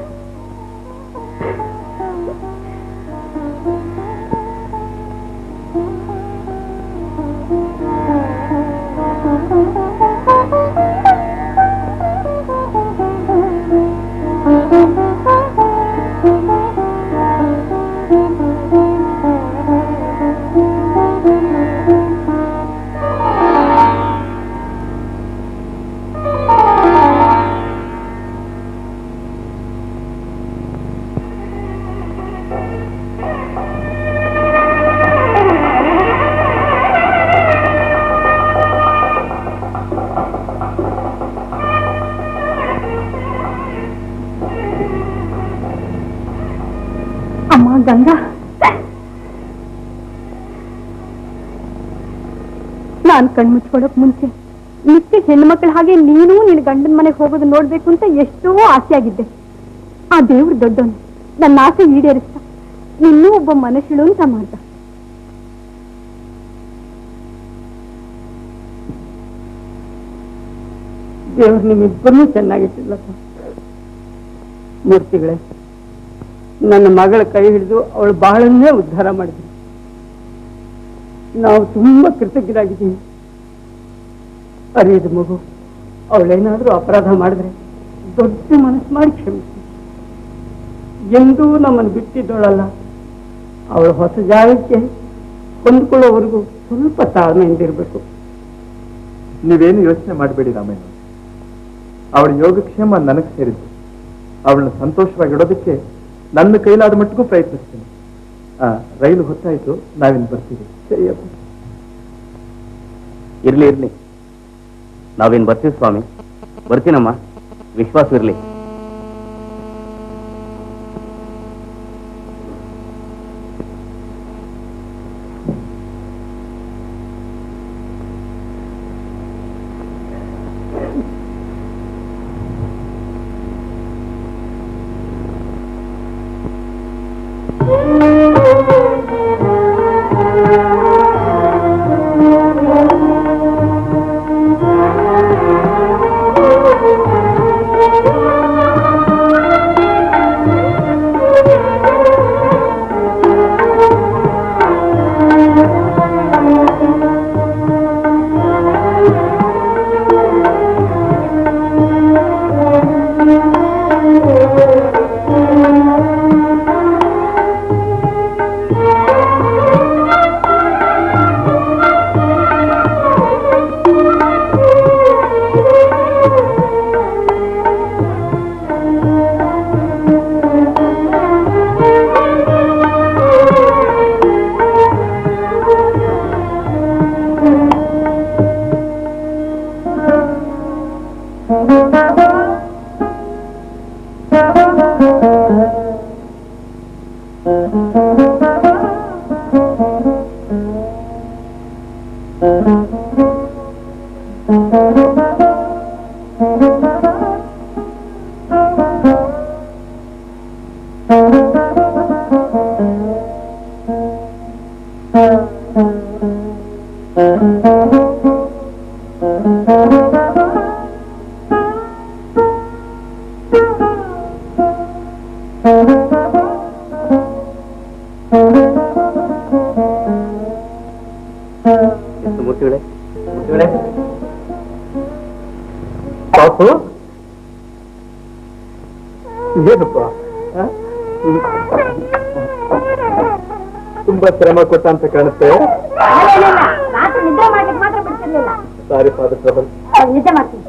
ಅಮ್ಮ ಗಂಗಾ ನಾನ್ ಕಣ್ಮುಚ್ಕೊಳಕ್ ಮುಂಚೆ ನಿತ್ಯ ಹೆಣ್ಮಕ್ಳ ಹಾಗೆ ನೀನು ನಿನ್ ಗಂಡನ ಮನೆಗೆ ಹೋಗೋದು ನೋಡ್ಬೇಕು ಅಂತ ಎಷ್ಟೋ ಆಸೆ ಆಗಿದ್ದೆ ಆ ದೇವ್ರು ದೊಡ್ಡವನು ನನ್ನ ಆಸೆ ಈಡೇರಿಸ್ತ ಇನ್ನೂ ಒಬ್ಬ ಮನುಷ್ಯಳು ಅಂತ ಮಾಡ್ದ ದೇವ್ರು ನಿಮ್ಮಿಬ್ಬರನ್ನೂ ಚೆನ್ನಾಗಿಟ್ಟಿಲ್ಲಪ್ಪ ಮೂರ್ತಿಗಳೇ ನನ್ನ ಮಗಳ ಕೈ ಹಿಡಿದು ಅವಳು ಬಹಳನ್ನೇ ಉದ್ಧಾರ ಮಾಡಿದ್ವಿ ನಾವು ತುಂಬಾ ಕೃತಜ್ಞರಾಗಿದ್ದೀವಿ ಅರಿಯದ ಮಗು ಅವಳೇನಾದ್ರೂ ಅಪರಾಧ ಮಾಡಿದ್ರೆ ದೊಡ್ಡ ಮನಸ್ಸು ಮಾಡಿ ಕ್ಷಮಿಸಿ ಎಂದೂ ನಮ್ಮನ್ನು ಬಿಟ್ಟಿದ್ದವಳಲ್ಲ ಅವಳು ಹೊಸ ಜಾಗಕ್ಕೆ ಹೊಂದ್ಕೊಳ್ಳೋವರೆಗೂ ಸ್ವಲ್ಪ ತಾಳ್ಮೆಯಿಂದಿರ್ಬೇಕು ನೀವೇನು ಯೋಚನೆ ಮಾಡಬೇಡಿ ರಾಮಯ್ಯ ಅವಳ ಯೋಗಕ್ಷೇಮ ನನಗೆ ಸೇರಿದ್ದು ಅವಳನ್ನ ಸಂತೋಷವಾಗಿಡೋದಕ್ಕೆ ನನ್ನ ಕೈಲಾದ ಮಟ್ಟಿಗೂ ಪ್ರಯತ್ನಿಸ್ತೀನಿ ಆ, ರೈಲು ಹೊತ್ತಾಯ್ತು ನಾವಿನ್ನು ಬರ್ತೀವಿ ಸರಿಯಪ್ಪ ಇರ್ಲಿ ಇರ್ಲಿ ನಾವೇನ್ ಬರ್ತೀವಿ ಸ್ವಾಮಿ ಬರ್ತೀನಮ್ಮ ವಿಶ್ವಾಸ ಇರ್ಲಿ ಎಷ್ಟು ಮೂರ್ತಿಗಳೇ ಮೂರ್ತಿಗಳೇ ಪಾಪು ಏನಪ್ಪ ಆ? ಹ್ಮ್. ತುಂಬಾ ಶ್ರಮ ಕೊಟ್ಟ ಅಂತ ಕಾಣುತ್ತೆ ರಾತ್ರಿ ನಿದ್ರೆ ಮಾಡ್ಲಿಕ್ಕೆ ಮಾತ್ರ ಬಿಡ್ತಿರ್ಲಿಲ್ಲ ಸಾರಿ ಫಾದರ್ ಟ್ರಬಲ್ ನಿದ್ದೆ ಮಾಡ್ತೀನಿ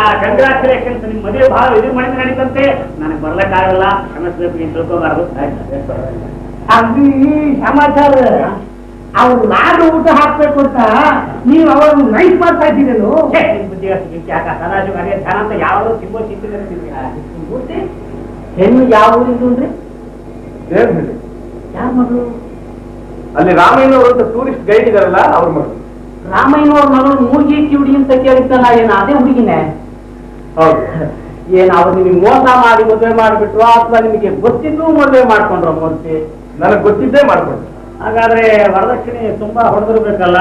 ಕಂಗ್ರಾಚುಲೇಷನ್ಸ್ ನಿಮ್ ಮದುವೆ ಬಹಳ ಇದು ಮಾಡಿ ನಡೀತಂತೆ ನನಗೆ ಬರ್ಲಕ್ಕಾಗಲ್ಲ ಕ್ಷಮಿಸ್ಬೇಕು ನೀನ್ ತಿಳ್ಕೋಬಾರ್ದು ಅಲ್ಲಿ ಸಮಾಚಾರ ಅವ್ರು ನಾನು ಊಟ ಹಾಕ್ಬೇಕು ಅಂತ ನೀವು ಅವರನ್ನು ನೈಟ್ ಮಾಡ್ತಾ ಇದ್ದೀರೇನು ಛೇ, ನಿನ್ ಬುದ್ಧಿ ಅಷ್ಟು ಗಿಂಚಿ ಹಾಕ ಸದಾಶಿವ ಹರಿಯ ಧ್ಯಾನ ಅಂತ ಯಾವ್ದೋ ಸಿಂಬೋ ಸಿಕ್ಕಿದ್ರೆ ನಿಮ್ಗೆ ಹೆಣ್ಣು ಯಾವ ಊರಿದ್ದು ಅಂದ್ರೆ ದೇವನಹಳ್ಳಿ ಯಾರ ಮಗಳು ಅಲ್ಲಿ ರಾಮಯ್ಯನವರು ಅಂತ ಟೂರಿಸ್ಟ್ ಗೈಡ್ ಇದಾರಲ್ಲ ಅವ್ರ ಮಗಳು ರಾಮಯ್ಯನವ್ರ ಮಗಳು ಮೂಗಿ ಕಿವುಡಿ ಅಂತ ಕೇಳಿದ್ದಲ್ಲ ಏನು ಅದೇ ಹುಡುಗಿನೇ ಹೌದು ಏನ್ ಅವ್ರು ನಿಮಗೆ ಮೋಸ ಮಾಡಿ ಮದುವೆ ಮಾಡಿಬಿಟ್ರು ಅಥವಾ ನಿಮಗೆ ಗೊತ್ತಿದ್ದು ಮದುವೆ ಮಾಡ್ಕೊಂಡ್ರು ಮೂರ್ತಿ ನನಗೆ ಗೊತ್ತಿದ್ದೇ ಮಾಡ್ಕೊಂಡು ಹಾಗಾದ್ರೆ ವರದಕ್ಷಿಣೆ ತುಂಬಾ ಹೊಡೆದಿರ್ಬೇಕಲ್ಲ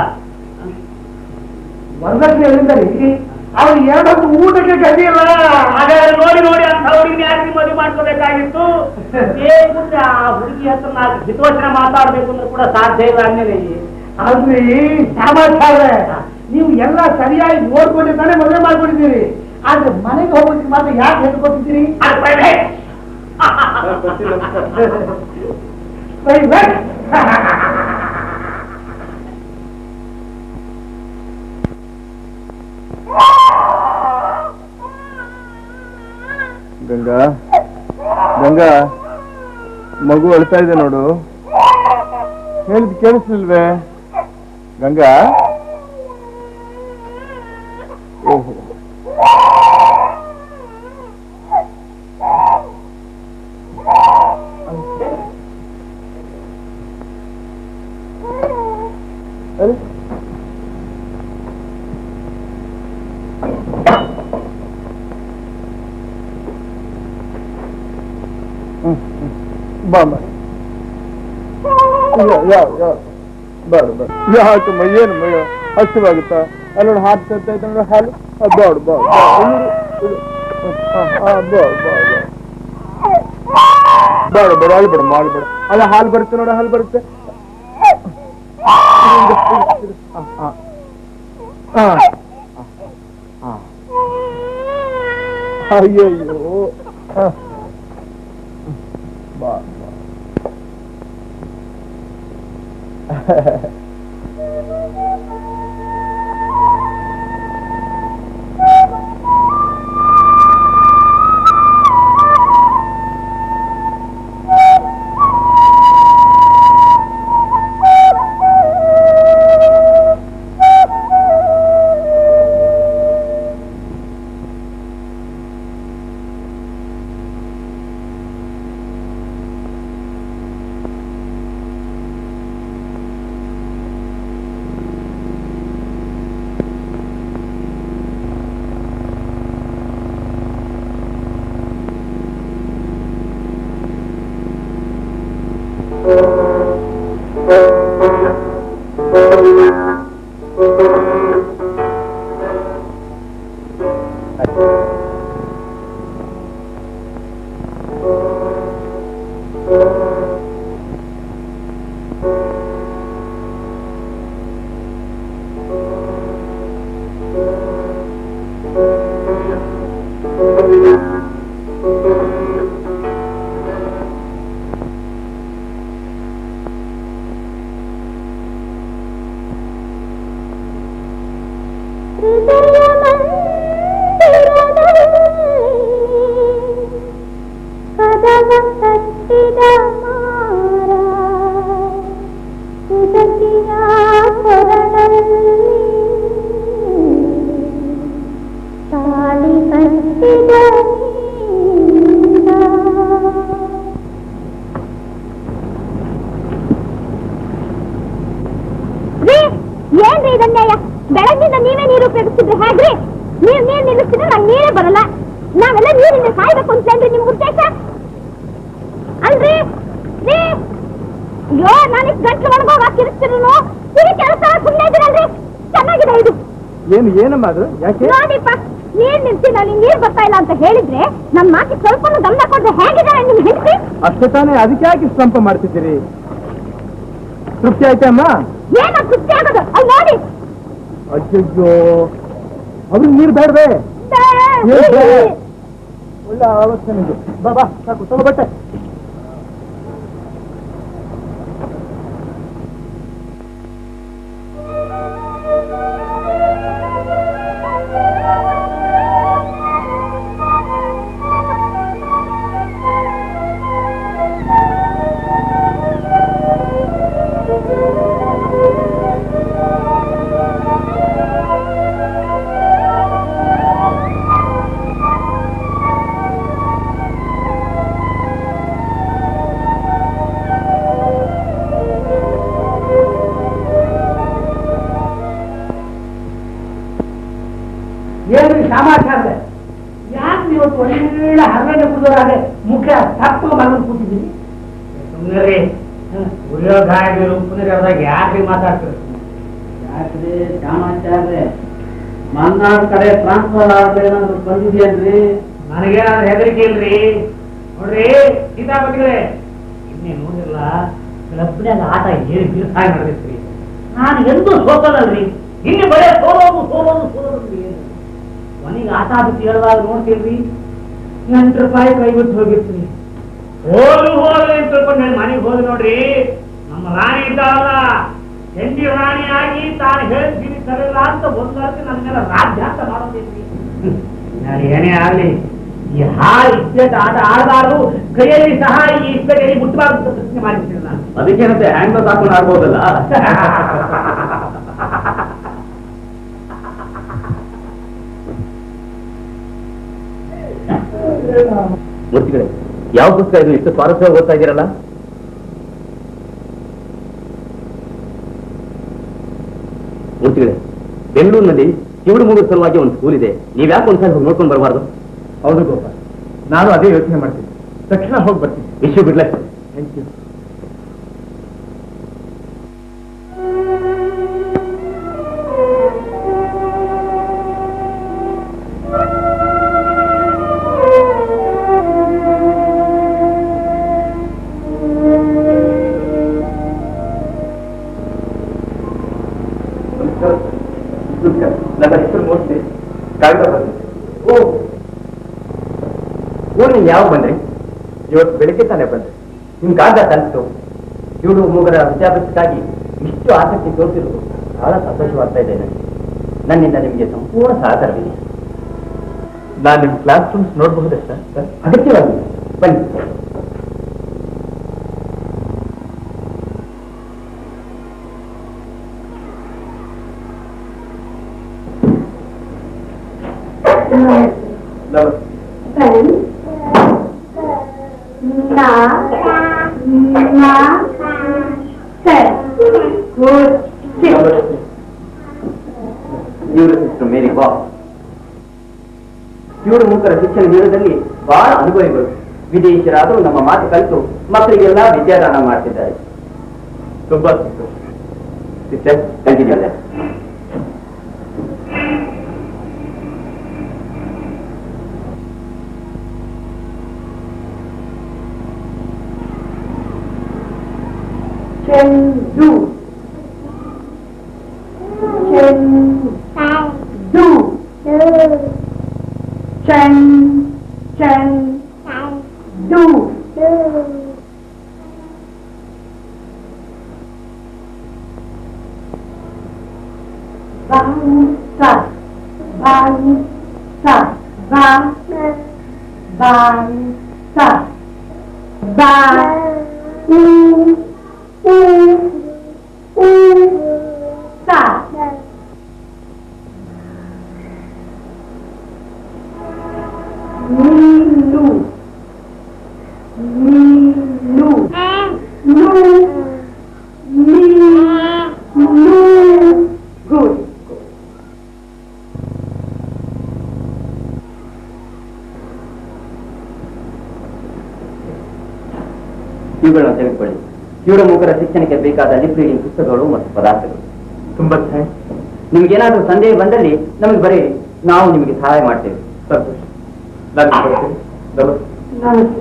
ವರದಕ್ಷಿಣೆ ಎಲ್ಲಿಂದ ರೀ ಅವ್ರು ಎರಡೊಂದು ಊಟಕ್ಕೆ ಗತಿ ಇಲ್ಲ ಹಾಗಾದ್ರೆ ನೋಡಿ ನೋಡಿ ಅಂತ ಹುಡುಗಿ ಯಾಕೆ ಮದುವೆ ಮಾಡ್ಕೋಬೇಕಾಗಿತ್ತು ಏನ್ ಮುಂದೆ ಆ ಹುಡುಗಿ ಹತ್ರ ನಾ ಹಿತವಚನ ಮಾತಾಡ್ಬೇಕು ಅಂದ್ರೆ ಕೂಡ ಸಾಧ್ಯ ಇಲ್ಲ ಅನ್ನೇ ಅಲ್ರಿ ಸಮಾಚಾರ ನೀವು ಎಲ್ಲ ಸರಿಯಾಗಿ ನೋಡ್ಕೊಂಡು ತಾನೇ ಮದುವೆ ಮಾಡ್ಕೊಂಡಿದ್ದೀರಿ ಆದ್ರೆ ಮನೆಗೆ ಹೋಗೋದಕ್ಕೆ ಮಾತ್ರ ಯಾಕೆ ಹೆದ್ಕೊತಿದ್ದೀರಿ ಪ್ರೈವೇಟ್ ಗಂಗಾ ಗಂಗಾ ಮಗು ಅಳ್ತಾ ಇದೆ ನೋಡು ಹೇಳಿದ್ ಕೇಳಿಸ್ಲಿಲ್ವೇ ಗಂಗಾ ಓಹೋ ಅರೆ ಬಾ ಬಾ ಬೇಡ ಬೇಡ ಯಾಕಮ್ಮ ಏನು ಮಗ ಹಸಿವಾಗುತ್ತಾ ಅಲ್ಲೋಡು ಹಾಲು ತರ್ತಾ ಇದ್ದ ನೋಡು ಹಾಲು ಆ, ಬೇಡ ಬೇಡ ಬೇಡ ಬೇಡ ಹಾಲು ಬೇಡ ಹಾಲು ಬೇಡ ಅಲ್ಲ ಹಾಲು ಬರುತ್ತೆ ನೋಡು ಹಾಲು ಬರುತ್ತೆ ಆ, ಆ. ಆ. ಆ. ಅಯ್ಯಯ್ಯೋ ಆ. ಬಾ ಬಾ ಕದವ ಕಟ್ಟಿದ ಮಾರ ಕುದಕಿಯ ಕೊರಳಲ್ಲಿ ತಾಳಿ ಕಟ್ಟಿದ ನೀರ. ರೀ ಏನ್ರಿ ಇದನ್ಯಾಯ ಬೆಳಗ್ಗಿಂದ ನೀವೇ ನೀರು ಉಪಯೋಗಿಸ್ತಿದ್ರೆ ಹೇಗ್ರಿ ನೀವ್ ನೀರ್ ನಿಲ್ಲಿಸ್ತಿದ್ರೆ ನಂಗೆ ನೀರೇ ಬರಲ್ಲ ನಾವೆಲ್ಲ ನೀರಿಂದ ಸಾಯ್ಬೇಕು ಅಂತೇನ್ರಿ ನಿಮ್ ಉದ್ದೇಶ ಅಲ್ರಿ ರೀ ಅಯ್ಯೋ ನಾನು ಗಂಟ್ಲು ಒಣಗೋಗ ಕಿರಿಸ್ತಿರು ಈ ಕೆಲಸ ಸುಮ್ಮನೆ ಇದ್ದೀರಲ್ರಿ ಚೆನ್ನಾಗಿದೆ ಇದು ಏನು ಏನಮ್ಮ ಅದು ಯಾಕೆ ನೋಡಿಪ್ಪ ನೀರ್ ನಿಲ್ಸಿ ನನಗೆ ನೀರ್ ಬರ್ತಾ ಇಲ್ಲ ಅಂತ ಹೇಳಿದ್ರೆ ನನ್ ಮಾತಿಗೆ ಸ್ವಲ್ಪ ಗಮನ ಕೊಟ್ರೆ ಹೇಗಿದ್ದಾರೆ ನಿಮ್ ಹೆಂಡತಿ ಅಷ್ಟೇ ತಾನೇ ಅದಕ್ಕೆ ಯಾಕೆ ಇಷ್ಟು ಸಂಪ ಮಾಡ್ತಿದ್ದೀರಿ ತೃಪ್ತಿ ಆಯ್ತಮ್ಮ ಏನ ತೃಪ್ತಿ ಆಗೋದು ಅಲ್ಲಿ ನೋಡಿ ಅಯ್ಯಯ್ಯೋ ಅವ್ರಿಗೆ ನೀರು ಬೇಡವೇ ಏನ್ ಬೇಡ? ಒಳ್ಳೆ ಅವಸ್ಥೆ ನಿಂದು ಬಾ ಬಾ ಸಾಕು ತಗೋ ಬಟ್ಟೆ ಒಳ್ಳೆ ಹರಳೆ ಕುಡಿದವರಾಗೆ ಮುಖ ತಪ್ಪ ಮಗನ್ ಕೂತಿದ್ದೀನಿ ಸುಮ್ಮನೆ ಉರಿಯೋ ಗಾಯ ಉಪ್ಪುನರಿ ಅದಾಗ ಯಾಕೆ ಮಾತಾಡ್ತೀರಿ ಯಾಕ್ರಿ ಚಾಮಾಚಾರ್ರೆ ಮನ್ನಾಡ್ ಕಡೆ ಟ್ರಾನ್ಸ್ಫರ್ ಆಗ್ಬೇಕಂದ್ರೆ ಬಂದಿದ್ಯಲ್ರಿ ನನಗೇನಾದ್ರು ಹೆದರಿಕೆ ಇಲ್ರಿ ನೋಡ್ರಿ ಸೀತಾಪತಿಗಳೇ ಇನ್ನೇ ನೋಡಿಲ್ಲ ಕ್ಲಬ್ನ್ಯಾಗ ಆಟ ಏರಿ ಬೀರ್ಸಾಗಿ ನಡೆದಿತ್ರಿ ನಾನು ಎಂದೂ ಸೋತಲ್ಲಲ್ರಿ ಇಲ್ಲಿ ಬರೇ ಸೋಲೋದು ಸೋಲೋದು ಸೋಲೋದು ಏನು ಕೊನೆಗೆ ಆಟ ಬಿಟ್ಟು ಹೇಳಿದಾಗ ನೋಡ್ತೀಲ್ರಿ ಎಂಟು ರೂಪಾಯಿ ಕೈ ಬಿಟ್ಟು ಹೋಗಿರ್ತೀನಿ ಹೋಗ್ಲಿ ಹೋಗ್ಲಿ ಅಂತ ತಿಳ್ಕೊಂಡು ನಾನು ಮನೆಗೆ ಹೋಗಿ ನೋಡ್ರಿ ನಮ್ಮ ರಾಣಿ ಇದ್ದಾವಲ್ಲ ಹೆಂಡಿ ರಾಣಿ ಆಗಿ ತಾನು ಹೇಳ್ತೀನಿ ಸರಿಲ್ಲ ಅಂತ ಒಂದ್ಸರ್ತಿ ನನ್ನ ಮೇಲೆ ರಾಜ್ಯ ಅಂತ ಮಾಡೋದಿದ್ರಿ ನಾನು ಏನೇ ಆಗ್ಲಿ ಈ ಹಾಳು ಇಸ್ಪೇಟ್ ಆಟ ಆಡಬಾರ್ದು ಕೈಯಲ್ಲಿ ಸಹ ಈ ಇಸ್ಪೇಟಲ್ಲಿ ಮುಟ್ಟಬಾರ್ದು ಅಂತ ಪ್ರಶ್ನೆ ಮಾಡಿರ್ತೀನಿ ನಾನು ಅದಕ್ಕೇನಂತೆ ಹ್ಯಾಂಡ್ ಬಾಸ್ ಹಾಕೊಂಡು ಆಡ್ಬೋದಲ್ಲ ಮೂರ್ತಿಗಳೇ ಯಾವ ಪುಸ್ತಕ ಇದು ಇಷ್ಟು ಸ್ವಾರಸ್ಯವಾಗಿ ಓದ್ತಾ ಇದ್ದೀರಲ್ಲ ಮೂರ್ತಿಗಳೇ ಬೆಂಗಳೂರಿನಲ್ಲಿ ಕಿವುಡು ಮೂಗು ಸಲುವಾಗಿ ಒಂದು ಸ್ಕೂಲ್ ಇದೆ ನೀವ್ಯಾಕೆ ಒಂದ್ಸಲ ಹೋಗಿ ನೋಡ್ಕೊಂಡು ಬರಬಾರ್ದು ಹೌದು ಗೋಪಾಲ್ ನಾನು ಅದೇ ಯೋಚನೆ ಮಾಡ್ತೀನಿ ತಕ್ಷಣ ಹೋಗಿ ಬರ್ತೀನಿ ವಿಶ್ವ ಬಿಡ್ಲೆ ಥ್ಯಾಂಕ್ ಯು ನನ್ನ ಹೆಸರು ಮೂರ್ತಿ ಕಾಗದ ಬಂದಿದೆ ಓ ಊರಿನಿಂದ ಯಾವಾಗ ಬಂದ್ರಿ ಇವತ್ತು ಬೆಳಿಗ್ಗೆ ತಾನೇ ಬಂದೆ ನಿಮ್ ಕಾಗದ ತಲುಪಿತು ಕಿವುಡು ಮೂಗರ ವಿದ್ಯಾಭ್ಯಾಸಕ್ಕಾಗಿ ಇಷ್ಟು ಆಸಕ್ತಿ ತೋರಿಸಿರುವುದು ಬಹಳ ಸಂತೋಷವಾಗ್ತಾ ಇದೆ ನನಗೆ ನನ್ನಿಂದ ನಿಮಗೆ ಸಂಪೂರ್ಣ ಸಹಕಾರವಿದೆ ನಾನು ನಿಮ್ಮ ಕ್ಲಾಸ್ ರೂಮ್ಸ್ ನೋಡಬಹುದೇ ಸರ್ ಅಗತ್ಯವಾಗಿ ಬನ್ನಿ ನಮಸ್ತೆ ನಮಸ್ತೆ ಇವರು ಸಿಸ್ಟರ್ ಮೇರಿ ಬಾ ಕಿವುಡು ಮೂಕರ ಶಿಕ್ಷಣ ಜೀವನದಲ್ಲಿ ಬಹಳ ಅನುಭವಿಗಳು ವಿದೇಶಿಯರಾದರೂ ನಮ್ಮ ಮಾತು ಕಲಿತು ಮಕ್ಕಳಿಗೆಲ್ಲ ವಿದ್ಯಾದಾನ ಮಾಡ್ತಿದ್ದಾರೆ ತುಂಬಾ ಸಂತೋಷ ಸಿಸ್ಟರ್ ಕಂಟಿನ್ಯೂ ಚೆಂಡು ಚೆಂಡು ಚೆಂಡ್ ಚೆಂಡು ಬಾಂಸ ಬಾಂಸ ಬಾ ಬಾಂಸ ಬಾ ಸ ಮೀನು ಮೀನು ನು ಮೀನು ಗುಡ್ ಇವುಗಳನ್ನ ತೆಗೆದುಕೊಳ್ಳಿ ಕಿವುಡ ಮೂಕರ ಶಿಕ್ಷಣಕ್ಕೆ ಬೇಕಾದ ಲಿಪ್ ರೀಡಿಂಗ್ ಪುಸ್ತಕಗಳು ಮತ್ತು ಪದಾರ್ಥಗಳು ತುಂಬಾ ಥ್ಯಾಂಕ್ಸ್ ನಿಮ್ಗೇನಾದ್ರೂ ಸಂದೇಹ ಬಂದಲ್ಲಿ ನಮಗೆ ಬರೆಯಿರಿ ನಾವು ನಿಮಗೆ ಸಹಾಯ ಮಾಡ್ತೇವೆ ಸಂತೋಷ ನಾನು ಬರ್ತೀನಿ ನಮಸ್ತೆ ನಮಸ್ತೆ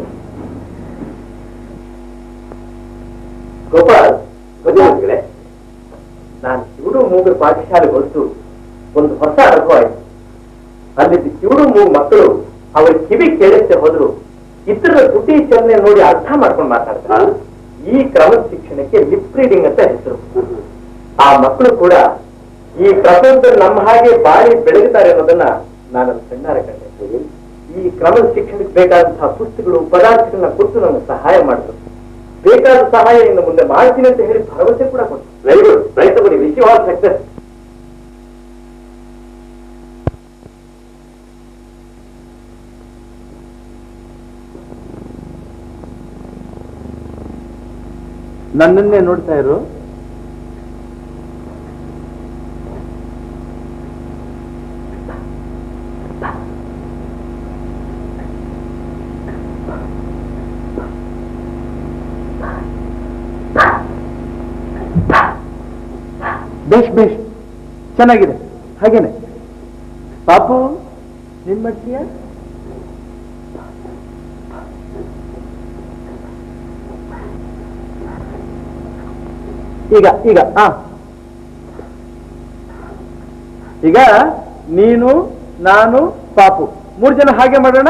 ಗೋಪಾಲ್ ಬನ್ನಿ ನಾನು ಕಿವುಡು ಮೂಗರ ಪಾಠಶಾಲೆ ಹೊರತು ಒಂದು ಹೊಸ ಅನುಭವ ಆಯ್ತು ಅಲ್ಲಿದ್ದ ಕಿವುಡು ಮೂಗು ಮಕ್ಕಳು ಅವರ ಕಿವಿ ಕೇಳಿಸ್ತೆ ಹೋದ್ರು ಇತರರ ತುಟಿ ಚಲನೆ ನೋಡಿ ಅರ್ಥ ಮಾಡ್ಕೊಂಡು ಮಾತಾಡ್ತಾರೆ ಈ ಕ್ರಮದ ಶಿಕ್ಷಣಕ್ಕೆ ಲಿಪ್ ರೀಡಿಂಗ್ ಅಂತ ಹೆಸರು ಆ ಮಕ್ಕಳು ಕೂಡ ಈ ಪ್ರಪಂಚದಲ್ಲಿ ನಮ್ಮ ಹಾಗೆ ಬಾಳಿ ಬೆಳಗುತ್ತಾರೆ ಅನ್ನೋದನ್ನ ನಾನು ಕಣ್ಣಾರೆ ಕಂಡೆ ಈ ಕ್ರಮದ ಶಿಕ್ಷಣಕ್ಕೆ ಬೇಕಾದಂತಹ ಪುಸ್ತಕಗಳು ಪದಾರ್ಥಗಳನ್ನ ಕೊಟ್ಟು ನನಗೆ ಸಹಾಯ ಮಾಡಿದ್ರು ಬೇಕಾದ ಸಹಾಯ ಇನ್ನು ಮುಂದೆ ಮಾಡ್ತೀನಿ ಅಂತ ಹೇಳಿ ಭರವಸೆ ಕೂಡ ಕೊಟ್ಟು ವೆರಿ ಗುಡ್ ಪ್ರಯತ್ನ ಕೊಡಿ ವಿಶ್ ಆಲ್ ಸಕ್ಸಸ್ ನನ್ನನ್ನೇ ನೋಡ್ತಾ ಇರು ಬೇಷ್ ಬೇಷ್ ಚೆನ್ನಾಗಿದೆ ಹಾಗೇನೆ ಪಾಪು ನಿನ್ ಮಾಡ್ತೀಯ ಈಗ ಈಗ ಆ ಈಗ ನೀನು ನಾನು ಪಾಪು ಮೂರು ಜನ ಹಾಗೆ ಮಾಡೋಣ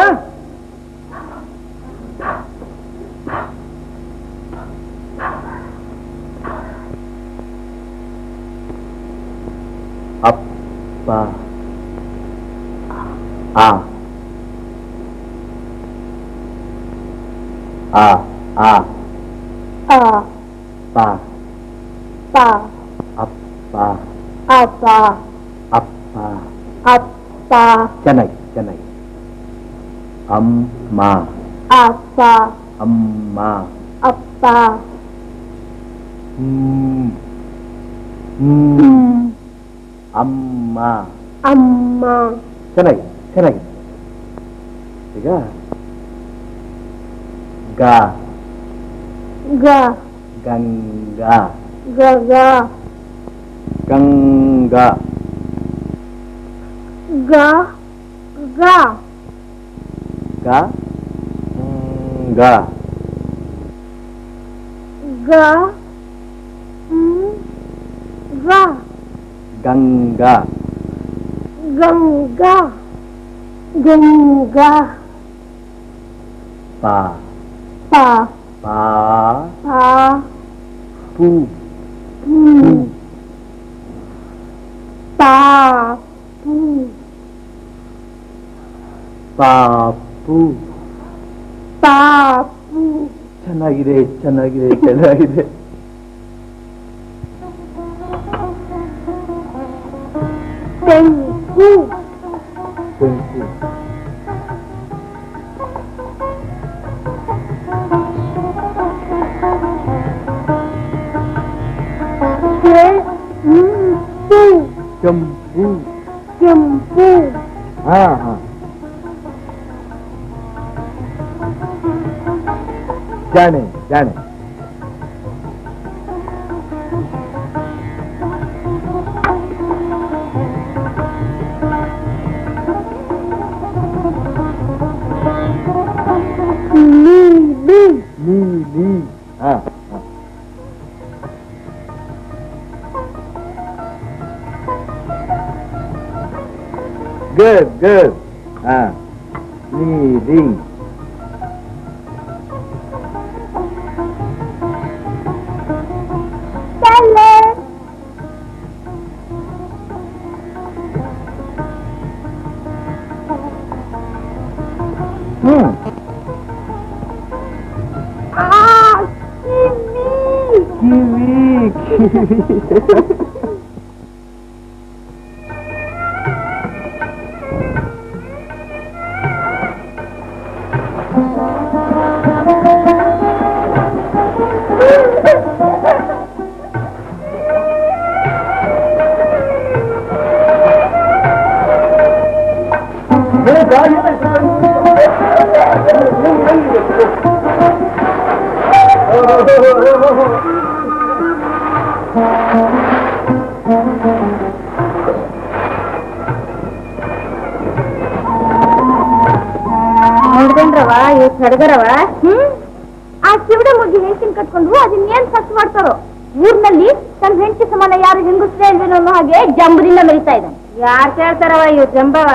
ಅಪ್ಪ ಆ ಆ ಆ ಆ ಪ ಪ ಅಪ್ಪ ಅಪ್ಪ ಅಪ್ಪ ಅಪ್ಪ ಚೆನ್ನಾಗಿ ಚೆನ್ನಾಗಿ ಅಮ್ಮ ಅಪ್ಪ ಅಮ್ಮ ಅಪ್ಪ ಹ್ಮ್ ಹ್ಮ್ ಹ್ಮ್ ಅಮ್ಮ ಅಮ್ಮ ಚೆನ್ನಾಗಿ ಚೆನ್ನಾಗಿ ಈಗ ಗ ಗ ಗಂಗಾ ಗ ಗ ಗಂಗಾ ಗ ಗ ಗ ಗ ಗ ಹ್ಮ್ ಗ ಗಂಗಾ ಗಂಗಾ ಗಂಗಾ ಪ ಪ ಪ ಪ ಪು ಹ್ಮ್ ಪ ಪು ಪಾಪು ಪಾಪು ಚೆನ್ನಾಗಿದೆ ಚೆನ್ನಾಗಿದೆ ಚೆನ್ನಾಗಿದೆ ತೆಂಗು ಬೆಂಕು ಕೆಂಪು ಕೆಂಪು ಕೆಂಪು ಹಾ ಹಾ ಜಾಣೆ ಜಾಣೆ ನೀಲಿ ನೀಲಿ ಹಾ ಹಾ ಗುಡ್ ಗುಡ್ ಹಾ ನೀಲಿ ತಲೆ ಹ್ಮ್ ಆ ಕಿವಿ ಕಿವಿ ಕಿವಿ ನೋಡ್ದೇನ್ರವ ಇವತ್ತು ನಡ್ಗರವ ಹ್ಮ್ ಆ ಶಿವಡ ಮುಗಿ ಹೆಂಡತಿನ ಕಟ್ಕೊಂಡು ಅದನ್ನ ಏನ್ ಖರ್ಚು ಮಾಡ್ತಾರೋ ಊರ್ನಲ್ಲಿ ತನ್ನ ಹೆಂಡತಿ ಸಮಾನ ಯಾರು ಹೆಂಗಸ್ರೇ ಇಲ್ವೇನೋ ಅನ್ನೋ ಹಾಗೆ ಜಂಬದಿಂದ ಮೆರಿತಾ ಇದ್ದಾನೆ ಯಾರ್ ಕೇಳ್ತಾರವ ಇವ್ ಜಂಬವ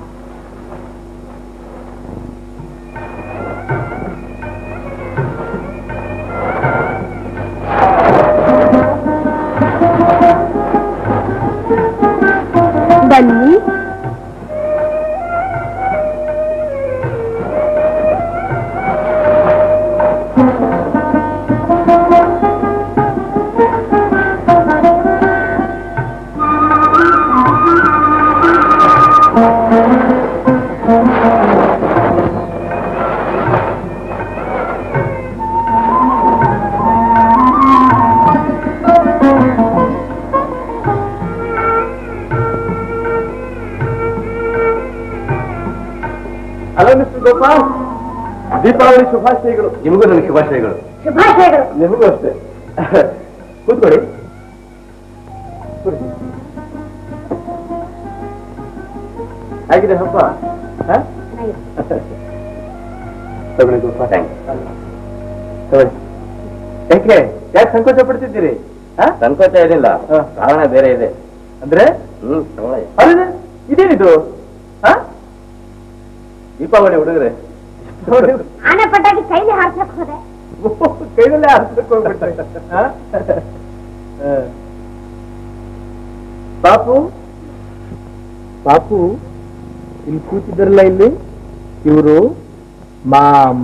ಬನ್ನಿ ಹಲೋ ಮಿಸ್ಟರ್ ಗೋಪಾಲ್ ದೀಪಾವಳಿ ಶುಭಾಶಯಗಳು ನಿಮಗೂ ನನ್ನ ಶುಭಾಶಯಗಳು ಶುಭಾಶಯಗಳು ನಿಮಗೂ ಅಷ್ಟೇ ಕೂತ್ಕೊಳ್ಳಿ ಕೂತ್ಕೊಳ್ಳಿ. ಹೇಗಿದೆ ಹಬ್ಬ ಹ? ತಗೊಳ್ಳಿ ಗೋಪಾಲ್ ತಗೊಳ್ಳಿ ಯಾಕೆ ಯಾಕೆ ಸಂಕೋಚ ಪಡ್ತಿದ್ದೀರಿ ಹ? ಸಂಕೋಚ ಏನಿಲ್ಲ ಹ. ಕಾರಣ ಬೇರೆ ಇದೆ ಅಂದ್ರೆ ಹ್ಮ್ ತಗೊಳ್ಳಿ ಅರೆ ಇದೇನಿದು ಹ? ದೀಪಾವಳಿ ಹುಡುಗರೆ ಆನೆ ಪಟಾಕಿ ಕೈಲಿ ಹಾರ್ಸಕ್ ಹೋದೆ ಓ, ಕೈನಲ್ಲೇ ಹಾರಿಸ್ಲಿಕ್ಕೆ ಹೋಗ್ಬಿಟ್ರೆ ಹ? ಹ. ಪಾಪು ಪಾಪು ಇಲ್ಲಿ ಕೂತಿದ್ದಾರಲ್ಲ ಇಲ್ಲಿ ಇವರು ಮಾಮ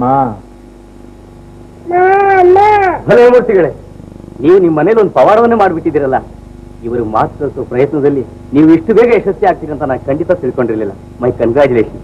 ಭಲೇ ಮೂರ್ತಿಗಳೇ ನೀವು ನಿಮ್ಮ ಮನೇಲಿ ಒಂದು ಪವಾಡವನ್ನೇ ಮಾಡ್ಬಿಟ್ಟಿದ್ದೀರಲ್ಲ ಇವರು ಮಾತು ಕಲಿಸೋ ಪ್ರಯತ್ನದಲ್ಲಿ ನೀವು ಇಷ್ಟು ಬೇಗ ಯಶಸ್ವಿ ಆಗ್ತೀರಿ ಅಂತ ನಾನು ಖಂಡಿತ ತಿಳ್ಕೊಂಡಿರ್ಲಿಲ್ಲ ಮೈ ಕಂಗ್ರಾಚುಲೇಷನ್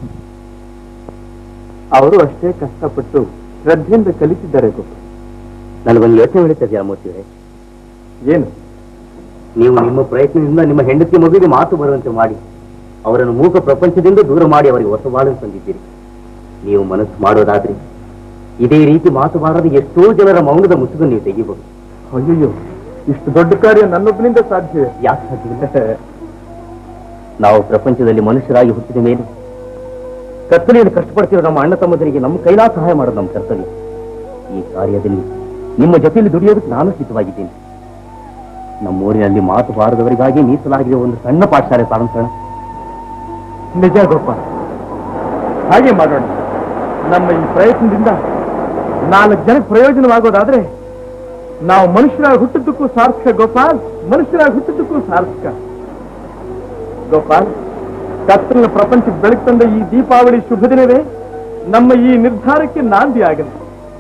ಅವರು ಅಷ್ಟೇ ಕಷ್ಟಪಟ್ಟು ಶ್ರದ್ಧೆಯಿಂದ ಕಲಿತಿದ್ದಾರೆ ಗೋಪಾಲ್ ನನಗೊಂದು ಯೋಚನೆ ಉಳಿತದೆ ಮೂರ್ತಿಗಳೇ ಏನು ನೀವು ನಿಮ್ಮ ಪ್ರಯತ್ನದಿಂದ ನಿಮ್ಮ ಹೆಂಡತಿ ಮಗುವಿಗೆ ಮಾತು ಬರುವಂತೆ ಮಾಡಿ ಅವರನ್ನು ಮೂಕ ಪ್ರಪಂಚದಿಂದ ದೂರ ಮಾಡಿ ಅವರಿಗೆ ಹೊಸ ಬಾಳನ್ನು ತಂದಿದ್ದೀರಿ ನೀವು ಮನಸ್ಸು ಮಾಡೋದಾದ್ರೆ ಇದೇ ರೀತಿ ಮಾತು ಬಾರದೆ ಎಷ್ಟೋ ಜನರ ಮೌನದ ಮುಸುಗನ್ನು ನೀವು ತೆಗಿಬಹುದು ಅಯ್ಯಯ್ಯೋ ಇಷ್ಟು ದೊಡ್ಡ ಕಾರ್ಯ ನನ್ನೊಬ್ಬನಿಂದ ಸಾಧ್ಯವೇ ಯಾಕೆ ಸಾಧ್ಯವಿಲ್ಲ ನಾವು ಪ್ರಪಂಚದಲ್ಲಿ ಮನುಷ್ಯರಾಗಿ ಹುಟ್ಟಿದ ಮೇಲೆ ಕತ್ತಲೆಯಲ್ಲಿ ಕಷ್ಟಪಡ್ತಿರೋ ನಮ್ಮ ಅಣ್ಣ ತಮ್ಮದರಿಗೆ ನಮ್ಮ ಕೈಲಾ ಸಹಾಯ ಮಾಡೋದು ನಮ್ಮ ಕರ್ತವ್ಯ ಈ ಕಾರ್ಯದಲ್ಲಿ ನಿಮ್ಮ ಜೊತೆಯಲ್ಲಿ ದುಡಿಯೋದಕ್ಕೆ ನಾನು ಸಿದ್ಧವಾಗಿದ್ದೇನೆ ನಮ್ಮೂರಿನಲ್ಲಿ ಮಾತು ಬಾರದವರಿಗಾಗಿ ಮೀಸಲಾಗಿರುವ ಒಂದು ಸಣ್ಣ ಪಾಠಶಾಲೆ ಪ್ರಾರಂಭಿಸೋಣ ನಿಜ ಗೋಪಾಲ್ ಹಾಗೆ ಮಾಡೋಣ ನಮ್ಮ ಈ ಪ್ರಯತ್ನದಿಂದ ನಾಲ್ಕು ಜನಕ್ಕೆ ಪ್ರಯೋಜನವಾಗೋದಾದ್ರೆ ನಾವು ಮನುಷ್ಯರಾಗಿ ಹುಟ್ಟಿದ್ದಕ್ಕೂ ಸಾರ್ಥಕ ಗೋಪಾಲ್ ಮನುಷ್ಯರಾಗಿ ಹುಟ್ಟಿದ್ದಕ್ಕೂ ಸಾರ್ಥಕ ಗೋಪಾಲ್ ಕತ್ತಲಿನ ಪ್ರಪಂಚಕ್ಕೆ ಬೆಳಕು ತಂದ ಈ ದೀಪಾವಳಿ ಶುಭ ದಿನವೇ ನಮ್ಮ ಈ ನಿರ್ಧಾರಕ್ಕೆ ನಾಂದಿ ಆಗಲಿ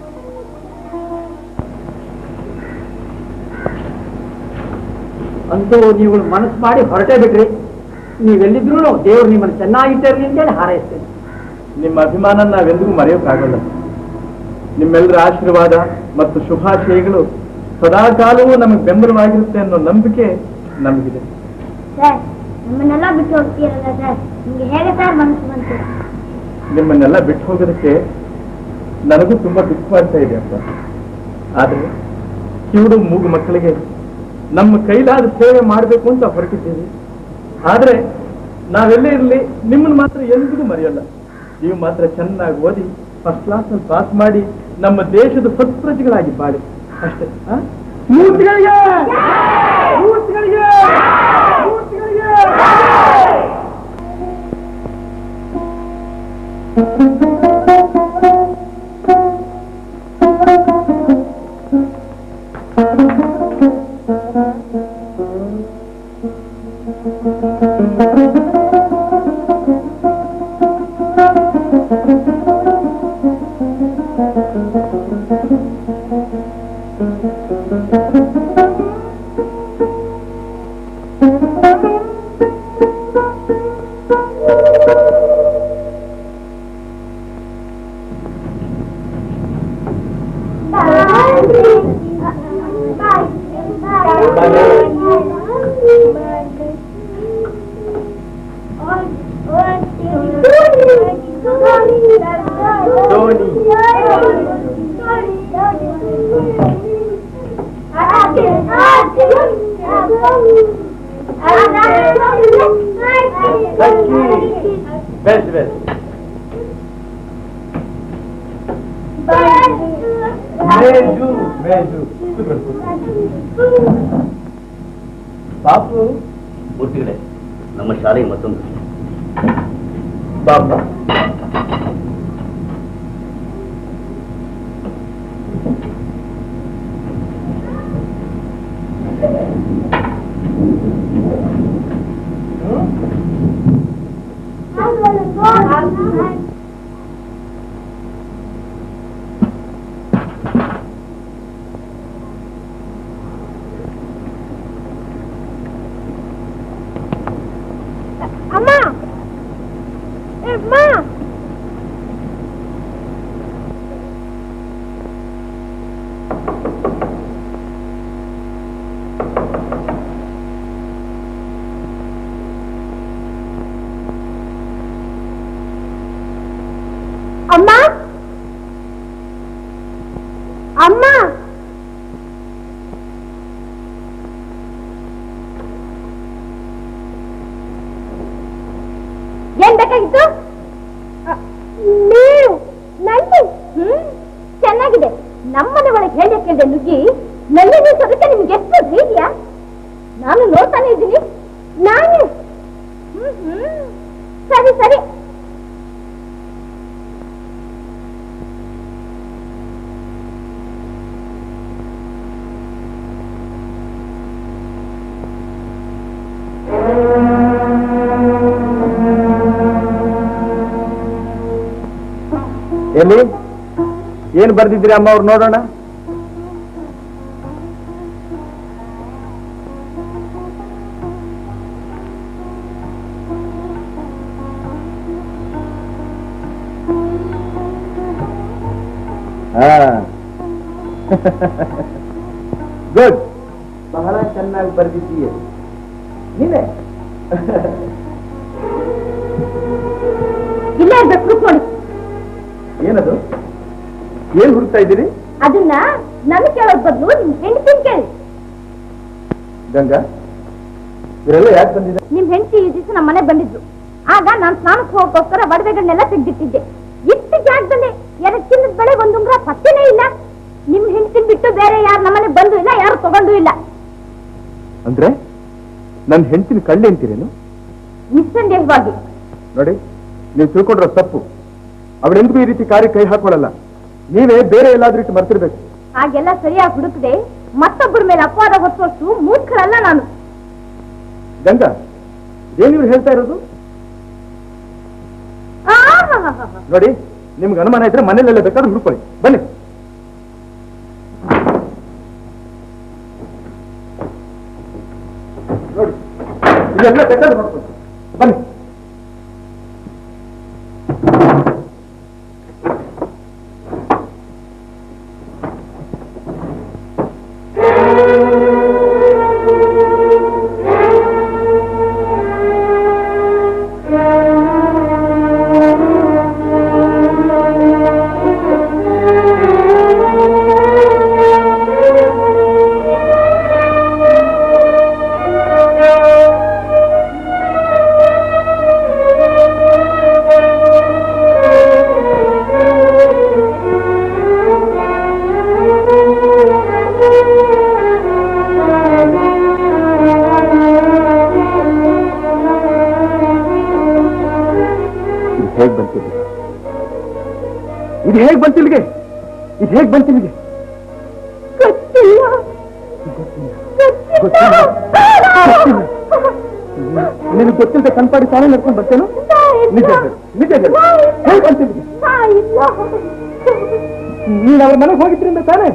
ಅಂತೂ ನೀವು ಮನಸ್ಸು ಮಾಡಿ ಹೊರಟೇ ಬಿಟ್ರಿ ನೀವೆಲ್ಲಿದ್ರು ದೇವ್ರು ನಿಮ್ಮನ್ನು ಚೆನ್ನಾಗಿಟ್ಟಿರಲಿ ಅಂತೇಳಿ ಹಾರೈಸ್ತೇನೆ ನಿಮ್ಮ ಅಭಿಮಾನ ನಾವೆಂದಿಗೂ ಮರೆಯೋಕ್ಕಾಗಲ್ಲ ನಿಮ್ಮೆಲ್ಲರ ಆಶೀರ್ವಾದ ಮತ್ತು ಶುಭಾಶಯಗಳು ಸದಾಕಾಲವೂ ನಮಗೆ ಬೆಂಬಲವಾಗಿರುತ್ತೆ ಅನ್ನೋ ನಂಬಿಕೆ ನಮಗಿದೆ ಸರ್ ನಮ್ಮನ್ನೆಲ್ಲ ಬಿಟ್ಟು ಹೋಗ್ತೀರಲ್ಲ ಸರ್ ನಿಮ್ಗೆ ಹೇಗೆ ಸರ್ ಮನಸ್ಸು ಬಂತು ನಿಮ್ಮನ್ನೆಲ್ಲ ಬಿಟ್ಟು ಹೋಗೋದಕ್ಕೆ ನನಗೂ ತುಂಬಾ ದುಃಖವಾಗ್ತಾ ಇದೆ ಅಂತ ಆದ್ರೆ ಕಿವುಡು ಮೂಗು ಮಕ್ಕಳಿಗೆ ನಮ್ಮ ಕೈಲಾದ ಸೇವೆ ಮಾಡಬೇಕು ಅಂತ ಹೊರಟಿದ್ದೀವಿ ಆದ್ರೆ ನಾವೆಲ್ಲೇ ಇರಲಿ ನಿಮ್ಮನ್ನ ಮಾತ್ರ ಎಂದಿಗೂ ಮರೆಯಲ್ಲ ನೀವು ಮಾತ್ರ ಚೆನ್ನಾಗಿ ಓದಿ ಫಸ್ಟ್ ಕ್ಲಾಸ್ ಅಲ್ಲಿ ಪಾಸ್ ಮಾಡಿ ನಮ್ಮ ದೇಶದ ಸತ್ಪ್ರಜೆಗಳಾಗಿ ಬಾಳಿ ಅಷ್ಟೇ ಆ? ಮೂರ್ತಿಗಳಿಗೆ ಮೂರ್ತಿಗಳಿಗೆ ಮೂರ್ತಿಗಳಿಗೆ ಬೆಸ್ಟ್ ಬೆಸ್ಟ್ ಮೇಜು ಮೇಜು ಪಾಪು ಮೂರ್ತಿಗಳೇ ನಮ್ಮ ಶಾಲೆ ಮತ್ತೊಂದು ಪಾಪ ಅಮ್ಮ ಅಮ್ಮ ಅಮ್ಮ ಅಮ್ಮ ನೀವು ನಲ್ಲಿ ಹ್ಮ್ ಚೆನ್ನಾಗಿದೆ ನಮ್ಮನೆ ಒಳಗೆ ಹೇಳಿ ಕೇಳಿದೆ ನುಗ್ಗಿ ನಲ್ಲಿ ನಿಲ್ಸೋದಕ್ಕೆ ನಿಮ್ಗೆ ಎಷ್ಟು ಧೈರ್ಯ ನಾನು ನೋಡ್ತಾನೆ ಇದ್ದೀನಿ ನಾನೇ ಹ್ಮ್ ಹ್ಮ್ ಸರಿ ಸರಿ ಎಲ್ಲಿ ಏನ್ ಬರ್ದಿದ್ರಿ ಅಮ್ಮ ಅವ್ರು ನೋಡೋಣ ಗುಡ್ ಬಹಳ ಚೆನ್ನಾಗಿ ಬರ್ದಿದ್ದೀಯ ನೀನೆ ಇಲ್ಲೇ ಇರ್ಬೇಕು proof ನೋಡಿ ಏನದು ಏನ್ ಹುಡುಕ್ತಾ ಇದ್ದೀರಿ ಅದನ್ನ ನನ್ ಕೇಳೋದ್ ಬದಲು ನಿಮ್ ಹೆಂಡತಿನ ಕೇಳಿ ಗಂಗಾ ಇವರೆಲ್ಲ ಯಾಕೆ ಬಂದಿದೆ ನಿಮ್ ಹೆಂಡತಿ ಈ ದಿವಸ ನಮ್ಮ ಮನೆ ಬಂದಿದ್ರು ಆಗ ನಾನ್ ಸ್ನಾನಕ್ಕೆ ಹೋಗೋಕ್ಕೋಸ್ಕರ ಒಡವೆಗಳನ್ನೆಲ್ಲ ತೆಗ್ದಿಟ್ಟಿದ್ದೆ ಇಷ್ಟು ಜಾಗದಲ್ಲಿ ಎರಡು ಚಿನ್ನದ ಬಳೆ ಒಂದ್ ಉಂಗ್ರ ಪತ್ತೆನೇ ಇಲ್ಲ ನಿಮ್ ಹೆಂಡತಿನ ಬಿಟ್ಟು ಬೇರೆ ಯಾರು ನಮ್ಮನೆ ಬಂದು ಇಲ್ಲ ಯಾರು ತಗೊಂಡು ಇಲ್ಲ ಅಂದ್ರೆ ನನ್ನ ಹೆಂಡತಿನ ಕಳ್ಳಿ ಅಂತೀರೇನು ನಿಸ್ಸಂದೇಹವಾಗಿ ನೋಡಿ ನೀವು ತಿಳ್ಕೊಂಡ್ರ ತಪ್ಪು ಅವಳೆಂದಿಗೂ ಈ ರೀತಿ ಕಾರ್ಯ ಕೈ ಹಾಕೊಳ್ಳಲ್ಲ ನೀವೇ ಬೇರೆ ಎಲ್ಲಾದ್ರೂ ಇಟ್ಟು ಮರ್ತಿರ್ಬೇಕು ಹಾಗೆಲ್ಲ ಸರಿಯಾಗಿ ಹುಡುಕದೆ ಮತ್ತೊಬ್ಬರ ಮೇಲೆ ಅಪವಾದ ಹೊತ್ತುವಷ್ಟು ಮೂರ್ಖರಲ್ಲ ನಾನು ಗಂಗಾ ಏನಿವ್ರು ಹೇಳ್ತಾ ಇರೋದು ಆಹಾಹಾಹಾ. ನೋಡಿ ನಿಮ್ಗೆ ಅನುಮಾನ ಇದ್ರೆ ಮನೇಲೆಲ್ಲ ಬೇಕಾದ್ರೆ ಹುಡ್ಕೊಳ್ಳಿ ಬನ್ನಿ ನೋಡಿ ಇದೆಲ್ಲ ಬೇಕಾದ್ರೆ ನೋಡ್ಕೊಳ್ಳಿ ಬನ್ನಿ ಇದು ಹೇಗ್ ಬಂತಿಲ್ಲ ಇದು ಹೇಗ್ ಬಂತಿಲ್ಗೆ ಇದು ಹೇಗ್ ಬಂತಿಲ್ಗೆ ಗೊತ್ತಿಲ್ಲ ಗೊತ್ತಿಲ್ಲ. ನಿನಗೆ ಗೊತ್ತಿಲ್ಲದೆ ಕಣ್ಪಾಡಿ ತಾನೇ ನಡ್ಕೊಂಡು ಬರ್ತೇನು ನಿಜ ಹೇಳು ನಿಜ ಹೇಳು ಹೇಗ್ ಬಂತಿಲ್ಗೆ ನೀನ್ ಅವ್ರ ಮನೆಗೆ ಹೋಗಿದ್ರಿಂದ ತಾನೇ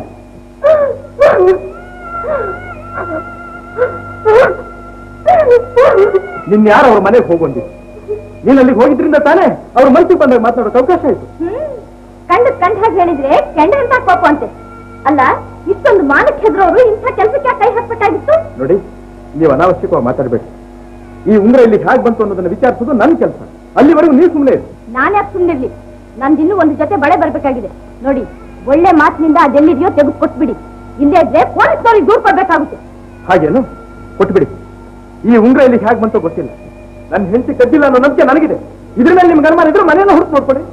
ನಿನ್ ಯಾರು ಅವ್ರ ಮನೆಗೆ ಹೋಗೊಂಡಿ ನೀನ್ ಅಲ್ಲಿಗೆ ಹೋಗಿದ್ರಿಂದ ತಾನೇ ಅವ್ರ ಮನ್ಸಿಗೆ ಬಂದಾಗ ಮಾತಾಡೋಕೆ ಅವಕಾಶ ಆಯ್ತು ಕಂಡ ಕಂಡ ಹಾಗೆ ಹೇಳಿದ್ರೆ ಕೆಂಡ ಅಂತ ಕೋಪ ಅಂತೆ ಅಲ್ಲ ಇಷ್ಟೊಂದು ಮಾನಕ್ಕೆ ಹೆದ್ರೋರು ಇಂಥ ಕೆಲಸಕ್ಕೆ ಕೈ ಹಾಕ್ಬೇಕಾಗಿತ್ತು ನೋಡಿ ನೀವು ಅನಾವಶ್ಯಕವಾಗಿ ಮಾತಾಡಬೇಕು ಈ ಉಂಗ್ರ ಇಲ್ಲಿಗೆ ಹೇಗೆ ಬಂತು ಅನ್ನೋದನ್ನ ವಿಚಾರಿಸೋದು ನನ್ನ ಕೆಲಸ ಅಲ್ಲಿವರೆಗೂ ನೀವು ಸುಮ್ಮನೆ ಇರಿ ನಾನೇ ಸುಮ್ಮನಿರ್ಲಿ ನಂದಿನ್ನೂ ಒಂದು ಜೊತೆ ಬಳೆ ಬರ್ಬೇಕಾಗಿದೆ ನೋಡಿ ಒಳ್ಳೆ ಮಾತಿನಿಂದ ಅದೆಲ್ಲಿದೆಯೋ ತೆಗೆದು ಕೊಟ್ಬಿಡಿ ಇಲ್ಲೇ ಇದ್ರೆ ಪೊಲೀಸ್ನವ್ರಿಗೆ ದೂರ ಕೊಡ್ಬೇಕಾಗುತ್ತೆ ಹಾಗೇನು ಕೊಟ್ಬಿಡಿ ಈ ಉಂಗ್ರ ಇಲ್ಲಿಗೆ ಹೇಗೆ ಬಂತೋ ಗೊತ್ತಿಲ್ಲ ನನ್ನ ಹೆಂಡತಿ ಕದ್ದಿಲ್ಲ ಅನ್ನೋ ನಂಬಿಕೆ ನನಗಿದೆ ಇದ್ರ ಮೇಲೆ ನಿಮ್ಗೆ ಅನುಮಾನ ಇದ್ರೆ ಮನೆಯನ್ನ ಹುಡುಕ್ ನೋಡ್ಕೊಡಿ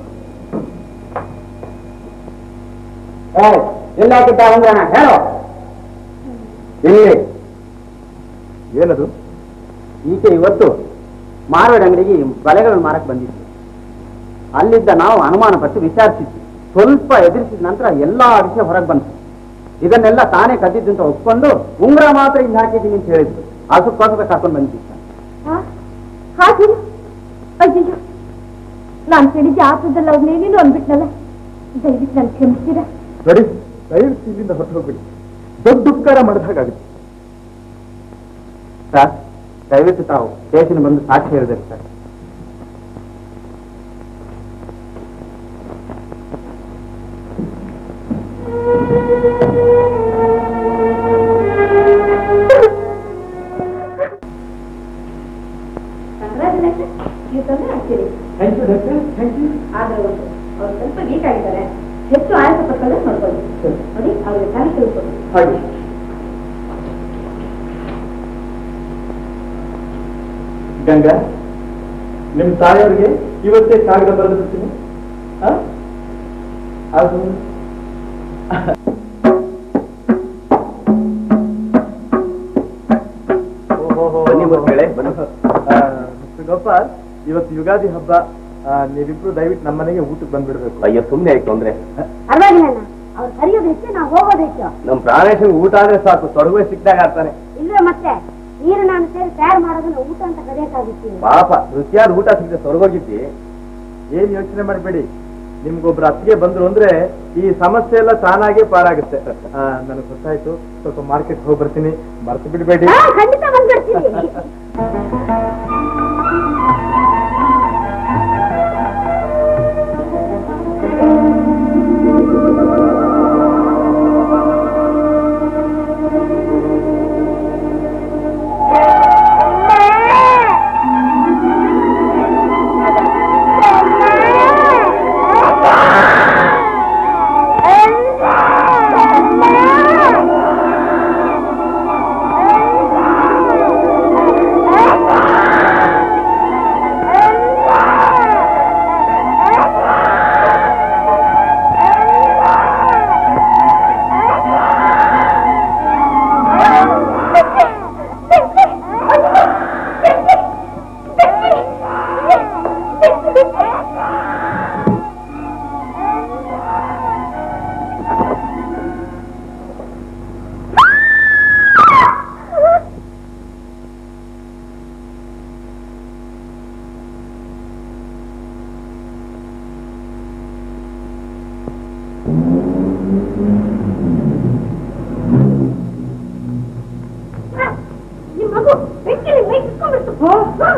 ಎಲ್ಲ ಕಿಟ್ಟ ಹೋಗೋಣ ಹೇಳೋ ಇಲ್ಲಿ ಏನದು ಈಕೆ ಇವತ್ತು ಮಾರವಾಡ ಅಂಗಡಿಗೆ ಬಳೆಗಳನ್ನು ಮಾರಕ್ ಬಂದಿದ್ವಿ ಅಲ್ಲಿದ್ದ ನಾವು ಅನುಮಾನ ಪಟ್ಟು ವಿಚಾರಿಸಿದ್ವಿ ಸ್ವಲ್ಪ ಎದುರಿಸಿದ ನಂತರ ಎಲ್ಲಾ ವಿಷಯ ಹೊರಗೆ ಬಂತು ಇದನ್ನೆಲ್ಲ ತಾನೇ ಕದ್ದಿದ್ದು ಅಂತ ಒಪ್ಕೊಂಡು ಉಂಗ್ರ ಮಾತ್ರ ಇಲ್ಲಿ ಹಾಕಿದ್ದೀನಿ ಅಂತ ಹೇಳಿದ್ರು ಅದಕ್ಕೋಸ್ಕರ ಕರ್ಕೊಂಡು ಬಂದಿದ್ವಿ ಹಾಗೆ ಅಯ್ಯಯ್ಯೋ ನಾನ್ ಕೇಳಿದ್ದೆ ಆತದಲ್ಲ ಅವ್ರು ನೀನೇನು ಅಂದ್ಬಿಟ್ನಲ್ಲ ದಯವಿಟ್ಟು ನನ್ ಕ್ಷಮಿಸ್ತೀರಾ ನೋಡಿ ದಯವಿಟ್ಟು ಇಲ್ಲಿಂದ ಹೊರಟು ಹೋಗ್ಬಿಡಿ ದೊಡ್ಡ ಉಪಕಾರ ಮಾಡಿದ ಹಾಗಾಗುತ್ತೆ ಸರ್ ದಯವಿಟ್ಟು ತಾವು ಸ್ಟೇಷನ್ ಬಂದು ಸಾಕ್ಷಿ ಹೇಳಿದ್ರಿ ಸರ್ ನೀವು ತೊಂದರೆ ಆಗ್ತೀರಿ thank you doctor thank you ಆದ್ರೆ ಒಂದು ಅವ್ರು ಸ್ವಲ್ಪ ವೀಕ್ ಆಗಿದ್ದಾರೆ ಹೆಚ್ಚು ಆಯಾಸ ಪಡ್ಕೊಳ್ಳೋ ನೋಡ್ಕೊಳ್ಳಿ ನೋಡಿ ಅವ್ರಿಗೆ ಚೆನ್ನಾಗಿ ತಿಳ್ಕೊಳ್ಳಿ ಹಾಗೆ ಗಂಗಾ ನಿಮ್ ತಾಯಿಯವ್ರಿಗೆ ಇವತ್ತೇ ಕಾಗದ ಬರೆದು ಬಿಡ್ತೀನಿ ಅದು ಬನ್ನಿ ಮಕ್ಕಳೇ, ಬನ್ನಿ. ಆ, ಮಿಸ್ಟರ್ ಗೋಪಾಲ್ ಇವತ್ತು ಯುಗಾದಿ ಹಬ್ಬ ಆ, ನೀವಿಬ್ರು ದಯವಿಟ್ಟು ನಮ್ಮ ಮನೆಗೆ ಊಟಕ್ಕೆ ಬಂದ್ಬಿಡ್ಬೇಕು ಅಯ್ಯೋ ಸುಮ್ಮನೆ ಆಯ್ತು ಅಂದ್ರೆ ಪರವಾಗಿಲ್ಲ ಅವ್ರು ಕರೆಯೋದು ಹೆಚ್ಚು ನಾವು ಹೋಗೋದು ಹೆಚ್ಚು ನಮ್ ಪ್ರಾಣೇಶನ್ ಊಟ ಅಂದ್ರೆ ಸಾಕು ತೊಡಗುವೆ ಸಿಕ್ದಾಗ ಆಡ್ತಾನೆ ಇಲ್ವೇ ಮತ್ತೆ ನೀರು ನಾನು ಸೇರಿ ತಯಾರು ಮಾಡೋದನ್ನ ಊಟ ಅಂತ ಕರೆಯಕ್ಕಾಗುತ್ತೆ ಪಾಪ ರುಚಿಯಾದ ಊಟ ಸಿಗದೆ ತೊಡಗೋಗಿದ್ದಿ ಏನ್ ಯೋಚನೆ ಮಾಡಬೇಡಿ ನಿಮ್ಗೊಬ್ರು ಅತ್ತಿಗೆ ಬಂದ್ರು ಅಂದ್ರೆ ಈ ಸಮಸ್ಯೆ ಎಲ್ಲ ತಾನಾಗೆ ಪಾರಾಗುತ್ತೆ ನನಗೆ ಗೊತ್ತಾಯ್ತು ಸ್ವಲ್ಪ ಮಾರ್ಕೆಟ್ ಹೋಗಿ ಬರ್ತೀನಿ ಮರ್ತು ಬಿಡಬೇಡಿ ಹಾ, ಖಂಡಿತ ಬಂದ್ಬಿಡ್ತೀನಿ ನಿಮ್ ಮಗು ಬೆಂಕಿಲಿ ಮೈ ಕಿತ್ಕೊಂಡ್ಬಿಡ್ತು. ಹಾ.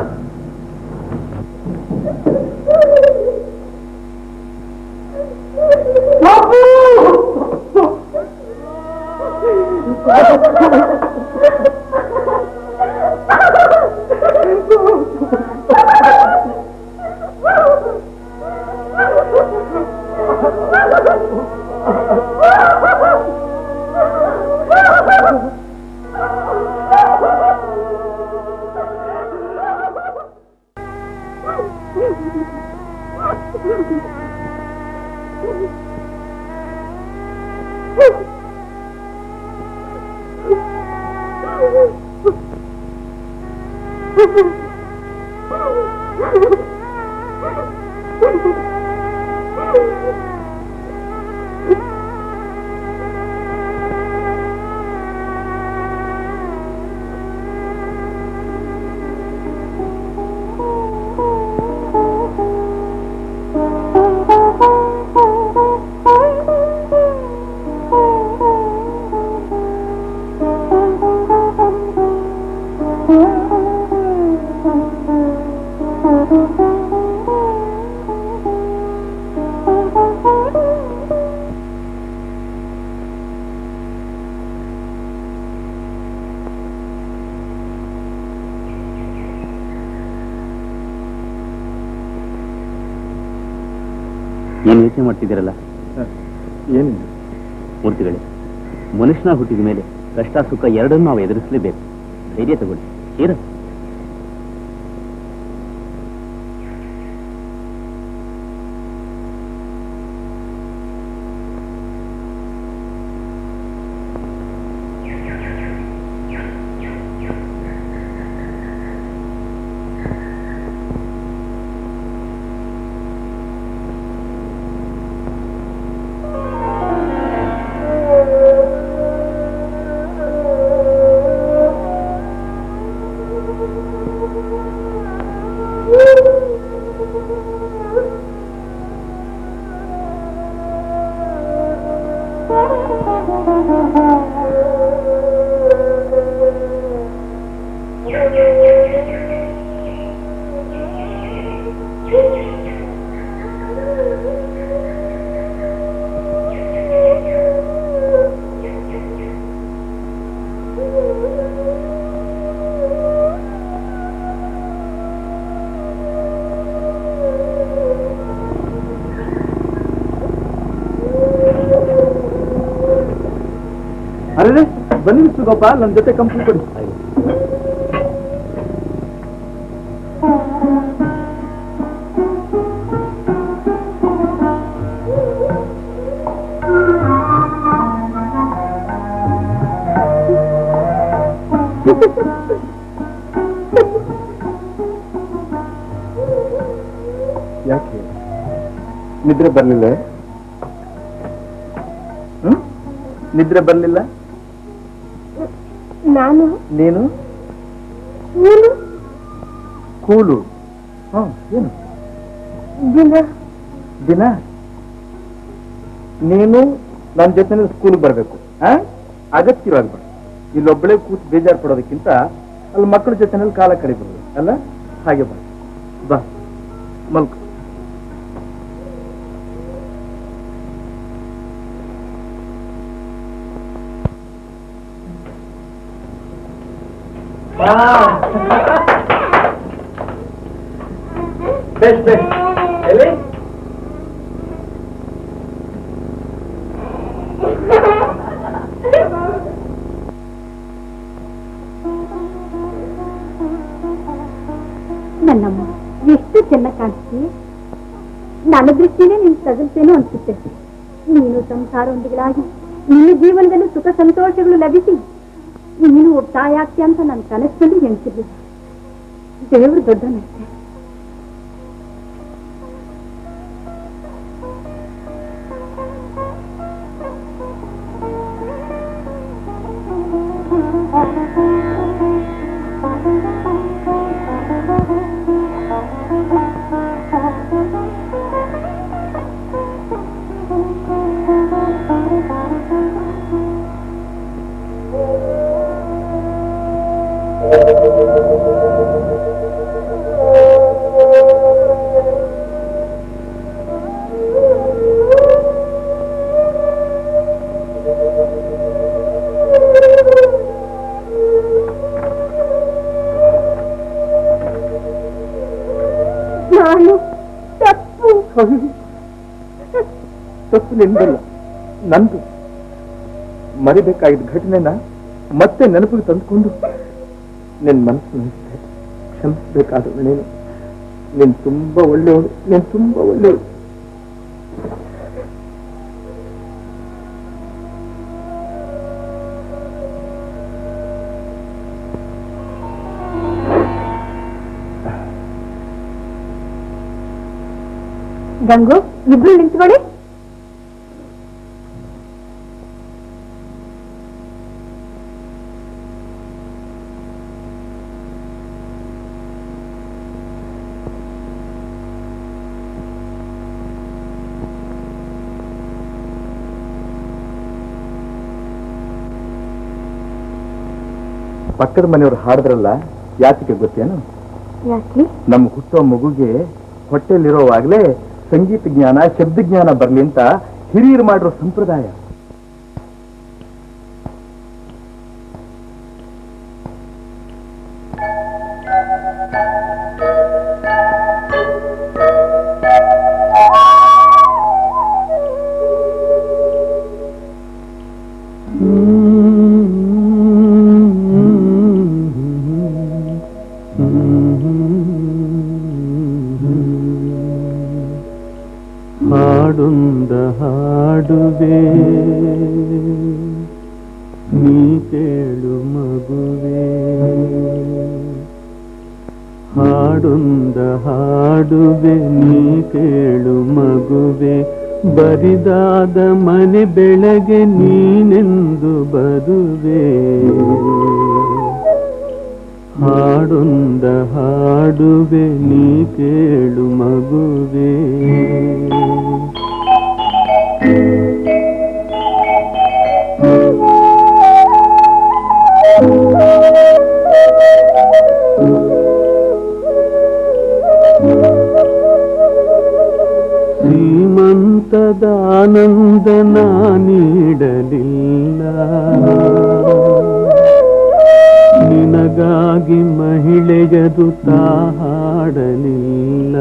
ಏನ್ ಯೋಚನೆ ಮಾಡ್ತಿದ್ದೀರಲ್ಲ ಏನಿಲ್ಲ ಮೂರ್ತಿಗಳೇ ಮನುಷ್ಯನ ಹುಟ್ಟಿದ ಮೇಲೆ ಕಷ್ಟ ಸುಖ ಎರಡನ್ನೂ ನಾವು ಎದುರಿಸಲೇಬೇಕು ಧೈರ್ಯ ತಗೊಳ್ಳಿ ಏರ ಅರೆ ಬನ್ನಿ ಮಿಸ್ಟರ್ ಗೋಪಾಲ್ ನನ್ನ ಜೊತೆ ಕಂಪ್ನಿ ಕೊಡಿ ನಿದ್ರೆ ಬರ್ಲಿಲ್ಲ ಹ್ಮ್ ನಿದ್ರೆ ಬರ್ಲಿಲ್ಲ ನಾನು ನೀನು ನೀನು ಕೂಲು ಹ್ಮ್ ಏನು ದಿನ ದಿನ ನೀನು ನನ್ನ ಜೊತೆ ಸ್ಕೂಲ್ಗೆ ಬರಬೇಕು ಅಗತ್ಯವಾಗಿ ಬರ ಇಲ್ಲೊಬ್ಬಳೇ ಕೂತು ಬೇಜಾರು ಪಡೋದಕ್ಕಿಂತ ಅಲ್ಲಿ ಮಕ್ಕಳ ಜೊತೆನಲ್ಲಿ ಕಾಲ ಕಳಿಬಹುದು ಅಲ್ಲ ಹಾಗೆ ಬಾ ಬಾ ಮಲ್ಕ ಬೇಸ್ ಬೇಸ್ ಎಲ್ಲಿ ನನ್ನಮ್ಮ ಎಷ್ಟು ಚೆನ್ನಾಗಿ ಕಾಣಿಸ್ತಿ ನನ್ನ ದೃಷ್ಟಿನೇ ನಿನ್ ತಗಲ್ತೇನೋ ಅನ್ಸುತ್ತೆ ನೀನು ಸಂಸಾರೊಂದಿಗಳಾಗಿ ನಿನ್ನ ಜೀವನದಲ್ಲಿ ಸುಖ ಸಂತೋಷಗಳು ಲಭಿಸಿ ನೀನು ಒತ್ತಾಯ ಆಗ್ತೀಯ ಅಂತ ನನ್ನ ಕನಸಿನಲ್ಲಿ ಎಣಿಸಿರ್ಲಿಲ್ಲ ದೇವರು ದೊಡ್ಡನಷ್ಟೇ ನಾನು ತಪ್ಪು ತಪ್ಪು ನಿಂದಲ್ಲ ನಂದು ಮರಿಬೇಕಾಗಿದ್ದ ಘಟನೆನ ಮತ್ತೆ ನೆನಪಿಗೆ ತಂದುಕೊಂಡು ನಿನ್ ಮನಸ್ಸು ನಿಲ್ಸಿದೆ ಕ್ಷಮಿಸಬೇಕಾದಳು ನೀನು ನೀನ್ ತುಂಬಾ ಒಳ್ಳೆಯವಳು ನೀನ್ ತುಂಬಾ ಒಳ್ಳೆಯವಳು ಗಂಗು ಇಬ್ರು ನಿಂತ್ಕೊಳ್ಳಿ ಪಕ್ಕದ ಮನೆಯವರು ಹಾಡಿದ್ರಲ್ಲ ಯಾತಿಗೆ ಗೊತ್ತೇನು ಯಾಕೆ ನಮ್ಮ ಹುಟ್ಟೋ ಮಗುಗೆ ಹೊಟ್ಟೆಲಿರೋವಾಗ್ಲೇ ಸಂಗೀತ ಜ್ಞಾನ ಶಬ್ದ ಜ್ಞಾನ ಬರ್ಲಿ ಅಂತ ಹಿರಿಯರು ಮಾಡಿರೋ ಸಂಪ್ರದಾಯ ಹಾಡೊಂದ ಹಾಡುವೆ ನೀ ಕೇಳು ಮಗುವೆ ಹಾಡೊಂದ ಹಾಡುವೆ ನೀ ಕೇಳು ಮಗುವೆ ಬರಿದಾದ ಮನೆ ಬೆಳಗ್ಗೆ ನೀನೆಂದು ಬರುವೆ ಹಾಡೊಂದ ಹಾಡುವೆ ನೀ ಕೇಳು ಮಗುವೆ ಶ್ರೀಮಂತದಾನಂದ ನಾ ನೀಡಲಿಲ್ಲ ನಿನಗಾಗಿ ಮಹಿಳೆಯದು ತಾ ಹಾಡಲಿಲ್ಲ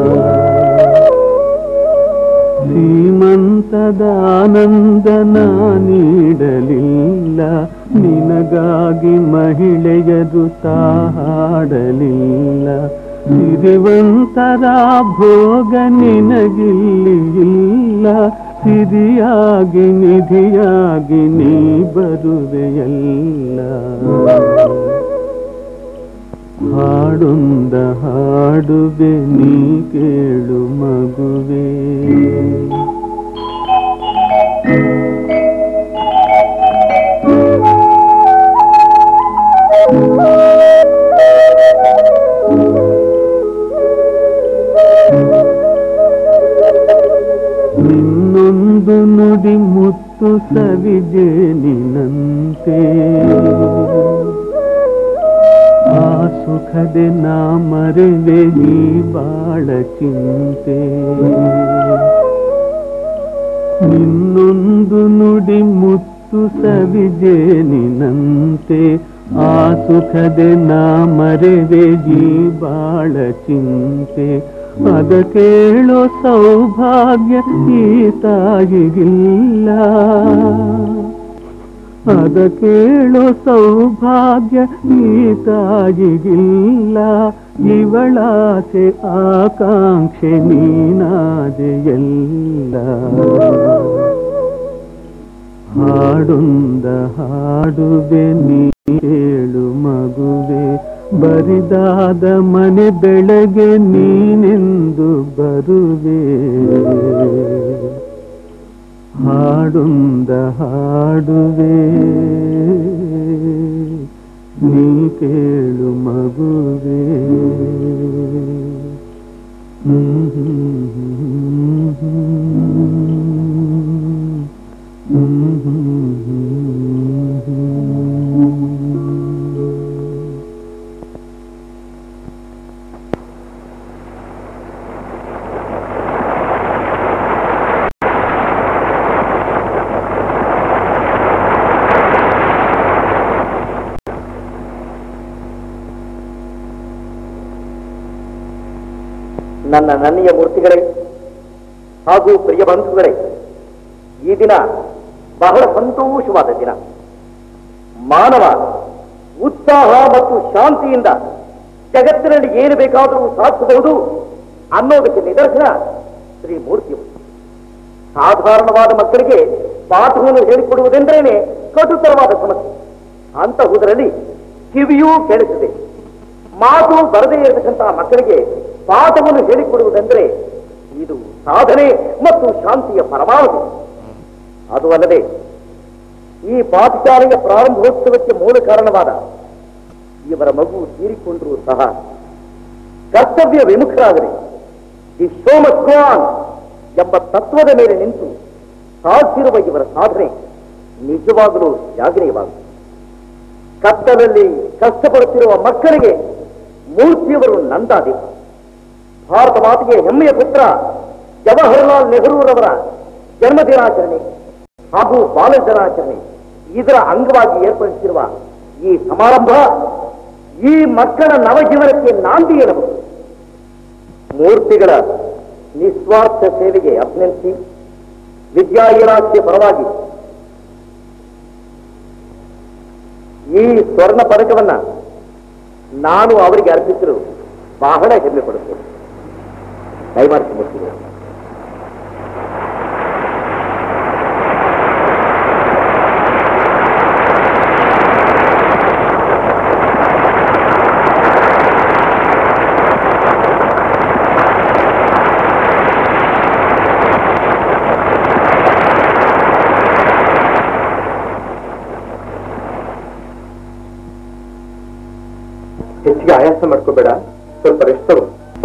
ಶ್ರೀಮಂತದಾನಂದ ನಾ ನೀಡಲಿಲ್ಲ ನಿನಗಾಗಿ ಮಹಿಳೆಯದು ತಾ ಹಾಡಲಿಲ್ಲ ಸಿರಿವಂತರ ಭೋಗ ನಿನಗಿಲ್ಲಿ ಇಲ್ಲ ಸಿರಿಯಾಗಿ ನಿಧಿಯಾಗಿ ನೀ ಬರುವೆಯಲ್ಲ ಹಾಡೊಂದ ಹಾಡುವೆ ನೀ ಕೇಳು ಮಗುವೆ ನಿನ್ನೊಂದು ನುಡಿ ಮುತ್ತು ಸವಿಜೆ ನಿನಂತೆ ಆ ಸುಖದೆ ನಾ ಮರೆವೆ ಈ ಬಾಳ ಚಿಂತೆ ನಿನ್ನೊಂದು ನುಡಿ ಮುತ್ತು ಸವಿಜೆ ನಿನಂತೆ ಆ ಸುಖದೆ ನಾ ಮರೆವೆ ಈ ಬಾಳ ಚಿಂತೆ ಅದ ಕೇಳೋ ಸೌಭಾಗ್ಯ ಈ ತಾಯಿಗಿಲ್ಲ ಅದ ಕೇಳೋ ಸೌಭಾಗ್ಯ ಈ ತಾಯಿಗಿಲ್ಲ ಇವಳಾಸೆ ಆಕಾಂಕ್ಷೆ ನೀನಾದೆಯಲ್ಲ ಹಾಡೊಂದ ಹಾಡುವೆ ನೀ ಹೇಳು ಮಗುವೆ ಬರಿದಾದ ಮನೆ ಬೆಳಗ್ಗೆ ನೀನೆಂದು ಬರುವೆ ಹಾಡೊಂದ ಹಾಡುವೆ ನೀ ಕೇಳು ಮಗುವೆ ಹ್ಮ್ ಹ್ಮ್ ಹ್ಮ್ ಹ್ಮ್ ಹ್ಮ್ ನನ್ನ ನನ್ನಿಯ ಮೂರ್ತಿಗಳೇ ಹಾಗೂ ಪ್ರಿಯ ಬಂಧುಗಳೇ ಈ ದಿನ ಬಹಳ ಸಂತೋಷವಾದ ದಿನ ಮಾನವ ಉತ್ಸಾಹ ಮತ್ತು ಶಾಂತಿಯಿಂದ ಜಗತ್ತಿನಲ್ಲಿ ಏನು ಬೇಕಾದರೂ ಸಾಧಿಸಬಹುದು ಅನ್ನೋದಕ್ಕೆ ನಿದರ್ಶನ ಶ್ರೀ ಮೂರ್ತಿಯವರು ಸಾಧಾರಣವಾದ ಮಕ್ಕಳಿಗೆ ಪಾಠವನ್ನು ಹೇಳಿಕೊಡುವುದೆಂದರೇನೆ ಕಟುತರವಾದ ಸಮಸ್ಯೆ ಅಂತಹುದರಲ್ಲಿ ಕಿವಿಯೂ ಕೇಳಿಸಿದೆ ಮಾತು ಬರದೇ ಇರತಕ್ಕಂತಹ ಮಕ್ಕಳಿಗೆ ಪಾಠವನ್ನು ಹೇಳಿಕೊಡುವುದೆಂದರೆ ಇದು ಸಾಧನೆ ಮತ್ತು ಶಾಂತಿಯ ಪರಮಾವಧಿ ಅದು ಅಲ್ಲದೆ ಈ ಪಾಠಶಾಲೆಯ ಪ್ರಾರಂಭೋತ್ಸವಕ್ಕೆ ಮೂಲ ಕಾರಣವಾದ ಇವರ ಮಗು ತೀರಿಕೊಂಡರೂ ಸಹ ಕರ್ತವ್ಯ ವಿಮುಖರಾಗದೆ the show must go on ಎಂಬ ತತ್ವದ ಮೇಲೆ ನಿಂತು ಸಾಧಿಸಿರುವ ಇವರ ಸಾಧನೆ ನಿಜವಾಗಲೂ ಶ್ಲಾಘನೀಯವಾಗುತ್ತದೆ ಕತ್ತಲಲ್ಲಿ ಕಷ್ಟಪಡುತ್ತಿರುವ ಮಕ್ಕಳಿಗೆ ಮೂರ್ತಿಯವರು ನಂದಾದೀಪ ಭಾರತ ಮಾತೆಗೆ ಹೆಮ್ಮೆಯ ಪುತ್ರ ಜವಾಹರಲಾಲ್ ನೆಹರೂರವರ ಜನ್ಮದಿನಾಚರಣೆ ಹಾಗೂ ಬಾಲ ದಿನಾಚರಣೆ ಇದರ ಅಂಗವಾಗಿ ಏರ್ಪಡಿಸಿರುವ ಈ ಸಮಾರಂಭ ಈ ಮಕ್ಕಳ ನವಜೀವನಕ್ಕೆ ನಾಂದಿ ಎನ್ನಬಹುದು ಮೂರ್ತಿಗಳ ನಿಸ್ವಾರ್ಥ ಸೇವೆಗೆ ಅಭಿನಂದಿಸಿ ವಿದ್ಯಾ ಇಲಾಖೆಯ ಪರವಾಗಿ ಈ ಸ್ವರ್ಣ ಪದಕವನ್ನ ನಾನು ಅವರಿಗೆ ಅರ್ಪಿಸಲು ಬಹಳ ಹೆಮ್ಮೆ ಪಡುತ್ತೇನೆ ದಯಮಾಡಿಸಿ ಮೂರ್ತಿಗಳು ಹೆಚ್ಚಿಗೆ ಆಯಾಸ ಮಾಡ್ಕೋಬೇಡ ಸ್ವಲ್ಪ ರೆಸ್ಟ್ ತಗೋ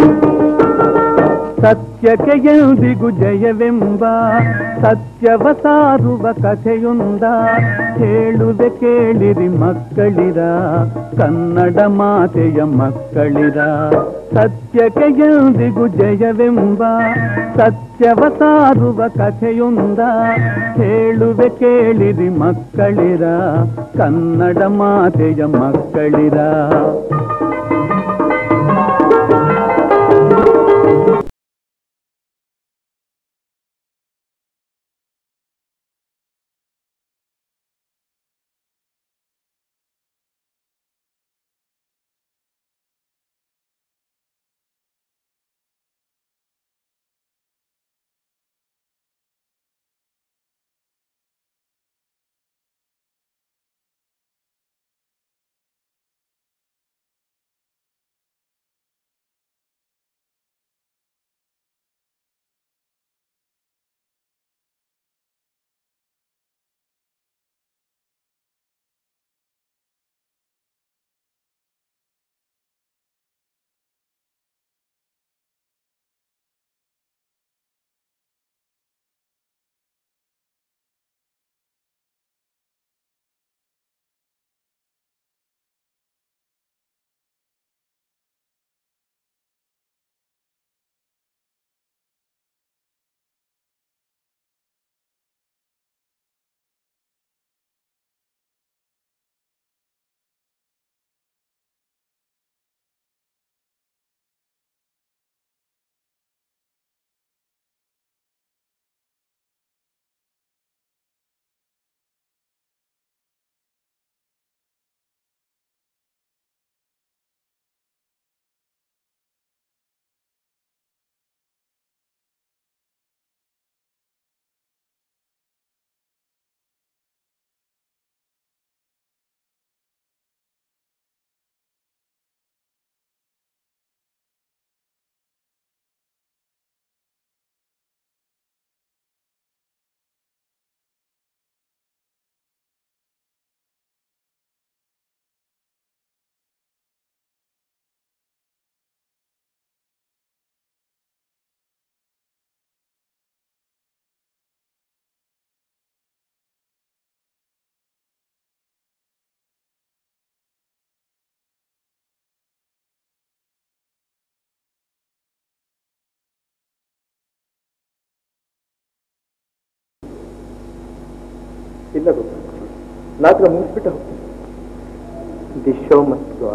ಸತ್ಯಕ್ಕೆ ಎಂದಿಗೂ ಜಯವೆಂಬ ಸತ್ಯವ ಸಾರುವ ಕಥೆಯೊಂದ ಹೇಳುವೆ ಕೇಳಿರಿ ಮಕ್ಕಳಿರ ಕನ್ನಡ ಮಾತೆಯ ಮಕ್ಕಳಿರ ಸತ್ಯಕ್ಕೆ ಎಂದಿಗೂ ಜಯವೆಂಬ ಸತ್ಯವ ಸಾರುವ ಕಥೆಯೊಂದ ಹೇಳುವೆ ಕೇಳಿರಿ ಮಕ್ಕಳಿರ ಕನ್ನಡ ಮಾತೆಯ ಮಕ್ಕಳಿರ ಇಲ್ಲ ಗೋಪಾಲ್ ನಾಟಕ ಮುಗಿಸ್ಬಿಟ್ಟು ಹೋಗ್ತೀನಿ the show must go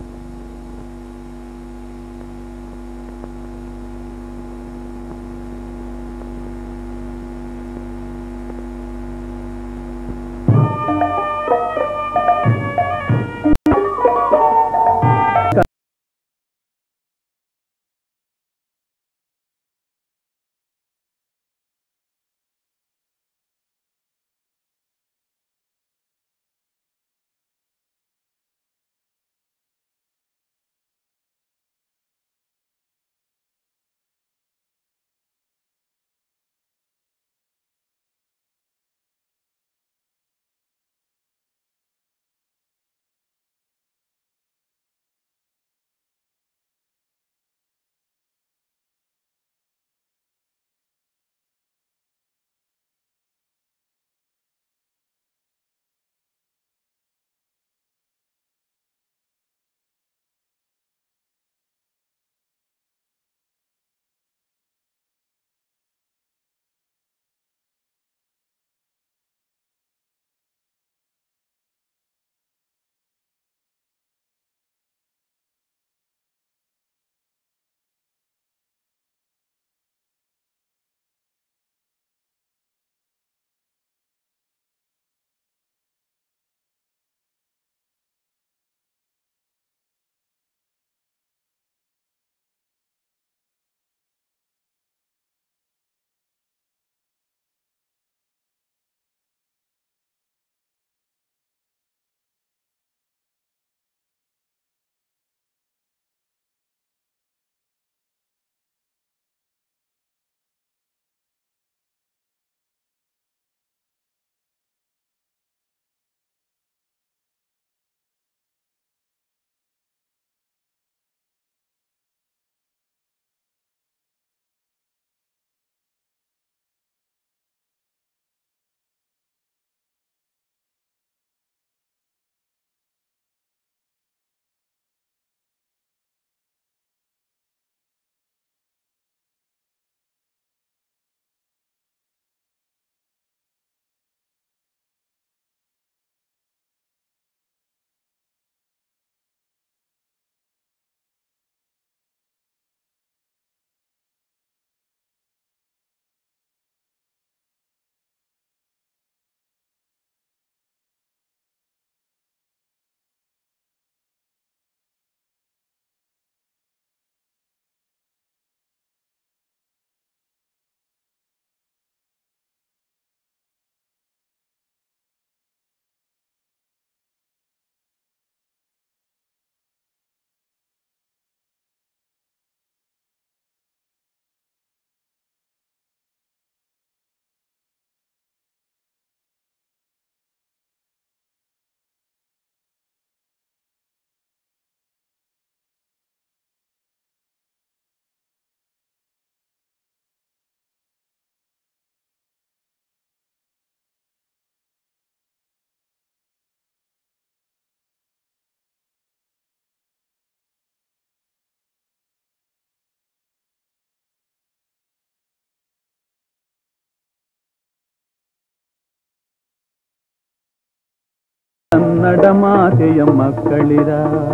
Kannada ಮಾತೆಯ ಮಕ್ಕಳಿರ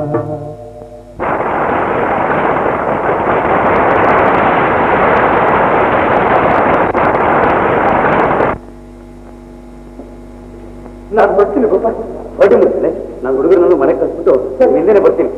ನಾನು ಬರ್ತೀನಿ ಗೋಪಾಲ್ ಹೊರಟು ಮುಗಿಸ್ತೇನೆ ನಾನು ಹುಡುಗರನ್ನು ಮನೆ ಕಳಿಸ್ಬಿಟ್ಟು ಹಿಂದೆನೆ ಬರ್ತೀನಿ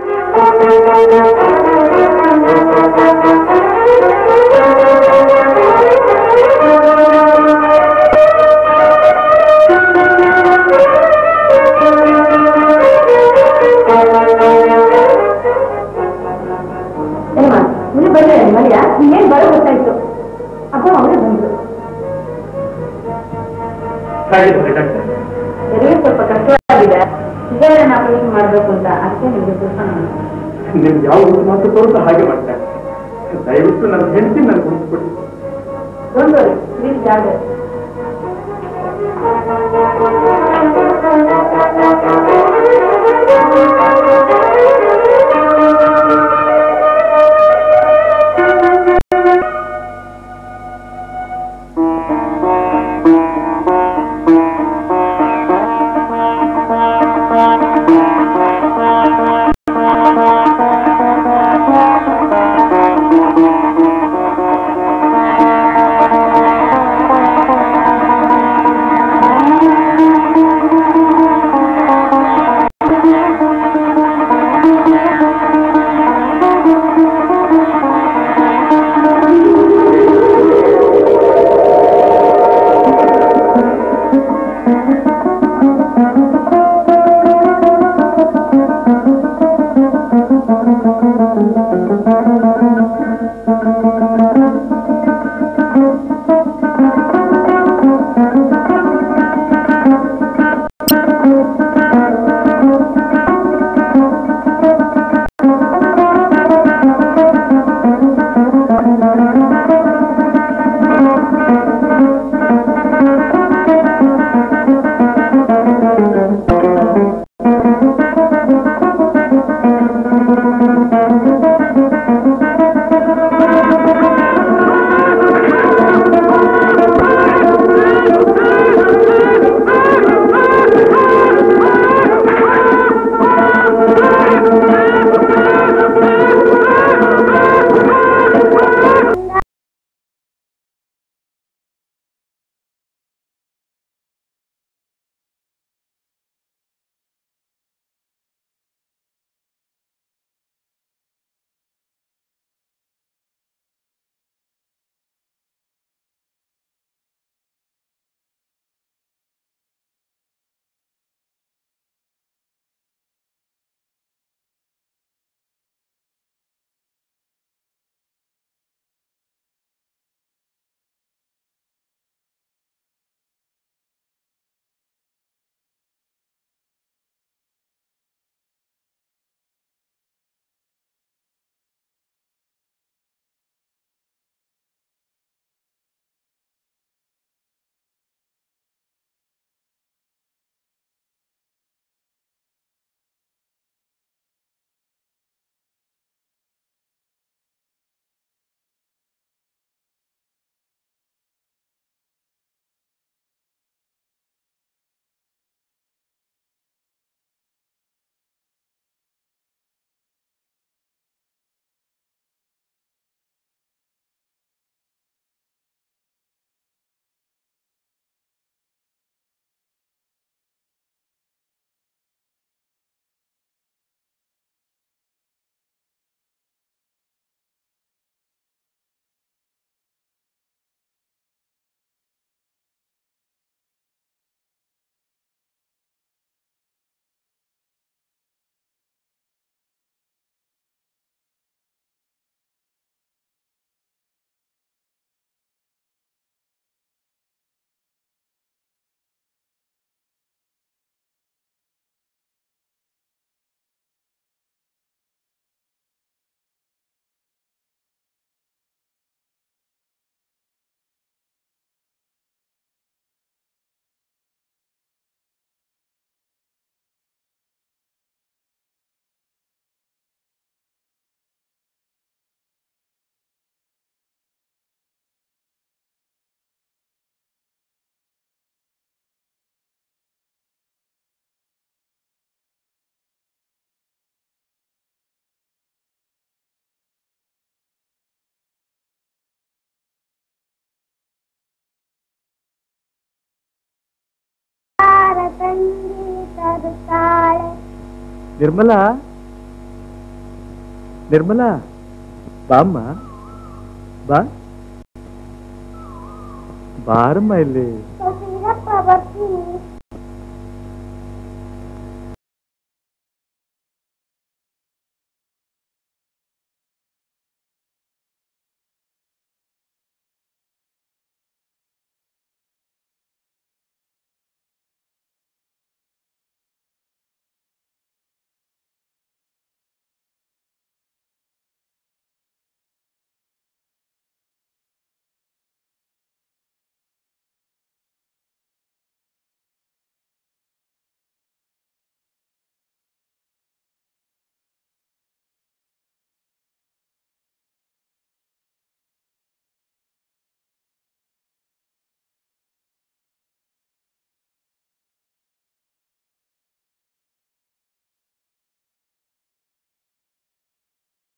ಮುಂದೆ ಬಂದ್ರೆ ಮರ್ಯ ಇನ್ನೇನ್ ಬರೋ ಗೊತ್ತಾಯ್ತು ಅಪ್ಪ ಅವರೇ ಬಂದ್ರು ಎಲ್ಲಿ ಸ್ವಲ್ಪ ಕಷ್ಟವಾಗಿದೆ ಇದೇ ನಾವು ಹಿಂಗ್ ಮಾಡ್ಬೇಕು ಅಂತ ಅದಕ್ಕೆ ನಿಮ್ಗೆ ಸ್ವಲ್ಪ ನಿಮ್ಗೆ ಯಾವ ಒಂದು ಮಾತು ಬರುತ್ತೋ ಹಾಗೆ ಮಾಡ್ತಾರೆ ದಯವಿಟ್ಟು ನನ್ನ ಹೆಂಡತಿ ನನಗೆ ಉಳಿಸ್ಕೊಡಿ ಒಂದು ಪ್ಲೀಸ್ ಜಾಗ ನಿರ್ಮಲಾ ನಿರ್ಮಲಾ ಬಾಮ್ಮ ಬಾ ಬಾರಮ್ಮ ಇಲ್ಲಿ ಸ್ವಲ್ಪ ಇರಪ್ಪ ಬರ್ತೀನಿ